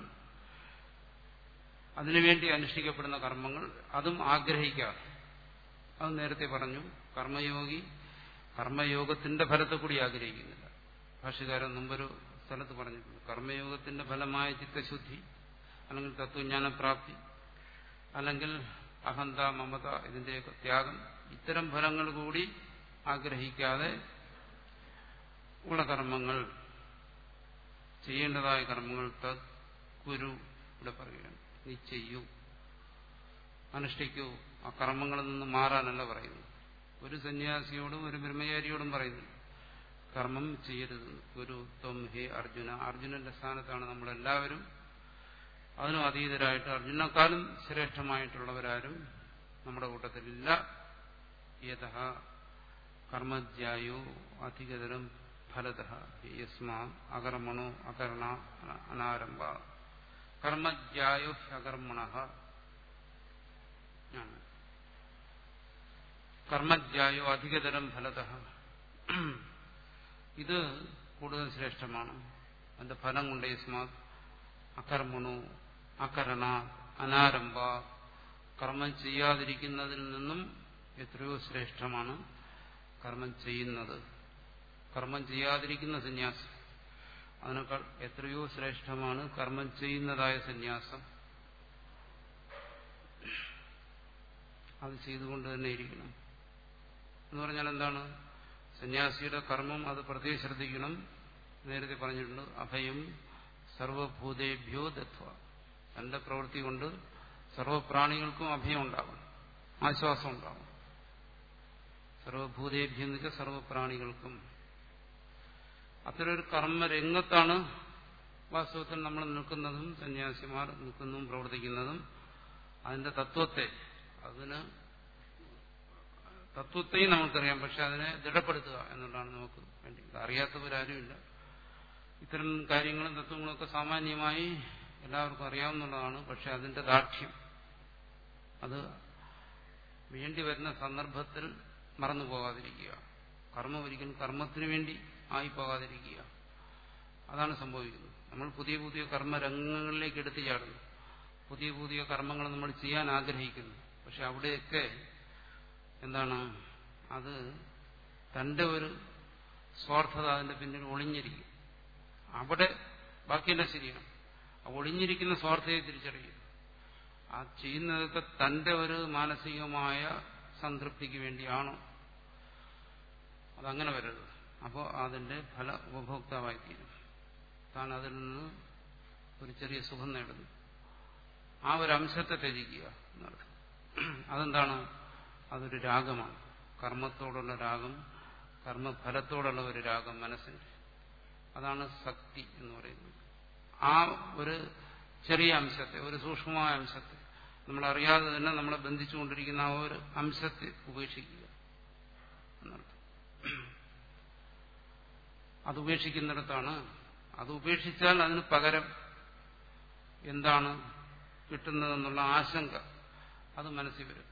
അതിനുവേണ്ടി അനുഷ്ഠിക്കപ്പെടുന്ന കർമ്മങ്ങൾ അതും ആഗ്രഹിക്കാതെ അത് നേരത്തെ പറഞ്ഞു കർമ്മയോഗി കർമ്മയോഗത്തിന്റെ ഫലത്തെ കൂടി ആഗ്രഹിക്കുന്നില്ല ഭാഷകാരൻ മുമ്പൊരു സ്ഥലത്ത് പറഞ്ഞിട്ടുണ്ട് കർമ്മയോഗത്തിന്റെ ഫലമായ ചിത്തശുദ്ധി അല്ലെങ്കിൽ തത്വജ്ഞാനപ്രാപ്തി അല്ലെങ്കിൽ അഹന്ത മമത ഇതിന്റെയൊക്കെ ത്യാഗം ഇത്തരം ഫലങ്ങൾ കൂടി ആഗ്രഹിക്കാതെ ഉള്ള കർമ്മങ്ങൾ ചെയ്യേണ്ടതായ കർമ്മങ്ങൾ തത് കുരു ഇവിടെ പറയുകയാണ് നീ ചെയ്യൂ അനുഷ്ഠിക്കൂ ആ കർമ്മങ്ങളിൽ നിന്ന് മാറാനല്ല പറയുന്നു ഒരു സന്യാസിയോടും ഒരു ബ്രഹ്മചാരിയോടും പറയുന്നു കർമ്മം ചെയ്യരുത് ഒരു ത്വം ഹേ അർജുന അർജുനന്റെ സ്ഥാനത്താണ് നമ്മളെല്ലാവരും അതിനും അതീതരായിട്ട് അർജുനക്കാളും ശ്രേഷ്ഠമായിട്ടുള്ളവരാരും നമ്മുടെ കൂട്ടത്തിലില്ല യഥ കർമ്മജ്യായോ അധികതരം ഫലത യസ്മാ അകർമ്മണോ അകർണ അനാരംഭ കർമ്മജ്യായോ അകർമ്മണ കർമ്മജ്യായോ അധികതരം ഫലത ഇത് കൂടുതൽ ശ്രേഷ്ഠമാണ് അതിന്റെ ഫലം കൊണ്ട് യസ്മാ അകർമ്മണോ അകരണ അനാരംഭ കർമ്മം ചെയ്യാതിരിക്കുന്നതിൽ നിന്നും എത്രയോ ശ്രേഷ്ഠമാണ് കർമ്മം ചെയ്യുന്നത് കർമ്മം ചെയ്യാതിരിക്കുന്ന സന്യാസം അതിനേക്കാൾ എത്രയോ ശ്രേഷ്ഠമാണ് കർമ്മം ചെയ്യുന്നതായ സന്യാസം അത് ചെയ്തുകൊണ്ട് തന്നെ ഇരിക്കണം എന്ന് പറഞ്ഞാൽ എന്താണ് സന്യാസിയുടെ കർമ്മം അത് പ്രത്യേകം ശ്രദ്ധിക്കണം നേരത്തെ പറഞ്ഞിട്ടുണ്ട് അഭയം സർവഭൂതേഭ്യോ ദത്വ തന്റെ പ്രവൃത്തി കൊണ്ട് സർവപ്രാണികൾക്കും അഭയം ഉണ്ടാകും ആശ്വാസം ഉണ്ടാകും സർവഭൂതേഭ്യം എന്ന് വെച്ചാൽ സർവപ്രാണികൾക്കും അത്തരൊരു കർമ്മരംഗത്താണ് വാസ്തവത്തിൽ നമ്മൾ നിൽക്കുന്നതും സന്യാസിമാർ നിൽക്കുന്നതും പ്രവർത്തിക്കുന്നതും അതിന്റെ തത്വത്തെ അതിന് തത്വത്തെയും നമുക്കറിയാം പക്ഷെ അതിനെ ദൃഢപ്പെടുത്തുക എന്നുള്ളതാണ് നമുക്ക് വേണ്ടി അറിയാത്തവരാരുമില്ല ഇത്തരം കാര്യങ്ങളും തത്വങ്ങളും ഒക്കെ സാമാന്യമായി എല്ലാവർക്കും അറിയാവുന്നതാണ് പക്ഷെ അതിന്റെ ദാർഢ്യം അത് വേണ്ടി വരുന്ന സന്ദർഭത്തിൽ മറന്നു പോകാതിരിക്കുക കർമ്മം ഒരിക്കലും കർമ്മത്തിന് വേണ്ടി ആയി പോകാതിരിക്കുക അതാണ് സംഭവിക്കുന്നത് നമ്മൾ പുതിയ പുതിയ കർമ്മരംഗങ്ങളിലേക്ക് എടുത്തു ചാടുന്നു പുതിയ പുതിയ കർമ്മങ്ങൾ നമ്മൾ ചെയ്യാൻ ആഗ്രഹിക്കുന്നു പക്ഷെ അവിടെയൊക്കെ എന്താണ് അത് തന്റെ ഒരു സ്വാർത്ഥത അതിന്റെ പിന്നിൽ ഒളിഞ്ഞിരിക്കും അവിടെ ബാക്കിയെല്ലാം ശരിയാണ് ആ ഒളിഞ്ഞിരിക്കുന്ന സ്വാർത്ഥയെ തിരിച്ചറിയും ആ ചെയ്യുന്നതൊക്കെ തന്റെ ഒരു മാനസികമായ സംതൃപ്തിക്ക് വേണ്ടിയാണോ അതങ്ങനെ വരരുത് അപ്പോൾ അതിന്റെ ഫല ഉപഭോക്താവായി തീരും താൻ അതിൽ നിന്ന് ഒരു ചെറിയ സുഖം നേടുന്നു ആ ഒരു അംശത്തെ ത്യജിക്കുക എന്നർത്ഥം അതെന്താണ് അതൊരു രാഗമാണ് കർമ്മത്തോടുള്ള രാഗം കർമ്മഫലത്തോടുള്ള ഒരു രാഗം മനസ്സിന്റെ അതാണ് ശക്തി എന്ന് പറയുന്നത് ആ ഒരു ചെറിയ അംശത്തെ ഒരു സൂക്ഷ്മമായ അംശത്തെ നമ്മൾ അറിയാതെ തന്നെ നമ്മളെ ബന്ധിച്ചുകൊണ്ടിരിക്കുന്ന ആ ഒരു അംശത്തെ ഉപേക്ഷിക്കുക എന്നർത്ഥം അത് ഉപേക്ഷിക്കുന്നിടത്താണ് അത് ഉപേക്ഷിച്ചാൽ അതിന് പകരം എന്താണ് കിട്ടുന്നതെന്നുള്ള ആശങ്ക അത് മനസ്സിൽ വരും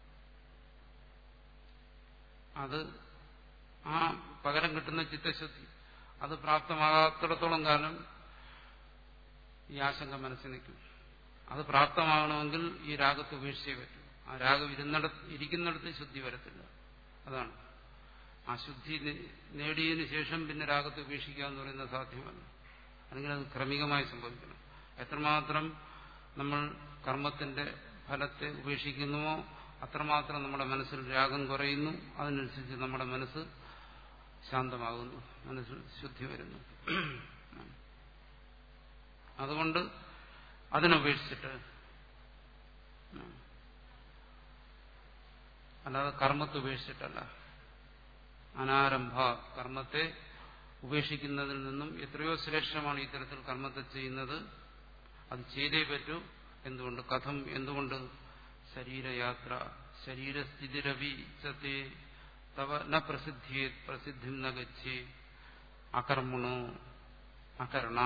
അത് ആ പകരം കിട്ടുന്ന ചിത്തശുദ്ധി അത് പ്രാപ്തമാകാത്തിടത്തോളം കാലം ഈ ആശങ്ക മനസ്സിൽ നിൽക്കും അത് പ്രാപ്തമാകണമെങ്കിൽ ഈ രാഗത്തെ ഉപേക്ഷിച്ചേ പറ്റൂ ആ രാഗം ഇരുന്നിടത്ത് ഇരിക്കുന്നിടത്ത് ശുദ്ധി വരത്തില്ല അതാണ് ആ ശുദ്ധി നേടിയതിനു ശേഷം പിന്നെ രാഗത്തെ ഉപേക്ഷിക്കുക എന്ന് പറയുന്നത് സാധ്യമല്ല അല്ലെങ്കിൽ അത് ക്രമികമായി സംഭവിക്കണം എത്രമാത്രം നമ്മൾ കർമ്മത്തിന്റെ ഫലത്തെ ഉപേക്ഷിക്കുന്നുവോ അത്രമാത്രം നമ്മുടെ മനസ്സിൽ രാഗം കുറയുന്നു അതിനനുസരിച്ച് നമ്മുടെ മനസ്സ് ശാന്തമാകുന്നു മനസ്സിൽ ശുദ്ധി വരുന്നു അതുകൊണ്ട് അതിനുപേക്ഷിച്ചിട്ട് അല്ലാതെ കർമ്മത്തെ ഉപേക്ഷിച്ചിട്ടല്ല അനാരംഭ കർമ്മത്തെ ഉപേക്ഷിക്കുന്നതിൽ നിന്നും എത്രയോ ശ്രേഷ്ഠമാണ് ഇത്തരത്തിൽ കർമ്മത്തെ ചെയ്യുന്നത് അത് ചെയ്തേ പറ്റൂ എന്തുകൊണ്ട് കഥം എന്തുകൊണ്ട് ശരീരയാത്ര ശരീരസ്ഥിതിരവി സത്യേ തവ ന പ്രസിദ്ധിയെ പ്രസിദ്ധി ന ഗച്ഛേ അകർമ്മണോ അകരണ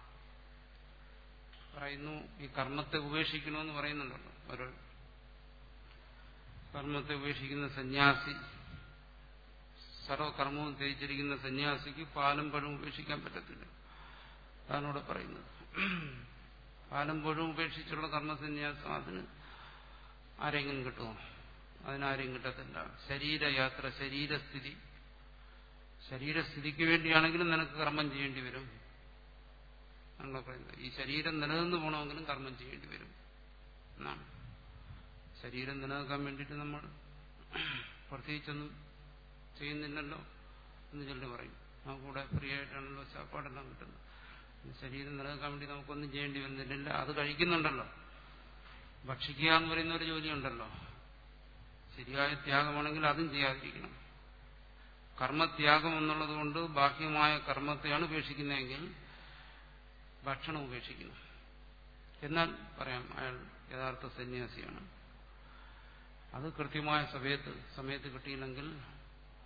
പറയുന്നു ഈ കർമ്മത്തെ ഉപേക്ഷിക്കണമെന്ന് പറയുന്നുണ്ടല്ലോ ഒരു കർമ്മത്തെ ഉപേക്ഷിക്കുന്ന സന്യാസി സർവകർമ്മവും ത്യജിച്ചിരിക്കുന്ന സന്യാസിക്ക് പാലും പഴവും ഉപേക്ഷിക്കാൻ പറ്റത്തില്ല അതാണിവിടെ പറയുന്നത് പാലും പഴവും ഉപേക്ഷിച്ചുള്ള കർമ്മസന്യാസം അതിന് ആരെങ്കിലും കിട്ടുമോ അതിനാരെയും കിട്ടത്തില്ല ശരീരയാത്ര ശരീരസ്ഥിതി ശരീരസ്ഥിതിക്ക് വേണ്ടിയാണെങ്കിലും നിനക്ക് കർമ്മം ചെയ്യേണ്ടി വരും എന്നാണ് പറയുന്നത് ഈ ശരീരം നിലനിന്ന് പോകണമെങ്കിലും കർമ്മം ചെയ്യേണ്ടി വരും എന്നാണ് ശരീരം നിലനിൽക്കാൻ വേണ്ടിയിട്ട് നമ്മൾ പ്രത്യേകിച്ചൊന്നും ചെയ്യുന്നില്ലല്ലോ എന്ന് ചൊല്ലി പറയും നമുക്കിവിടെ ഫ്രീ ആയിട്ടാണല്ലോ ചാപ്പാടെല്ലാം കിട്ടുന്നത് ശരീരം നിലനിൽക്കാൻ വേണ്ടി നമുക്കൊന്നും ചെയ്യേണ്ടി വരുന്നില്ല അത് കഴിക്കുന്നുണ്ടല്ലോ ഭക്ഷിക്കുക എന്ന് പറയുന്ന ഒരു ജോലിയുണ്ടല്ലോ ശരിയായ ത്യാഗമാണെങ്കിൽ അതും ചെയ്യാതിരിക്കണം കർമ്മത്യാഗം എന്നുള്ളത് കൊണ്ട് ബാഹ്യമായ കർമ്മത്തെയാണ് ഉപേക്ഷിക്കുന്നതെങ്കിൽ ഭക്ഷണം ഉപേക്ഷിക്കുന്നു എന്നാൽ പറയാം അയാൾ യഥാർത്ഥ സന്യാസിയാണ് അത് കൃത്യമായ സമയത്ത് സമയത്ത് കിട്ടിയില്ലെങ്കിൽ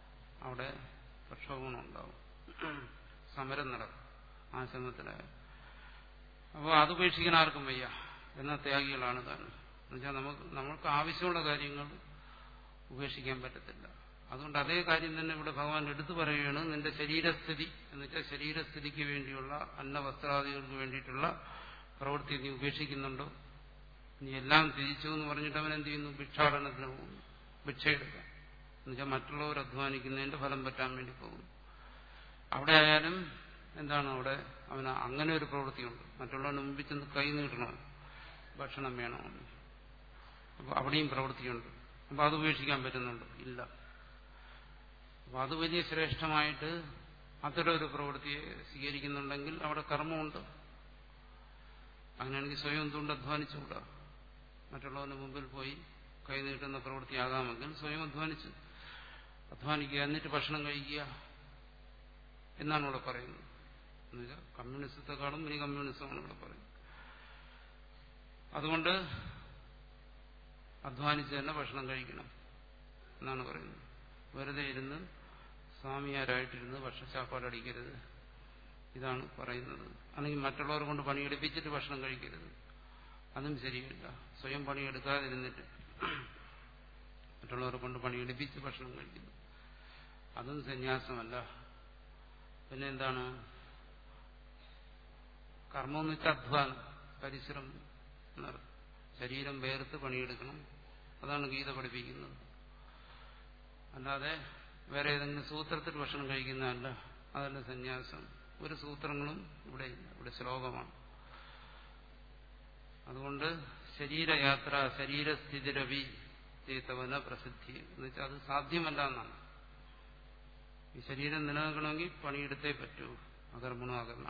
അവിടെ പ്രക്ഷോഭണം ഉണ്ടാവും സമരം നടക്കും ആശ്രമത്തിലായ അപ്പോൾ അത് ഉപേക്ഷിക്കാൻ ആർക്കും വയ്യ എന്ന ത്യാഗികളാണ് താൻ എന്നുവെച്ചാൽ നമുക്ക് നമ്മൾക്ക് ആവശ്യമുള്ള കാര്യങ്ങൾ ഉപേക്ഷിക്കാൻ പറ്റത്തില്ല അതുകൊണ്ട് അതേ കാര്യം തന്നെ ഇവിടെ ഭഗവാൻ എടുത്തു പറയുകയാണ് നിന്റെ ശരീരസ്ഥിതി എന്ന് വെച്ചാൽ ശരീരസ്ഥിതിക്ക് വേണ്ടിയുള്ള അന്ന വസ്ത്രാദികൾക്ക് വേണ്ടിയിട്ടുള്ള പ്രവൃത്തി നീ ഉപേക്ഷിക്കുന്നുണ്ടോ നീ എല്ലാം തിരിച്ചു എന്ന് പറഞ്ഞിട്ട് അവൻ എന്ത് ചെയ്യുന്നു ഭിക്ഷാടനത്തിന് പോകുന്നു ഭിക്ഷയെടുക്കാൻ എന്നുവെച്ചാൽ മറ്റുള്ളവർ അധ്വാനിക്കുന്നതിന്റെ ഫലം പറ്റാൻ വേണ്ടി പോകുന്നു അവിടെ ആയാലും എന്താണ് അവിടെ അവന് അങ്ങനെ ഒരു പ്രവൃത്തിയുണ്ട് മറ്റുള്ളവന് മുമ്പിൽ ചെന്ന് കൈ നീട്ടണോ ഭക്ഷണം വേണമെന്ന് അപ്പൊ അവിടെയും പ്രവൃത്തിയുണ്ട് അപ്പൊ അത് ഉപേക്ഷിക്കാൻ പറ്റുന്നുണ്ടോ ഇല്ല അപ്പൊ അത് വലിയ ശ്രേഷ്ഠമായിട്ട് അത്തരം ഒരു പ്രവൃത്തിയെ സ്വീകരിക്കുന്നുണ്ടെങ്കിൽ അവിടെ കർമ്മമുണ്ട് അങ്ങനെയാണെങ്കിൽ സ്വയം എന്തുകൊണ്ട് അധ്വാനിച്ചുകൂടാ മറ്റുള്ളവന്റെ മുമ്പിൽ പോയി കൈ നീട്ടുന്ന പ്രവൃത്തിയാകാമെങ്കിൽ സ്വയം അധ്വാനിച്ച് അധ്വാനിക്കുക എന്നിട്ട് ഭക്ഷണം കഴിക്കുക എന്നാണ് ഇവിടെ പറയുന്നത് എന്നുവെച്ചാൽ കമ്മ്യൂണിസത്തെക്കാളും ഇനി കമ്മ്യൂണിസമാണ് ഇവിടെ പറയുന്നത് അതുകൊണ്ട് അധ്വാനിച്ച് തന്നെ ഭക്ഷണം കഴിക്കണം എന്നാണ് പറയുന്നത് വെറുതെ ഇരുന്ന് സ്വാമിയാരായിട്ടിരുന്ന് ഭക്ഷണശാപ്പാട് അടിക്കരുത് ഇതാണ് പറയുന്നത് അല്ലെങ്കിൽ മറ്റുള്ളവർ കൊണ്ട് പണിയെടുപ്പിച്ചിട്ട് ഭക്ഷണം കഴിക്കരുത് അതും ശരിയല്ല സ്വയം പണിയെടുക്കാതിരുന്നിട്ട് മറ്റുള്ളവരെ കൊണ്ട് പണിയെടുപ്പിച്ച് ഭക്ഷണം കഴിക്കുന്നു അതും സന്യാസമല്ല പിന്നെ എന്താണ് കർമ്മം എന്ന് വെച്ചാൽ അധ്വാനം പരിശ്രമം എന്നർത്ഥം ശരീരം വേർത്ത് പണിയെടുക്കണം അതാണ് ഗീത പഠിപ്പിക്കുന്നത് അല്ലാതെ വേറെ ഏതെങ്കിലും സൂത്രത്തിൽ ഭക്ഷണം കഴിക്കുന്നതല്ല അതല്ല സന്യാസം ഒരു സൂത്രങ്ങളും ഇവിടെ ഇല്ല ഇവിടെ ശ്ലോകമാണ് അതുകൊണ്ട് ശരീരയാത്ര ശരീരസ്ഥിതിരവി ചേതവന പ്രസിദ്ധി എന്ന് വെച്ചാൽ അത് സാധ്യമല്ല എന്നാണ് ഈ ശരീരം നിലനിൽക്കണമെങ്കിൽ പണിയെടുത്തേ പറ്റൂ അകർമ്മണോ അകർണ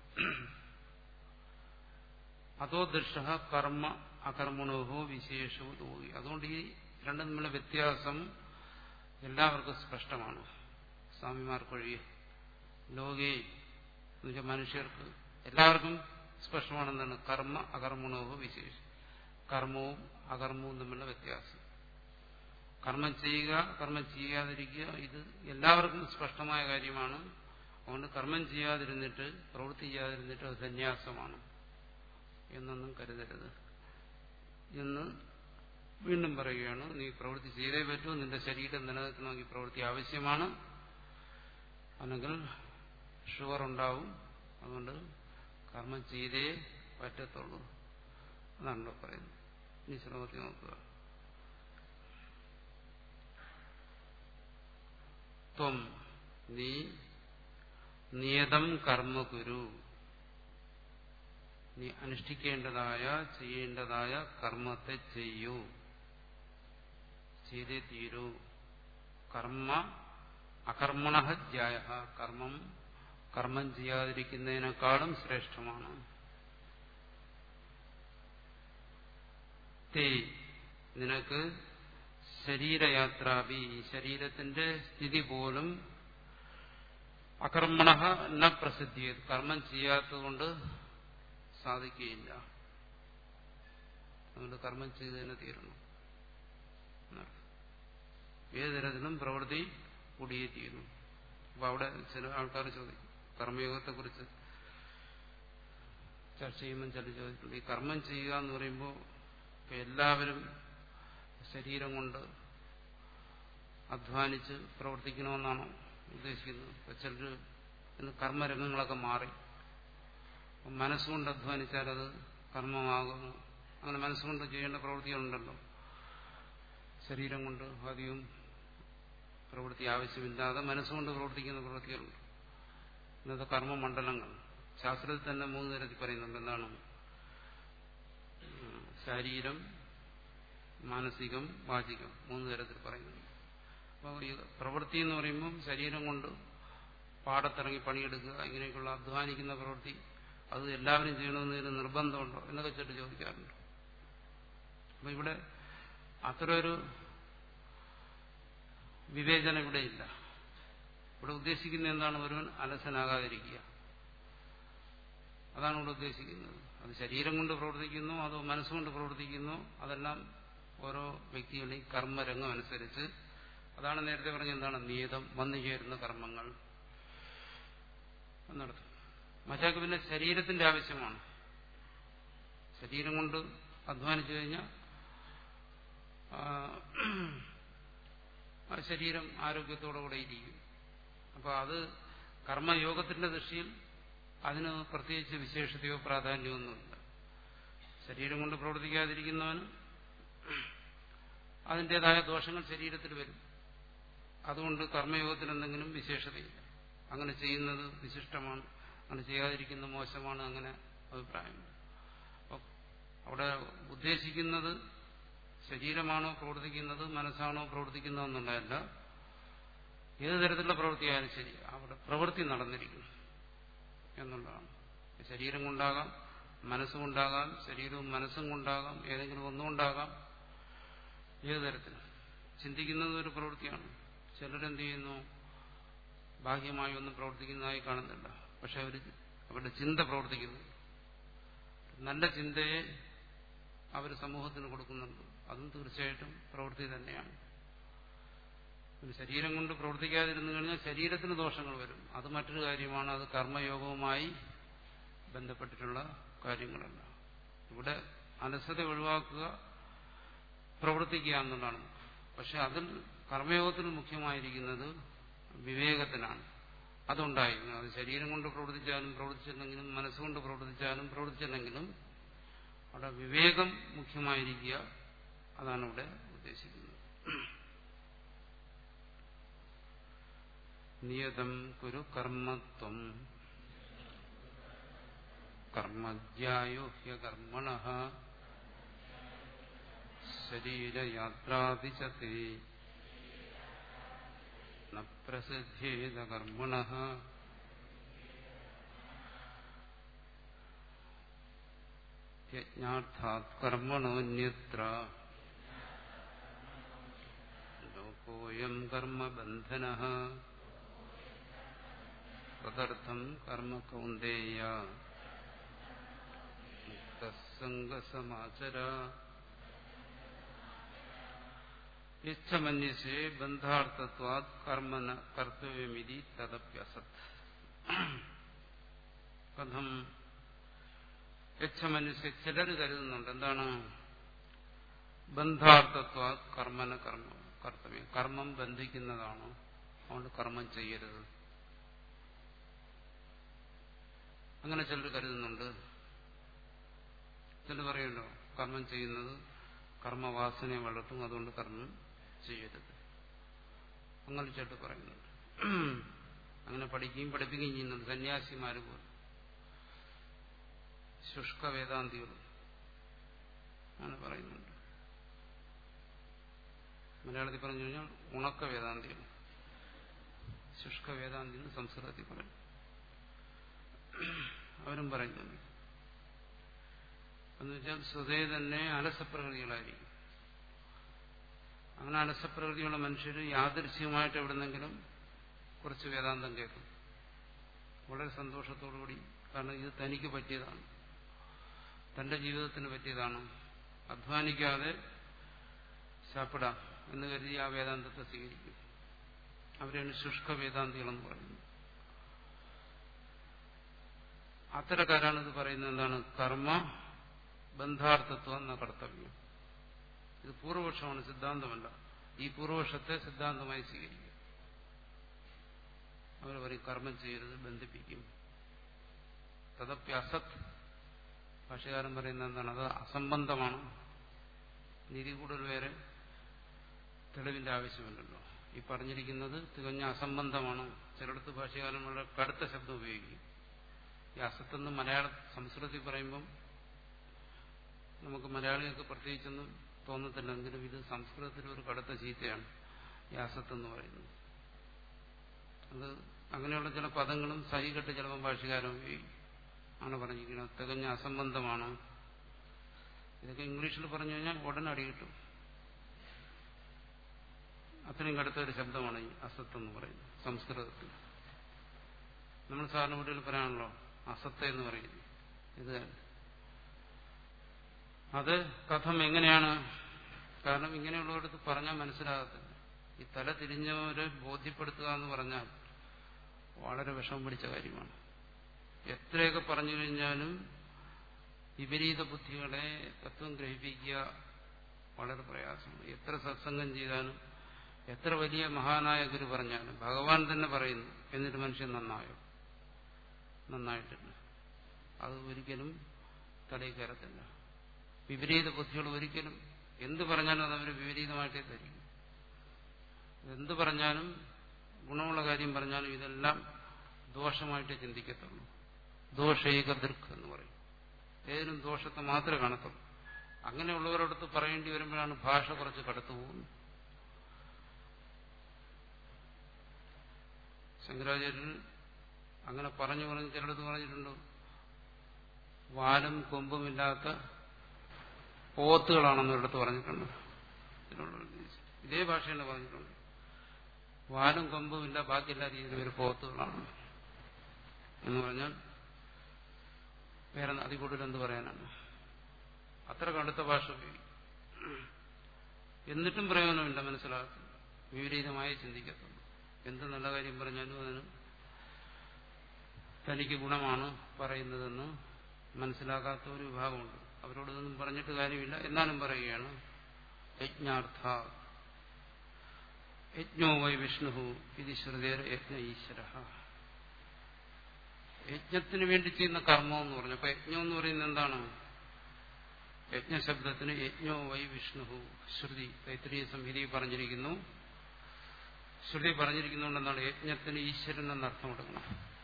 അതോ ദൃഷ്ട കർമ്മ അകർമ്മണോഹോ വിശേഷവും തോന്നി അതുകൊണ്ട് ഈ രണ്ടും തമ്മിലുള്ള വ്യത്യാസം എല്ലാവർക്കും സ്പഷ്ടമാണ് സ്വാമിമാർക്കൊഴികെ ലോകേ എന്നുവെച്ചാൽ മനുഷ്യർക്ക് എല്ലാവർക്കും സ്പഷ്ടമാണെന്നാണ് കർമ്മ അകർമ്മണോഹോ വിശേഷം കർമ്മവും അകർമ്മവും തമ്മിലുള്ള വ്യത്യാസം കർമ്മം ചെയ്യുക കർമ്മം ചെയ്യാതിരിക്കുക ഇത് എല്ലാവർക്കും സ്പഷ്ടമായ കാര്യമാണ് അതുകൊണ്ട് കർമ്മം ചെയ്യാതിരുന്നിട്ട് പ്രവൃത്തി ചെയ്യാതിരുന്നിട്ട് അത് സന്യാസമാണ് എന്നൊന്നും കരുതരുത് എന്ന് വീണ്ടും പറയുകയാണ് നീ പ്രവൃത്തി ചെയ്തേ പറ്റൂ നിന്റെ ശരീരം നിലനിൽക്കണമെങ്കിൽ പ്രവൃത്തി ആവശ്യമാണ് അല്ലെങ്കിൽ ഷുഗർ ഉണ്ടാവും അതുകൊണ്ട് കർമ്മം ചെയ്തേ പറ്റത്തുള്ളൂ അതാണല്ലോ പറയുന്നത് ഇനി ശ്രമത്തിൽ നോക്കുക ത്വം നീ നിയതം കർമ്മ ഗുരു നീ അനുഷ്ഠിക്കേണ്ടതായ ചെയ്യേണ്ടതായ കർമ്മത്തെ ചെയ്യൂ ചെയ്തേ തീരൂ കർമ്മ അകർമ്മണ ജ്യായ കർമ്മം കർമ്മം ചെയ്യാതിരിക്കുന്നതിനേക്കാളും ശ്രേഷ്ഠമാണ് തേ നിനക്ക് ശരീരയാത്രാവി ശരീരത്തിന്റെ സ്ഥിതി പോലും അകർമ്മണ ന പ്രസിദ്ധി കർമ്മം ചെയ്യാത്തതുകൊണ്ട് സാധിക്കുകയില്ല അതുകൊണ്ട് കർമ്മം ചെയ്ത് തന്നെ തീരണം ഏത് തരത്തിലും പ്രവൃത്തി കൂടിയേ തീരുന്നു അപ്പൊ അവിടെ ചില ആൾക്കാർ ചോദിക്കും കർമ്മയോഗത്തെ കുറിച്ച് ചർച്ച ചെയ്യുമ്പോൾ ചില ചോദിച്ചിട്ടുണ്ട് ഈ കർമ്മം ചെയ്യുക എന്ന് പറയുമ്പോൾ ഇപ്പൊ എല്ലാവരും ശരീരം കൊണ്ട് അധ്വാനിച്ച് പ്രവർത്തിക്കണമെന്നാണോ ഉദ്ദേശിക്കുന്നത് ഇപ്പൊ ചിലർ ഇന്ന് കർമ്മരംഗങ്ങളൊക്കെ മാറി മനസ്സുകൊണ്ട് അധ്വാനിച്ചാൽ അത് കർമ്മമാകുന്നു അങ്ങനെ മനസ്സുകൊണ്ട് ചെയ്യേണ്ട പ്രവൃത്തികളുണ്ടല്ലോ ശരീരം കൊണ്ട് അധികം പ്രവൃത്തി ആവശ്യമില്ലാതെ മനസ്സുകൊണ്ട് പ്രവർത്തിക്കുന്ന പ്രവൃത്തികളുണ്ട് ഇന്നത്തെ കർമ്മമണ്ഡലങ്ങൾ ശാസ്ത്രത്തിൽ തന്നെ മൂന്ന് തരത്തിൽ പറയുന്നുണ്ട് എന്താണ് ശാരീരം മാനസികം വാചികം മൂന്ന് തരത്തിൽ പറയുന്നുണ്ട് അപ്പോൾ ഈ പ്രവൃത്തി എന്ന് പറയുമ്പം ശരീരം കൊണ്ട് പാടത്തിറങ്ങി പണിയെടുക്കുക ഇങ്ങനെയൊക്കെയുള്ള അധ്വാനിക്കുന്ന പ്രവൃത്തി അത് എല്ലാവരും ചെയ്യണമെന്നതിന് നിർബന്ധമുണ്ടോ എന്നൊക്കെ ചെട്ട് ചോദിക്കാറുണ്ട് അപ്പൊ ഇവിടെ അത്ര ഒരു വിവേചനം ഇവിടെ ഇല്ല ഇവിടെ ഉദ്ദേശിക്കുന്ന എന്താണ് ഒരുവൻ അലസനാകാതിരിക്കുക അതാണ് ഇവിടെ ഉദ്ദേശിക്കുന്നത് അത് ശരീരം കൊണ്ട് പ്രവർത്തിക്കുന്നു അതോ മനസ്സുകൊണ്ട് പ്രവർത്തിക്കുന്നു അതെല്ലാം ഓരോ വ്യക്തികളുടെയും കർമ്മരംഗം അനുസരിച്ച് അതാണ് നേരത്തെ പറഞ്ഞ എന്താണ് നിയതം വന്നു ചേരുന്ന കർമ്മങ്ങൾ എന്നർത്ഥം മറ്റാൾക്ക് പിന്നെ ശരീരത്തിന്റെ ആവശ്യമാണ് ശരീരം കൊണ്ട് അധ്വാനിച്ചു കഴിഞ്ഞാൽ ആ ശരീരം ആരോഗ്യത്തോടു കൂടെ ഇരിക്കും അപ്പോൾ അത് കർമ്മയോഗത്തിന്റെ ദൃഷ്ടിയിൽ അതിന് പ്രത്യേകിച്ച് വിശേഷതയോ പ്രാധാന്യമോ ഒന്നുമില്ല ശരീരം കൊണ്ട് പ്രവർത്തിക്കാതിരിക്കുന്നവന് അതിൻ്റെതായ ദോഷങ്ങൾ ശരീരത്തിൽ വരും അതുകൊണ്ട് കർമ്മയോഗത്തിന് എന്തെങ്കിലും വിശേഷതയില്ല അങ്ങനെ ചെയ്യുന്നത് വിശിഷ്ടമാണ് അങ്ങനെ ചെയ്യാതിരിക്കുന്ന മോശമാണ് അങ്ങനെ അഭിപ്രായമുണ്ട് അപ്പോൾ അവിടെ ഉദ്ദേശിക്കുന്നത് ശരീരമാണോ പ്രവർത്തിക്കുന്നത് മനസ്സാണോ പ്രവർത്തിക്കുന്നത് എന്നുള്ളതല്ല ഏത് തരത്തിലുള്ള പ്രവൃത്തിയായാലും ശരി അവിടെ പ്രവൃത്തി നടന്നിരിക്കുന്നു എന്നുള്ളതാണ് ശരീരം കൊണ്ടാകാം മനസ്സുകൊണ്ടാകാം ശരീരവും മനസ്സും കൊണ്ടാകാം ഏതെങ്കിലും ഒന്നുകൊണ്ടാകാം ഏത് തരത്തിലും ചിന്തിക്കുന്നത് ഒരു പ്രവൃത്തിയാണ് ചിലരെന്ത് ചെയ്യുന്നു ബാഹ്യമായി ഒന്നും പ്രവർത്തിക്കുന്നതായി കാണുന്നില്ല പക്ഷെ അവർ അവരുടെ ചിന്ത പ്രവർത്തിക്കുന്നു നല്ല ചിന്തയെ അവർ സമൂഹത്തിന് കൊടുക്കുന്നുണ്ട് അതും തീർച്ചയായിട്ടും പ്രവൃത്തി തന്നെയാണ് പിന്നെ ശരീരം കൊണ്ട് പ്രവർത്തിക്കാതിരുന്നു കഴിഞ്ഞാൽ ശരീരത്തിന് ദോഷങ്ങൾ വരും അത് മറ്റൊരു കാര്യമാണ് അത് കർമ്മയോഗവുമായി ബന്ധപ്പെട്ടിട്ടുള്ള കാര്യങ്ങളല്ല ഇവിടെ അലസത ഒഴിവാക്കുക പ്രവർത്തിക്കുക എന്നുള്ളതാണ് പക്ഷെ അതിൽ കർമ്മയോഗത്തിൽ മുഖ്യമായിരിക്കുന്നത് വിവേകത്തിനാണ് അതുണ്ടായിരിക്കണം അത് ശരീരം കൊണ്ട് പ്രവർത്തിച്ചാലും പ്രവർത്തിച്ചില്ലെങ്കിലും മനസ്സുകൊണ്ട് പ്രവർത്തിച്ചാലും പ്രവർത്തിച്ചില്ലെങ്കിലും അവിടെ വിവേകം മുഖ്യമായിരിക്കുക അതാണ് ഇവിടെ ഉദ്ദേശിക്കുന്നത് നിയതം കുരു കർമ്മത്വം കർമ്മജ്യായോ ഹ്യകർമ്മണ ശരീരയാത്രാതിചത്തെ ന പ്രസിദ്ധേത കർമ്മണ യജ്ഞാർത്ഥാത് കർമ്മണോന്യത്ര ലോകോയം കർമ്മബന്ധന തദർത്ഥം കർമ്മ കൗന്ദേയ മുക്തസംഗസമാചര ഇച്ഛമന്യസേ ബന്ധാർത്ഥത്വാത് കർമ്മന കർത്തവ്യമിതി തദപ്യസത് കഥം യച്ഛമനുഷ്യ ചിലർ കരുതുന്നുണ്ട് എന്താണ് ബന്ധാർത്ഥത്വ കർമ്മന കർമ്മ കർത്തവ്യം കർമ്മം ബന്ധിക്കുന്നതാണ് അതുകൊണ്ട് കർമ്മം ചെയ്യരുത് അങ്ങനെ ചിലർ കരുതുന്നുണ്ട് ചിലർ പറയുമല്ലോ കർമ്മം ചെയ്യുന്നത് കർമ്മവാസനയെ വളർത്തും അതുകൊണ്ട് കർമ്മം ചെയ്യരുത് അങ്ങനെ ചേട്ട് പറയുന്നുണ്ട് അങ്ങനെ പഠിക്കുകയും പഠിപ്പിക്കുകയും ചെയ്യുന്നുണ്ട് സന്യാസിമാർ പോലും ശുഷ്ക വേദാന്തികൾ അങ്ങനെ പറയുന്നുണ്ട് മലയാളത്തിൽ പറഞ്ഞു കഴിഞ്ഞാൽ ഉണക്ക വേദാന്തികൾ ശുഷ്ക വേദാന്തി എന്ന് സംസ്കൃതത്തിൽ പറയും അവരും പറയുന്നുണ്ട് എന്ന് വെച്ചാൽ സ്വതേ തന്നെ അലസപ്രകൃതികളായിരിക്കും അങ്ങനെ അലസപ്രകൃതിയുള്ള മനുഷ്യർ യാദൃശ്യമായിട്ട് എവിടെന്നെങ്കിലും കുറച്ച് വേദാന്തം കേൾക്കും വളരെ സന്തോഷത്തോടുകൂടി കാരണം ഇത് തനിക്ക് പറ്റിയതാണ് തന്റെ ജീവിതത്തിന് പറ്റിയതാണ് അധ്വാനിക്കാതെ ശാപ്പിടാം എന്ന് കരുതി ആ വേദാന്തത്തെ സ്വീകരിക്കും അവരാണ് ശുഷ്ക വേദാന്തികളെന്ന് പറയുന്നത് അത്തരക്കാരാണ് ഇത് പറയുന്നത് എന്താണ് കർമ്മ ബന്ധാർത്ഥത്വം എന്ന കർത്തവ്യം ഇത് പൂർവപക്ഷമാണ് സിദ്ധാന്തമല്ല ഈ പൂർവപക്ഷത്തെ സിദ്ധാന്തമായി സ്വീകരിക്കും അവർ പറയും കർമ്മം ചെയ്യരുത് ബന്ധിപ്പിക്കും തദപ്യ അസത് ഭാഷകാരൻ പറയുന്ന എന്താണ് അത് അസംബന്ധമാണ് നീതി കൂടുതൽ വേറെ തെളിവിന്റെ ആവശ്യമില്ലല്ലോ ഈ പറഞ്ഞിരിക്കുന്നത് തികഞ്ഞ അസംബന്ധമാണ് ചിലടത്ത് ഭാഷകാരൻ വളരെ കടുത്ത ശബ്ദം ഉപയോഗിക്കും ഈ അസത്തെന്ന് മലയാള സംസ്കൃതത്തിൽ പറയുമ്പം നമുക്ക് മലയാളികൾക്ക് പ്രത്യേകിച്ചൊന്നും തോന്നത്തില്ലെങ്കിലും ഇത് സംസ്കൃതത്തിൽ ഒരു കടുത്ത ചീത്തയാണ് ഈ അസത്തെന്ന് പറയുന്നത് അത് അങ്ങനെയുള്ള ചില പദങ്ങളും സഹികെട്ട് ചിലപ്പോൾ ഭാഷകാരൻ ഉപയോഗിക്കും ആണ് പറഞ്ഞിരിക്കുന്നത് തികഞ്ഞ അസംബന്ധമാണ് ഇതൊക്കെ ഇംഗ്ലീഷിൽ പറഞ്ഞു കഴിഞ്ഞാൽ ഉടനെ അടി കിട്ടും അത്രയും കടുത്ത ഒരു ശബ്ദമാണ് ഈ അസത്ത് എന്ന് പറയുന്നത് സംസ്കൃതത്തിൽ നമ്മൾ സാറിന് വീട്ടിൽ പറയാണല്ലോ അസത്ത എന്ന് പറയുന്നത് ഇത് അത് കഥം എങ്ങനെയാണ് കാരണം ഇങ്ങനെയുള്ളവർക്ക് പറഞ്ഞാൽ മനസ്സിലാകത്തില്ല ഈ തല തിരിഞ്ഞവരെ ബോധ്യപ്പെടുത്തുക എന്ന് പറഞ്ഞാൽ വളരെ വിഷമം പിടിച്ച കാര്യമാണ് എത്രയൊക്കെ പറഞ്ഞു കഴിഞ്ഞാലും വിപരീത ബുദ്ധികളെ തത്വം ഗ്രഹിപ്പിക്കുക വളരെ പ്രയാസമാണ് എത്ര സത്സംഗം ചെയ്താലും എത്ര വലിയ മഹാനായ ഗുരു പറഞ്ഞാലും ഭഗവാൻ തന്നെ പറയുന്നു എന്നിട്ട് മനുഷ്യൻ നന്നായോ നന്നായിട്ടില്ല അത് ഒരിക്കലും തലയിൽ കയറത്തില്ല വിപരീത ബുദ്ധികൾ ഒരിക്കലും എന്ത് പറഞ്ഞാലും അത് അവർ വിപരീതമായിട്ടേ ധരിക്കും എന്ത് പറഞ്ഞാലും ഗുണമുള്ള കാര്യം പറഞ്ഞാലും ഇതെല്ലാം ദോഷമായിട്ടേ ചിന്തിക്കത്തുള്ളൂ ദോഷൈക ദൃക്ക് എന്ന് പറയും ഏതിനും ദോഷത്തെ മാത്രമേ കാണത്തുള്ളൂ അങ്ങനെയുള്ളവരോടത്ത് പറയേണ്ടി വരുമ്പോഴാണ് ഭാഷ കുറച്ച് കടത്തു പോകുന്നത് ശങ്കരാചാര്യൻ അങ്ങനെ പറഞ്ഞു പറഞ്ഞ് ചിലടത്ത് പറഞ്ഞിട്ടുണ്ട് വാലും കൊമ്പുമില്ലാത്ത പോത്തുകളാണെന്ന് ഒരിടത്ത് പറഞ്ഞിട്ടുണ്ട് ഇതേ ഭാഷ തന്നെ പറഞ്ഞിട്ടുണ്ട് വാലും കൊമ്പുമില്ല ബാക്കി എല്ലാ രീതിയിലും ഒരു പോത്തുകളാണ് എന്ന് പറഞ്ഞാൽ വേറെ അതിൽ കൂടുതൽ എന്ത് പറയാനാണ് അത്ര കടുത്ത ഭാഷ ഉപയോഗിക്കും എന്നിട്ടും പ്രയോജനമില്ല മനസ്സിലാകത്തില്ല വിപരീതമായി ചിന്തിക്കത്തുള്ളൂ എന്ത് നല്ല കാര്യം പറഞ്ഞാലും അതിന് തനിക്ക് ഗുണമാണ് പറയുന്നതെന്ന് മനസ്സിലാക്കാത്ത ഒരു വിഭാഗമുണ്ട് അവരോട് ഇതൊന്നും പറഞ്ഞിട്ട് കാര്യമില്ല എന്നാലും പറയുകയാണ് യജ്ഞാർത്ഥ യജ്ഞോ വൈ വിഷ്ണു ഇത് ശ്രുതേർ യജ്ഞ ഈശ്വര യജ്ഞത്തിന് വേണ്ടി ചെയ്യുന്ന കർമ്മം എന്ന് പറഞ്ഞു അപ്പൊ യജ്ഞം എന്ന് പറയുന്നത് എന്താണ് യജ്ഞശബ്ദത്തിന് യജ്ഞോ വൈ വിഷ്ണു ശ്രുതി തൈത്രീയ സംഹിതി പറഞ്ഞിരിക്കുന്നു ശ്രുതി പറഞ്ഞിരിക്കുന്നുണ്ട് എന്താണ് യജ്ഞത്തിന് ഈശ്വരൻ എന്നർത്ഥം കൊടുക്കണം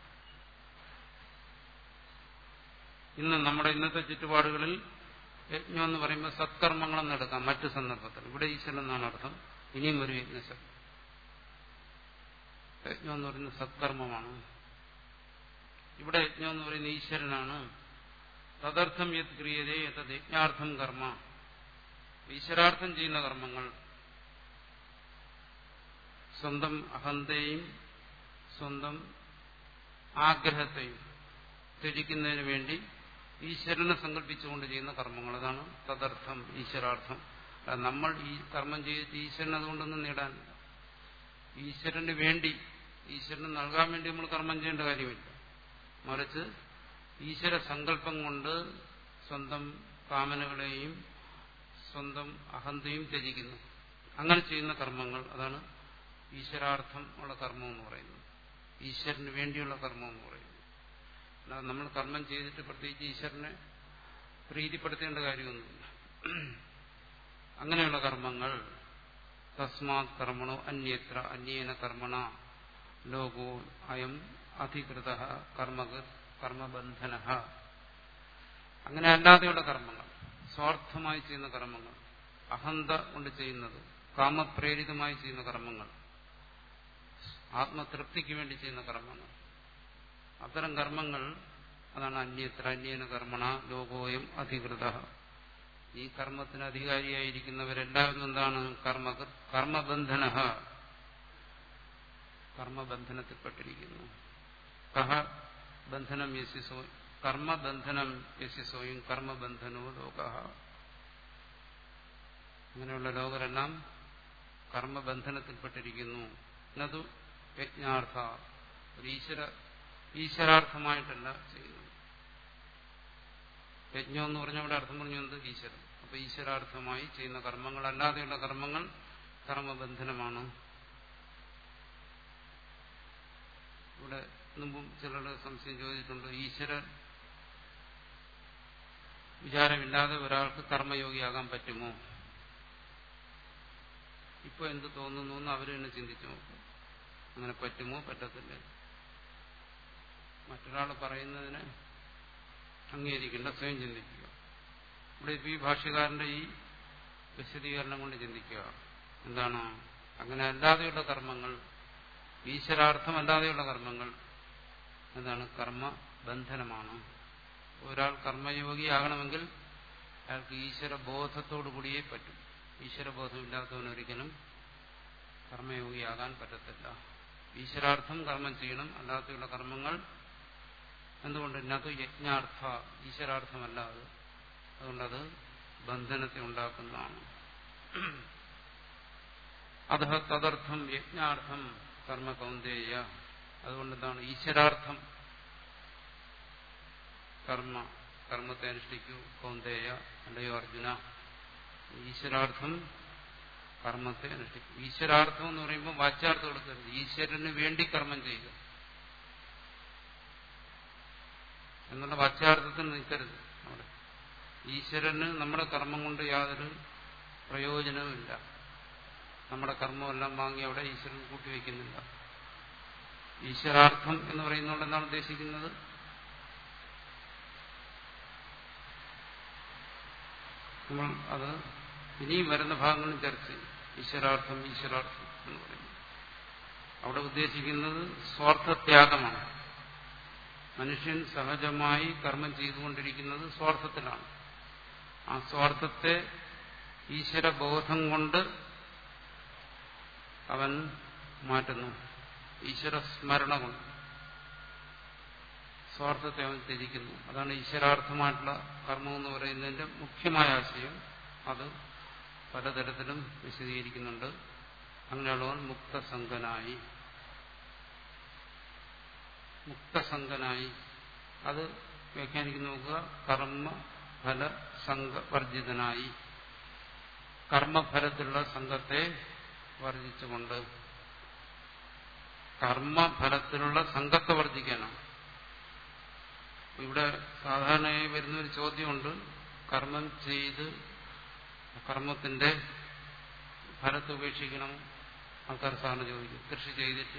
ഇന്ന് നമ്മുടെ ഇന്നത്തെ ചുറ്റുപാടുകളിൽ യജ്ഞം എന്ന് പറയുമ്പോൾ സത്കർമ്മങ്ങളെന്ന് എടുക്കാം മറ്റു സന്ദർഭത്തിൽ ഇവിടെ ഈശ്വരൻ എന്നാണ് അർത്ഥം ഇനിയും ഒരു യജ്ഞശബ്ദം യജ്ഞം എന്ന് പറയുന്നത് സത്കർമ്മമാണ് ഇവിടെ യജ്ഞം എന്ന് പറയുന്നത് ഈശ്വരനാണ് തദർത്ഥം യത് ക്രിയതേ തത് യജ്ഞാർത്ഥം കർമ്മ ഈശ്വരാർത്ഥം ചെയ്യുന്ന കർമ്മങ്ങൾ സ്വന്തം അഹന്തയും സ്വന്തം ആഗ്രഹത്തെയും ത്യജിക്കുന്നതിന് വേണ്ടി ഈശ്വരനെ സങ്കല്പിച്ചുകൊണ്ട് ചെയ്യുന്ന കർമ്മങ്ങൾ അതാണ് തദർത്ഥം ഈശ്വരാർത്ഥം നമ്മൾ ഈ കർമ്മം ചെയ്തിട്ട് ഈശ്വരൻ അതുകൊണ്ടൊന്നും നേടാനില്ല ഈശ്വരന് വേണ്ടി ഈശ്വരന് നൽകാൻ വേണ്ടി നമ്മൾ കർമ്മം ചെയ്യേണ്ട കാര്യമില്ല മറിച്ച് ഈശ്വര സങ്കല്പം കൊണ്ട് സ്വന്തം കാമനകളെയും സ്വന്തം അഹന്തയും ത്യജിക്കുന്നു അങ്ങനെ ചെയ്യുന്ന കർമ്മങ്ങൾ അതാണ് ഈശ്വരാർത്ഥം ഉള്ള കർമ്മം എന്ന് പറയുന്നത് ഈശ്വരന് വേണ്ടിയുള്ള കർമ്മം എന്ന് പറയുന്നത് അല്ലാതെ നമ്മൾ കർമ്മം ചെയ്തിട്ട് പ്രത്യേകിച്ച് ഈശ്വരനെ പ്രീതിപ്പെടുത്തേണ്ട കാര്യമൊന്നുമില്ല അങ്ങനെയുള്ള കർമ്മങ്ങൾ തസ്മാത് കർമ്മണോ അന്യത്ര അന്യേന കർമ്മണ ലോകോ അയം അധികൃത കർമ്മ കർമ്മബന്ധന അങ്ങനെ അല്ലാതെയുള്ള കർമ്മങ്ങൾ സ്വാർത്ഥമായി ചെയ്യുന്ന കർമ്മങ്ങൾ അഹന്ത കൊണ്ട് ചെയ്യുന്നത് കാമപ്രേരിതമായി ചെയ്യുന്ന കർമ്മങ്ങൾ ആത്മതൃപ്തിക്ക് വേണ്ടി ചെയ്യുന്ന കർമ്മങ്ങൾ അത്തരം കർമ്മങ്ങൾ അതാണ് അന്യത്ര അന്യേന കർമ്മണ ലോകോയം അധികൃത ഈ കർമ്മത്തിന് അധികാരിയായിരിക്കുന്നവരെല്ലാവരും എന്താണ് കർമ്മ കർമ്മബന്ധന കർമ്മബന്ധനത്തിൽപ്പെട്ടിരിക്കുന്നു കഹ ബന്ധനം യശിസോ കർമ്മബന്ധനം യശിസോയും കർമ്മബന്ധനോ ലോക അങ്ങനെയുള്ള ലോകരെല്ലാം കർമ്മബന്ധനത്തിൽപ്പെട്ടിരിക്കുന്നു എന്നതു യജ്ഞാർത്ഥ ഒരു ഈശ്വര ഈശ്വരാർത്ഥമായിട്ടല്ല ചെയ്യുന്നത് യജ്ഞം എന്ന് പറഞ്ഞ അവിടെ അർത്ഥം പറഞ്ഞത് ഈശ്വരൻ അപ്പൊ ഈശ്വരാർത്ഥമായി ചെയ്യുന്ന കർമ്മങ്ങൾ അല്ലാതെയുള്ള കർമ്മങ്ങൾ കർമ്മബന്ധനമാണ് ഇവിടെ മുമ്പും ചിലരുടെ സംശയം ചോദിച്ചിട്ടുണ്ട് ഈശ്വര വിചാരമില്ലാതെ ഒരാൾക്ക് കർമ്മയോഗിയാകാൻ പറ്റുമോ ഇപ്പൊ എന്ത് തോന്നുന്നു എന്ന് അവർ തന്നെ ചിന്തിച്ചു നോക്കും അങ്ങനെ പറ്റുമോ പറ്റത്തില്ല മറ്റൊരാൾ പറയുന്നതിന് അംഗീകരിക്കേണ്ട സ്വയം ചിന്തിക്കുക ഇവിടെ ഇപ്പൊ ഈ ഭാഷ്യകാരന്റെ ഈ വിശദീകരണം കൊണ്ട് ചിന്തിക്കുക എന്താണ് അങ്ങനെ അല്ലാതെയുള്ള കർമ്മങ്ങൾ ഈശ്വരാർത്ഥമല്ലാതെയുള്ള കർമ്മങ്ങൾ എന്താണ് കർമ്മ ബന്ധനമാണ് ഒരാൾ കർമ്മയോഗിയാകണമെങ്കിൽ അയാൾക്ക് ഈശ്വര ബോധത്തോടു കൂടിയേ പറ്റും ഈശ്വരബോധമില്ലാത്തവനൊരിക്കലും കർമ്മയോഗിയാകാൻ പറ്റത്തില്ല ഈശ്വരാർത്ഥം കർമ്മം ചെയ്യണം അല്ലാതെയുള്ള കർമ്മങ്ങൾ എന്തുകൊണ്ട് ഇതിനകത്ത് യജ്ഞാർത്ഥ ഈശ്വരാർത്ഥമല്ല അത് അതുകൊണ്ടത് ബന്ധനത്തെ ഉണ്ടാക്കുന്നതാണ് അധ തദർത്ഥം യജ്ഞാർത്ഥം കർമ്മ കൗന്ദേയ അതുകൊണ്ട് എന്താണ് ഈശ്വരാർത്ഥം കർമ്മ കർമ്മത്തെ അനുഷ്ഠിക്കൂ കൗന്ദേയ അല്ലയോ അർജുന ഈശ്വരാർത്ഥം കർമ്മത്തെ അനുഷ്ഠിക്കും ഈശ്വരാർത്ഥം എന്ന് പറയുമ്പോൾ വാച്യാർത്ഥം കൊടുക്കരുത് ഈശ്വരന് വേണ്ടി കർമ്മം ചെയ്യുക എന്നുള്ള വാച്യാർത്ഥത്തിൽ നിൽക്കരുത് അവിടെ ഈശ്വരന് നമ്മുടെ കർമ്മം കൊണ്ട് യാതൊരു പ്രയോജനവുമില്ല നമ്മുടെ കർമ്മമെല്ലാം വാങ്ങി അവിടെ ഈശ്വരൻ കൂട്ടിവെക്കുന്നില്ല ഈശ്വരാർത്ഥം എന്ന് പറയുന്നതുകൊണ്ട് എന്താണ് ഉദ്ദേശിക്കുന്നത് നമ്മൾ അത് ഇനിയും വരുന്ന ഭാഗങ്ങളും ചർച്ച ചെയ്യും ഈശ്വരാർത്ഥം ഈശ്വരാർത്ഥം എന്ന് പറയുന്നത് അവിടെ ഉദ്ദേശിക്കുന്നത് സ്വാർത്ഥത്യാഗമാണ് മനുഷ്യൻ സഹജമായി കർമ്മം ചെയ്തുകൊണ്ടിരിക്കുന്നത് സ്വാർത്ഥത്തിലാണ് ആ സ്വാർത്ഥത്തെ ഈശ്വരബോധം കൊണ്ട് അവൻ മാറ്റുന്നു ഈശ്വര സ്മരണ കൊണ്ട് സ്വാർത്ഥത്തെ അവൻ ത്യജിക്കുന്നു അതാണ് ഈശ്വരാർത്ഥമായിട്ടുള്ള കർമ്മം എന്ന് പറയുന്നതിന്റെ മുഖ്യമായ ആശയം അത് പലതരത്തിലും വിശദീകരിക്കുന്നുണ്ട് അങ്ങനെയുള്ളവൻ മുക്തസംഗനായി മുക്തസംഗനായി അത് വ്യാഖ്യാനിക്കുന്ന നോക്കുക കർമ്മ ഫല സംഘവർജിതനായി കർമ്മഫലത്തിലുള്ള സംഘത്തെ വർജിച്ചുകൊണ്ട് കർമ്മഫലത്തിലുള്ള സംഘത്തെ വർജിക്കാനാണ് ഇവിടെ സാധാരണയായി വരുന്ന ഒരു ചോദ്യമുണ്ട് കർമ്മം ചെയ്ത് കർമ്മത്തിന്റെ ഫലത്തെ ഉപേക്ഷിക്കണം ആൾക്കാർ സാറിന് ചോദിക്കും കൃഷി ചെയ്തിട്ട്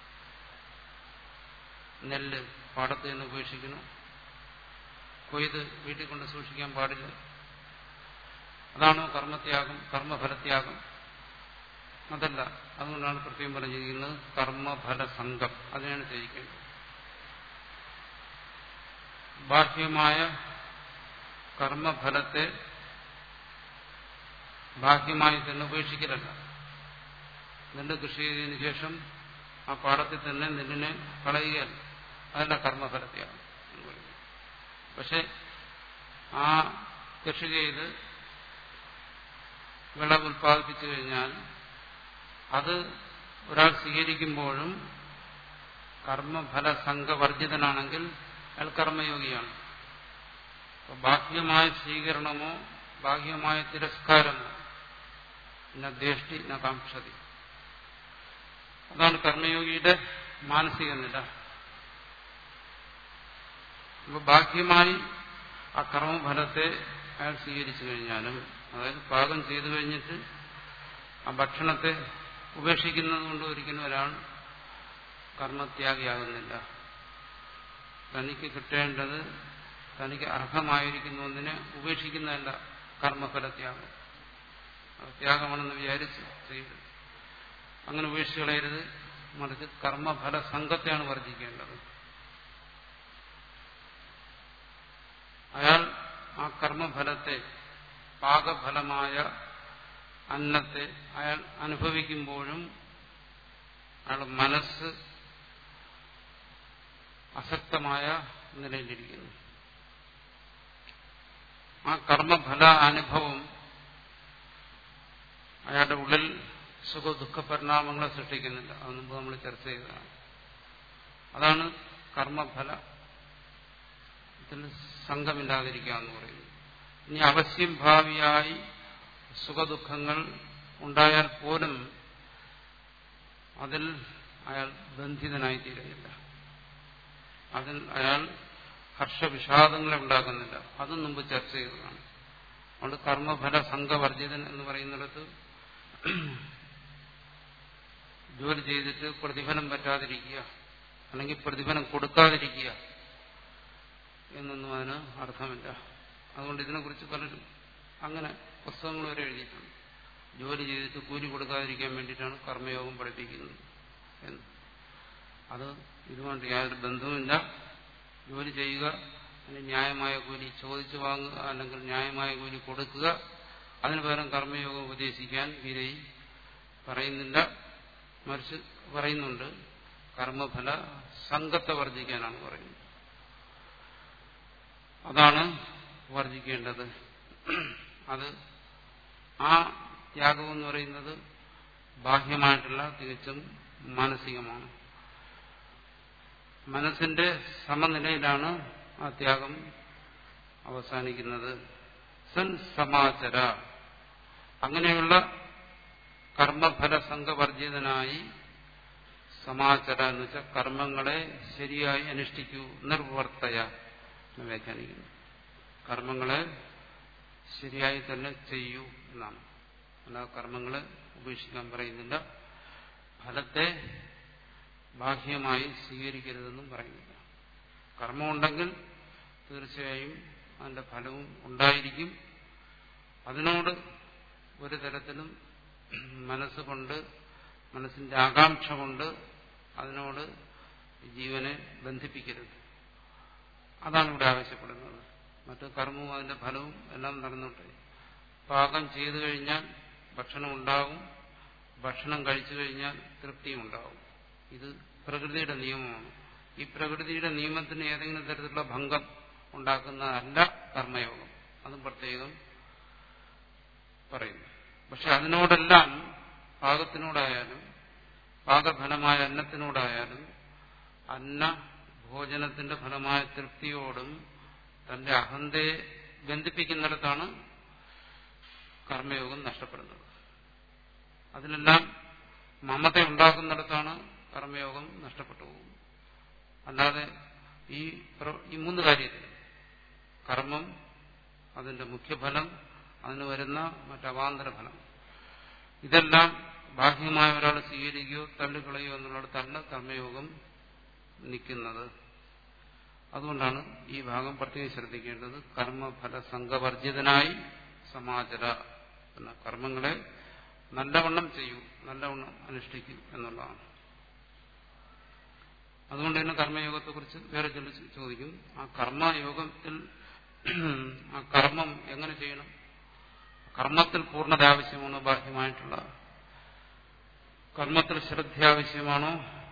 നെല്ല് പാടത്ത് നിന്ന് ഉപേക്ഷിക്കണം കൊയ്ത് വീട്ടിൽ കൊണ്ട് സൂക്ഷിക്കാൻ പാടില്ല അതാണോ കർമ്മത്യാഗം കർമ്മഫലത്യാഗം അതല്ല അതുകൊണ്ടാണ് പ്രത്യേകം പറഞ്ഞിരിക്കുന്നത് കർമ്മഫല സംഘം അതിനാണ് ത്യജിക്കേണ്ടത് ബാഹ്യമായ കർമ്മഫലത്തെ ബാഹ്യമായി തന്നെ ഉപേക്ഷിക്കലല്ല നെല്ല് കൃഷി ചെയ്തതിനു ശേഷം ആ പാടത്തിൽ തന്നെ നെല്ലിനെ കളയുകയല്ല അതല്ല കർമ്മഫലത്തെയാണ് പക്ഷെ ആ കൃഷി ചെയ്ത് വിളവ് ഉൽപ്പാദിപ്പിച്ചു കഴിഞ്ഞാൽ അത് ഒരാൾ സ്വീകരിക്കുമ്പോഴും കർമ്മഫല സംഘവർജിതനാണെങ്കിൽ അയാൾ കർമ്മയോഗിയാണ് ബാഹ്യമായ സ്വീകരണമോ ബാഹ്യമായ തിരസ്കാരമോ ന ദേഷ്ടി ന കാംക്ഷതി അതാണ് കർമ്മയോഗിയുടെ മാനസിക നില അപ്പൊ ബാഹ്യമായി ആ കർമ്മഫലത്തെ അയാൾ സ്വീകരിച്ചു കഴിഞ്ഞാലും അതായത് പാകം ചെയ്തു കഴിഞ്ഞിട്ട് ആ ഭക്ഷണത്തെ ഉപേക്ഷിക്കുന്നത് കൊണ്ട് ഒരിക്കലും ഒരാൾ കർമ്മത്യാഗിയാകുന്നില്ല തനിക്ക് കിട്ടേണ്ടത് തനിക്ക് അർഹമായിരിക്കുന്ന ഒന്നിനെ ഉപേക്ഷിക്കുന്നതല്ല കർമ്മഫലത്യാഗം അത് ത്യാഗമാണെന്ന് വിചാരിച്ച് ചെയ്യരുത് അങ്ങനെ ഉപേക്ഷിച്ച് കളയരുത് മറിച്ച് കർമ്മഫല സംഘത്തെയാണ് വർദ്ധിക്കേണ്ടത് അയാൾ ആ കർമ്മഫലത്തെ പാകഫലമായ അന്നത്തെ അയാൾ അനുഭവിക്കുമ്പോഴും അയാളുടെ മനസ്സ് അസക്തമായ നിലയിലിരിക്കുന്നു ആ കർമ്മഫല അനുഭവം അയാളുടെ ഉള്ളിൽ സുഖ ദുഃഖ പരിണാമങ്ങളെ സൃഷ്ടിക്കുന്നില്ല അത് മുമ്പ് നമ്മൾ ചർച്ച ചെയ്തതാണ് അതാണ് കർമ്മഫല സംഘമില്ലാതിരിക്കുക എന്ന് പറയുന്നത് ഇനി അവശ്യം ഭാവിയായി സുഖദുഃഖങ്ങൾ ഉണ്ടായാൽ പോലും അതിൽ അയാൾ ബന്ധിതനായി തീരുന്നില്ല അതിൽ അയാൾ ഹർഷവിഷാദങ്ങളെ ഉണ്ടാക്കുന്നില്ല അതും മുമ്പ് ചർച്ച ചെയ്തതാണ് അതുകൊണ്ട് കർമ്മഫല സംഘവർജിതൻ എന്ന് പറയുന്നിടത്ത് ജോലി ചെയ്തിട്ട് പ്രതിഫലം പറ്റാതിരിക്കുക അല്ലെങ്കിൽ പ്രതിഫലം കൊടുക്കാതിരിക്കുക എന്നൊന്നും അതിന് അർത്ഥമില്ല അതുകൊണ്ട് ഇതിനെക്കുറിച്ച് പലരും അങ്ങനെ പുസ്തകങ്ങൾ വരെ എഴുതിയിട്ടുണ്ട് ജോലി ചെയ്തിട്ട് കൂലി കൊടുക്കാതിരിക്കാൻ വേണ്ടിയിട്ടാണ് കർമ്മയോഗം പഠിപ്പിക്കുന്നത് എന്ന് അത് ഇതുകൊണ്ട് യാതൊരു ബന്ധവുമില്ല ജോലി ചെയ്യുക അല്ലെങ്കിൽ ന്യായമായ കൂലി ചോദിച്ചു വാങ്ങുക അല്ലെങ്കിൽ ന്യായമായ കൂലി കൊടുക്കുക അതിന് പകരം കർമ്മയോഗം ഉപദേശിക്കാൻ ഗീതയിൽ പറയുന്നില്ല മറിച്ച് പറയുന്നുണ്ട് കർമ്മഫല സംഘത്തെ വർദ്ധിക്കാനാണ് പറയുന്നത് അതാണ് വർദ്ധിക്കേണ്ടത് അത് ആ ത്യാഗം എന്ന് പറയുന്നത് ബാഹ്യമായിട്ടുള്ള തികച്ചും മാനസികമാണ് മനസ്സിന്റെ സമനിലയിലാണ് ആ ത്യാഗം അവസാനിക്കുന്നത് സൻ സമാചര അങ്ങനെയുള്ള കർമ്മഫല സംഘവർജിതനായി സമാചര എന്ന് വെച്ചാൽ കർമ്മങ്ങളെ ശരിയായി അനുഷ്ഠിക്കൂ നിർവർത്തയ എന്ന് വ്യാഖ്യാനിക്കുന്നു കർമ്മങ്ങളെ ശരിയായി തന്നെ ചെയ്യൂ എന്നാണ് അല്ല കർമ്മങ്ങളെ ഉപേക്ഷിക്കാൻ പറയുന്നില്ല ഫലത്തെ ബാഹ്യമായി സ്വീകരിക്കരുതെന്നും പറയുന്നില്ല കർമ്മമുണ്ടെങ്കിൽ തീർച്ചയായും അതിന്റെ ഫലവും ഉണ്ടായിരിക്കും അതിനോട് ഒരു തരത്തിലും മനസ്സുകൊണ്ട് മനസ്സിന്റെ ആകാംക്ഷ കൊണ്ട് അതിനോട് ജീവനെ ബന്ധിപ്പിക്കരുത് അതാണ് ഇവിടെ ആവശ്യപ്പെടുന്നത് മറ്റു കർമ്മവും അതിന്റെ ഫലവും എല്ലാം നടന്നോട്ടെ പാകം ചെയ്തു കഴിഞ്ഞാൽ ഭക്ഷണം ഉണ്ടാകും ഭക്ഷണം കഴിച്ചു കഴിഞ്ഞാൽ തൃപ്തിയും ഉണ്ടാകും ഇത് പ്രകൃതിയുടെ നിയമമാണ് ഈ പ്രകൃതിയുടെ നിയമത്തിന് ഏതെങ്കിലും തരത്തിലുള്ള ഭംഗം ഉണ്ടാക്കുന്നതല്ല കർമ്മയോഗം അതും പ്രത്യേകം പറയുന്നു പക്ഷെ അതിനോടെല്ലാം പാകത്തിനോടായാലും പാകഫലമായ അന്നത്തിനോടായാലും അന്ന ഭോജനത്തിന്റെ ഫലമായ തൃപ്തിയോടും തന്റെ അഹന്തയെ ബന്ധിപ്പിക്കുന്നിടത്താണ് കർമ്മയോഗം നഷ്ടപ്പെടുന്നത് അതിലെല്ലാം മമത ഉണ്ടാക്കുന്നിടത്താണ് കർമ്മയോഗം നഷ്ടപ്പെട്ടു പോകുന്നത് അല്ലാതെ ഈ ഈ മൂന്ന് കാര്യത്തിൽ കർമ്മം അതിന്റെ മുഖ്യഫലം അതിന് വരുന്ന മറ്റവാന്തര ഫലം ഇതെല്ലാം ബാഹ്യമായ ഒരാൾ സ്വീകരിക്കുകയോ തള്ളിക്കളയോ എന്നുള്ളിടത്തല്ല കർമ്മയോഗം നിൽക്കുന്നത് അതുകൊണ്ടാണ് ഈ ഭാഗം പ്രത്യേകം ശ്രദ്ധിക്കേണ്ടത് കർമ്മഫല സംഘവർജിതനായി സമാചര എന്ന കർമ്മങ്ങളെ നല്ലവണ്ണം ചെയ്യൂ നല്ലവണ്ണം അനുഷ്ഠിക്കൂ എന്നുള്ളതാണ് അതുകൊണ്ട് തന്നെ കർമ്മയോഗത്തെക്കുറിച്ച് വേറെ ചില ചോദിക്കും ആ കർമ്മയോഗത്തിൽ ആ കർമ്മം എങ്ങനെ ചെയ്യണം കർമ്മത്തിൽ പൂർണ്ണത ആവശ്യമാണോ ബാഹ്യമായിട്ടുള്ള കർമ്മത്തിൽ ശ്രദ്ധ ആവശ്യമാണോ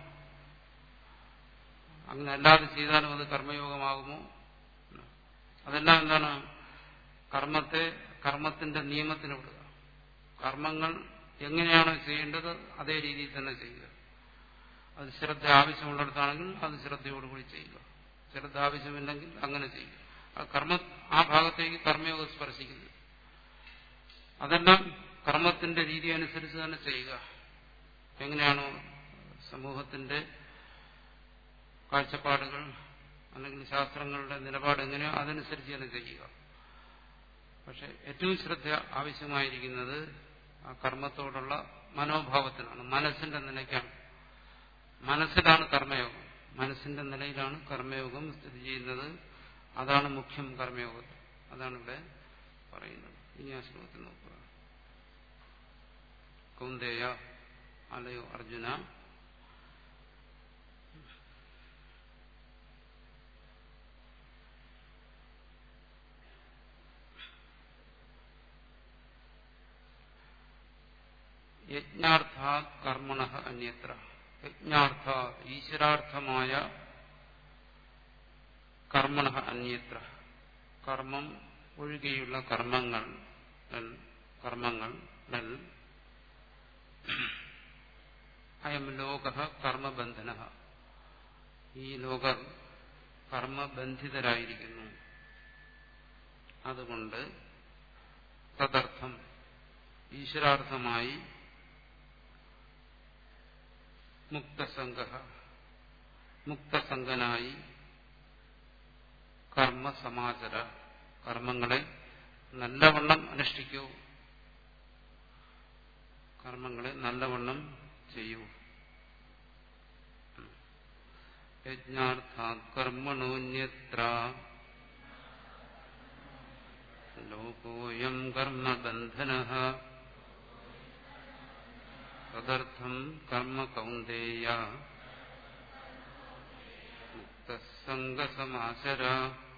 അങ്ങനെ അല്ലാതെ ചെയ്താലും അത് കർമ്മയോഗമാകുമോ അതെല്ലാം എന്താണ് കർമ്മത്തെ കർമ്മത്തിന്റെ നിയമത്തിന് വിടുക കർമ്മങ്ങൾ എങ്ങനെയാണോ ചെയ്യേണ്ടത് അതേ രീതിയിൽ തന്നെ ചെയ്യുക അത് ശ്രദ്ധ ആവശ്യമുള്ളിടത്താണെങ്കിൽ അത് ശ്രദ്ധയോടുകൂടി ചെയ്യുക ശ്രദ്ധ ആവശ്യമില്ലെങ്കിൽ അങ്ങനെ ചെയ്യുക ആ കർമ്മ ആ ഭാഗത്തേക്ക് കർമ്മയോഗം സ്പർശിക്കുന്നു അതെല്ലാം കർമ്മത്തിന്റെ രീതി അനുസരിച്ച് തന്നെ ചെയ്യുക എങ്ങനെയാണോ സമൂഹത്തിന്റെ കാഴ്ചപ്പാടുകൾ അല്ലെങ്കിൽ ശാസ്ത്രങ്ങളുടെ നിലപാട് എങ്ങനെയോ അതനുസരിച്ച് തന്നെ ചെയ്യുക പക്ഷെ ഏറ്റവും ശ്രദ്ധ ആവശ്യമായിരിക്കുന്നത് ആ കർമ്മത്തോടുള്ള മനോഭാവത്തിനാണ് മനസ്സിന്റെ നിലയ്ക്കാണ് മനസ്സിലാണ് കർമ്മയോഗം മനസ്സിന്റെ നിലയിലാണ് കർമ്മയോഗം സ്ഥിതി ചെയ്യുന്നത് അതാണ് മുഖ്യം കർമ്മയോഗം അതാണ് ഇവിടെ പറയുന്നത് ഇനി ആ ശ്ലോകത്തിൽ നോക്കുക കൗന്ദേയ അലയോ അർജുന യജ്ഞാർത്ഥാ കർമ്മണ അന്യത്ര യജ്ഞാർത്ഥ ഈശ്വരാർത്ഥമായ കർമ്മണ അന്യത്ര കർമ്മം ഒഴികെയുള്ള കർമ്മങ്ങൾ കർമ്മങ്ങൾ അയം ലോക കർമ്മബന്ധന ഈ ലോകർ കർമ്മബന്ധിതരായിരിക്കുന്നു അതുകൊണ്ട് തദർത്ഥം ഈശ്വരാർത്ഥമായി മുക്തസംഗ മുക്തസംഗനായി കർമ്മസമാചര കർമ്മങ്ങളെ നല്ലവണ്ണം അനുഷ്ഠിക്കൂ കർമ്മങ്ങളെ നല്ലവണ്ണം ചെയ്യൂ യജ്ഞാർത്ഥാത് കർമ്മണോന്യത്ര ലോകോയം കർമ്മബന്ധന തദർത്ഥം കർമ്മ കൗന്ദേയ മുക്തസംഗസമാചര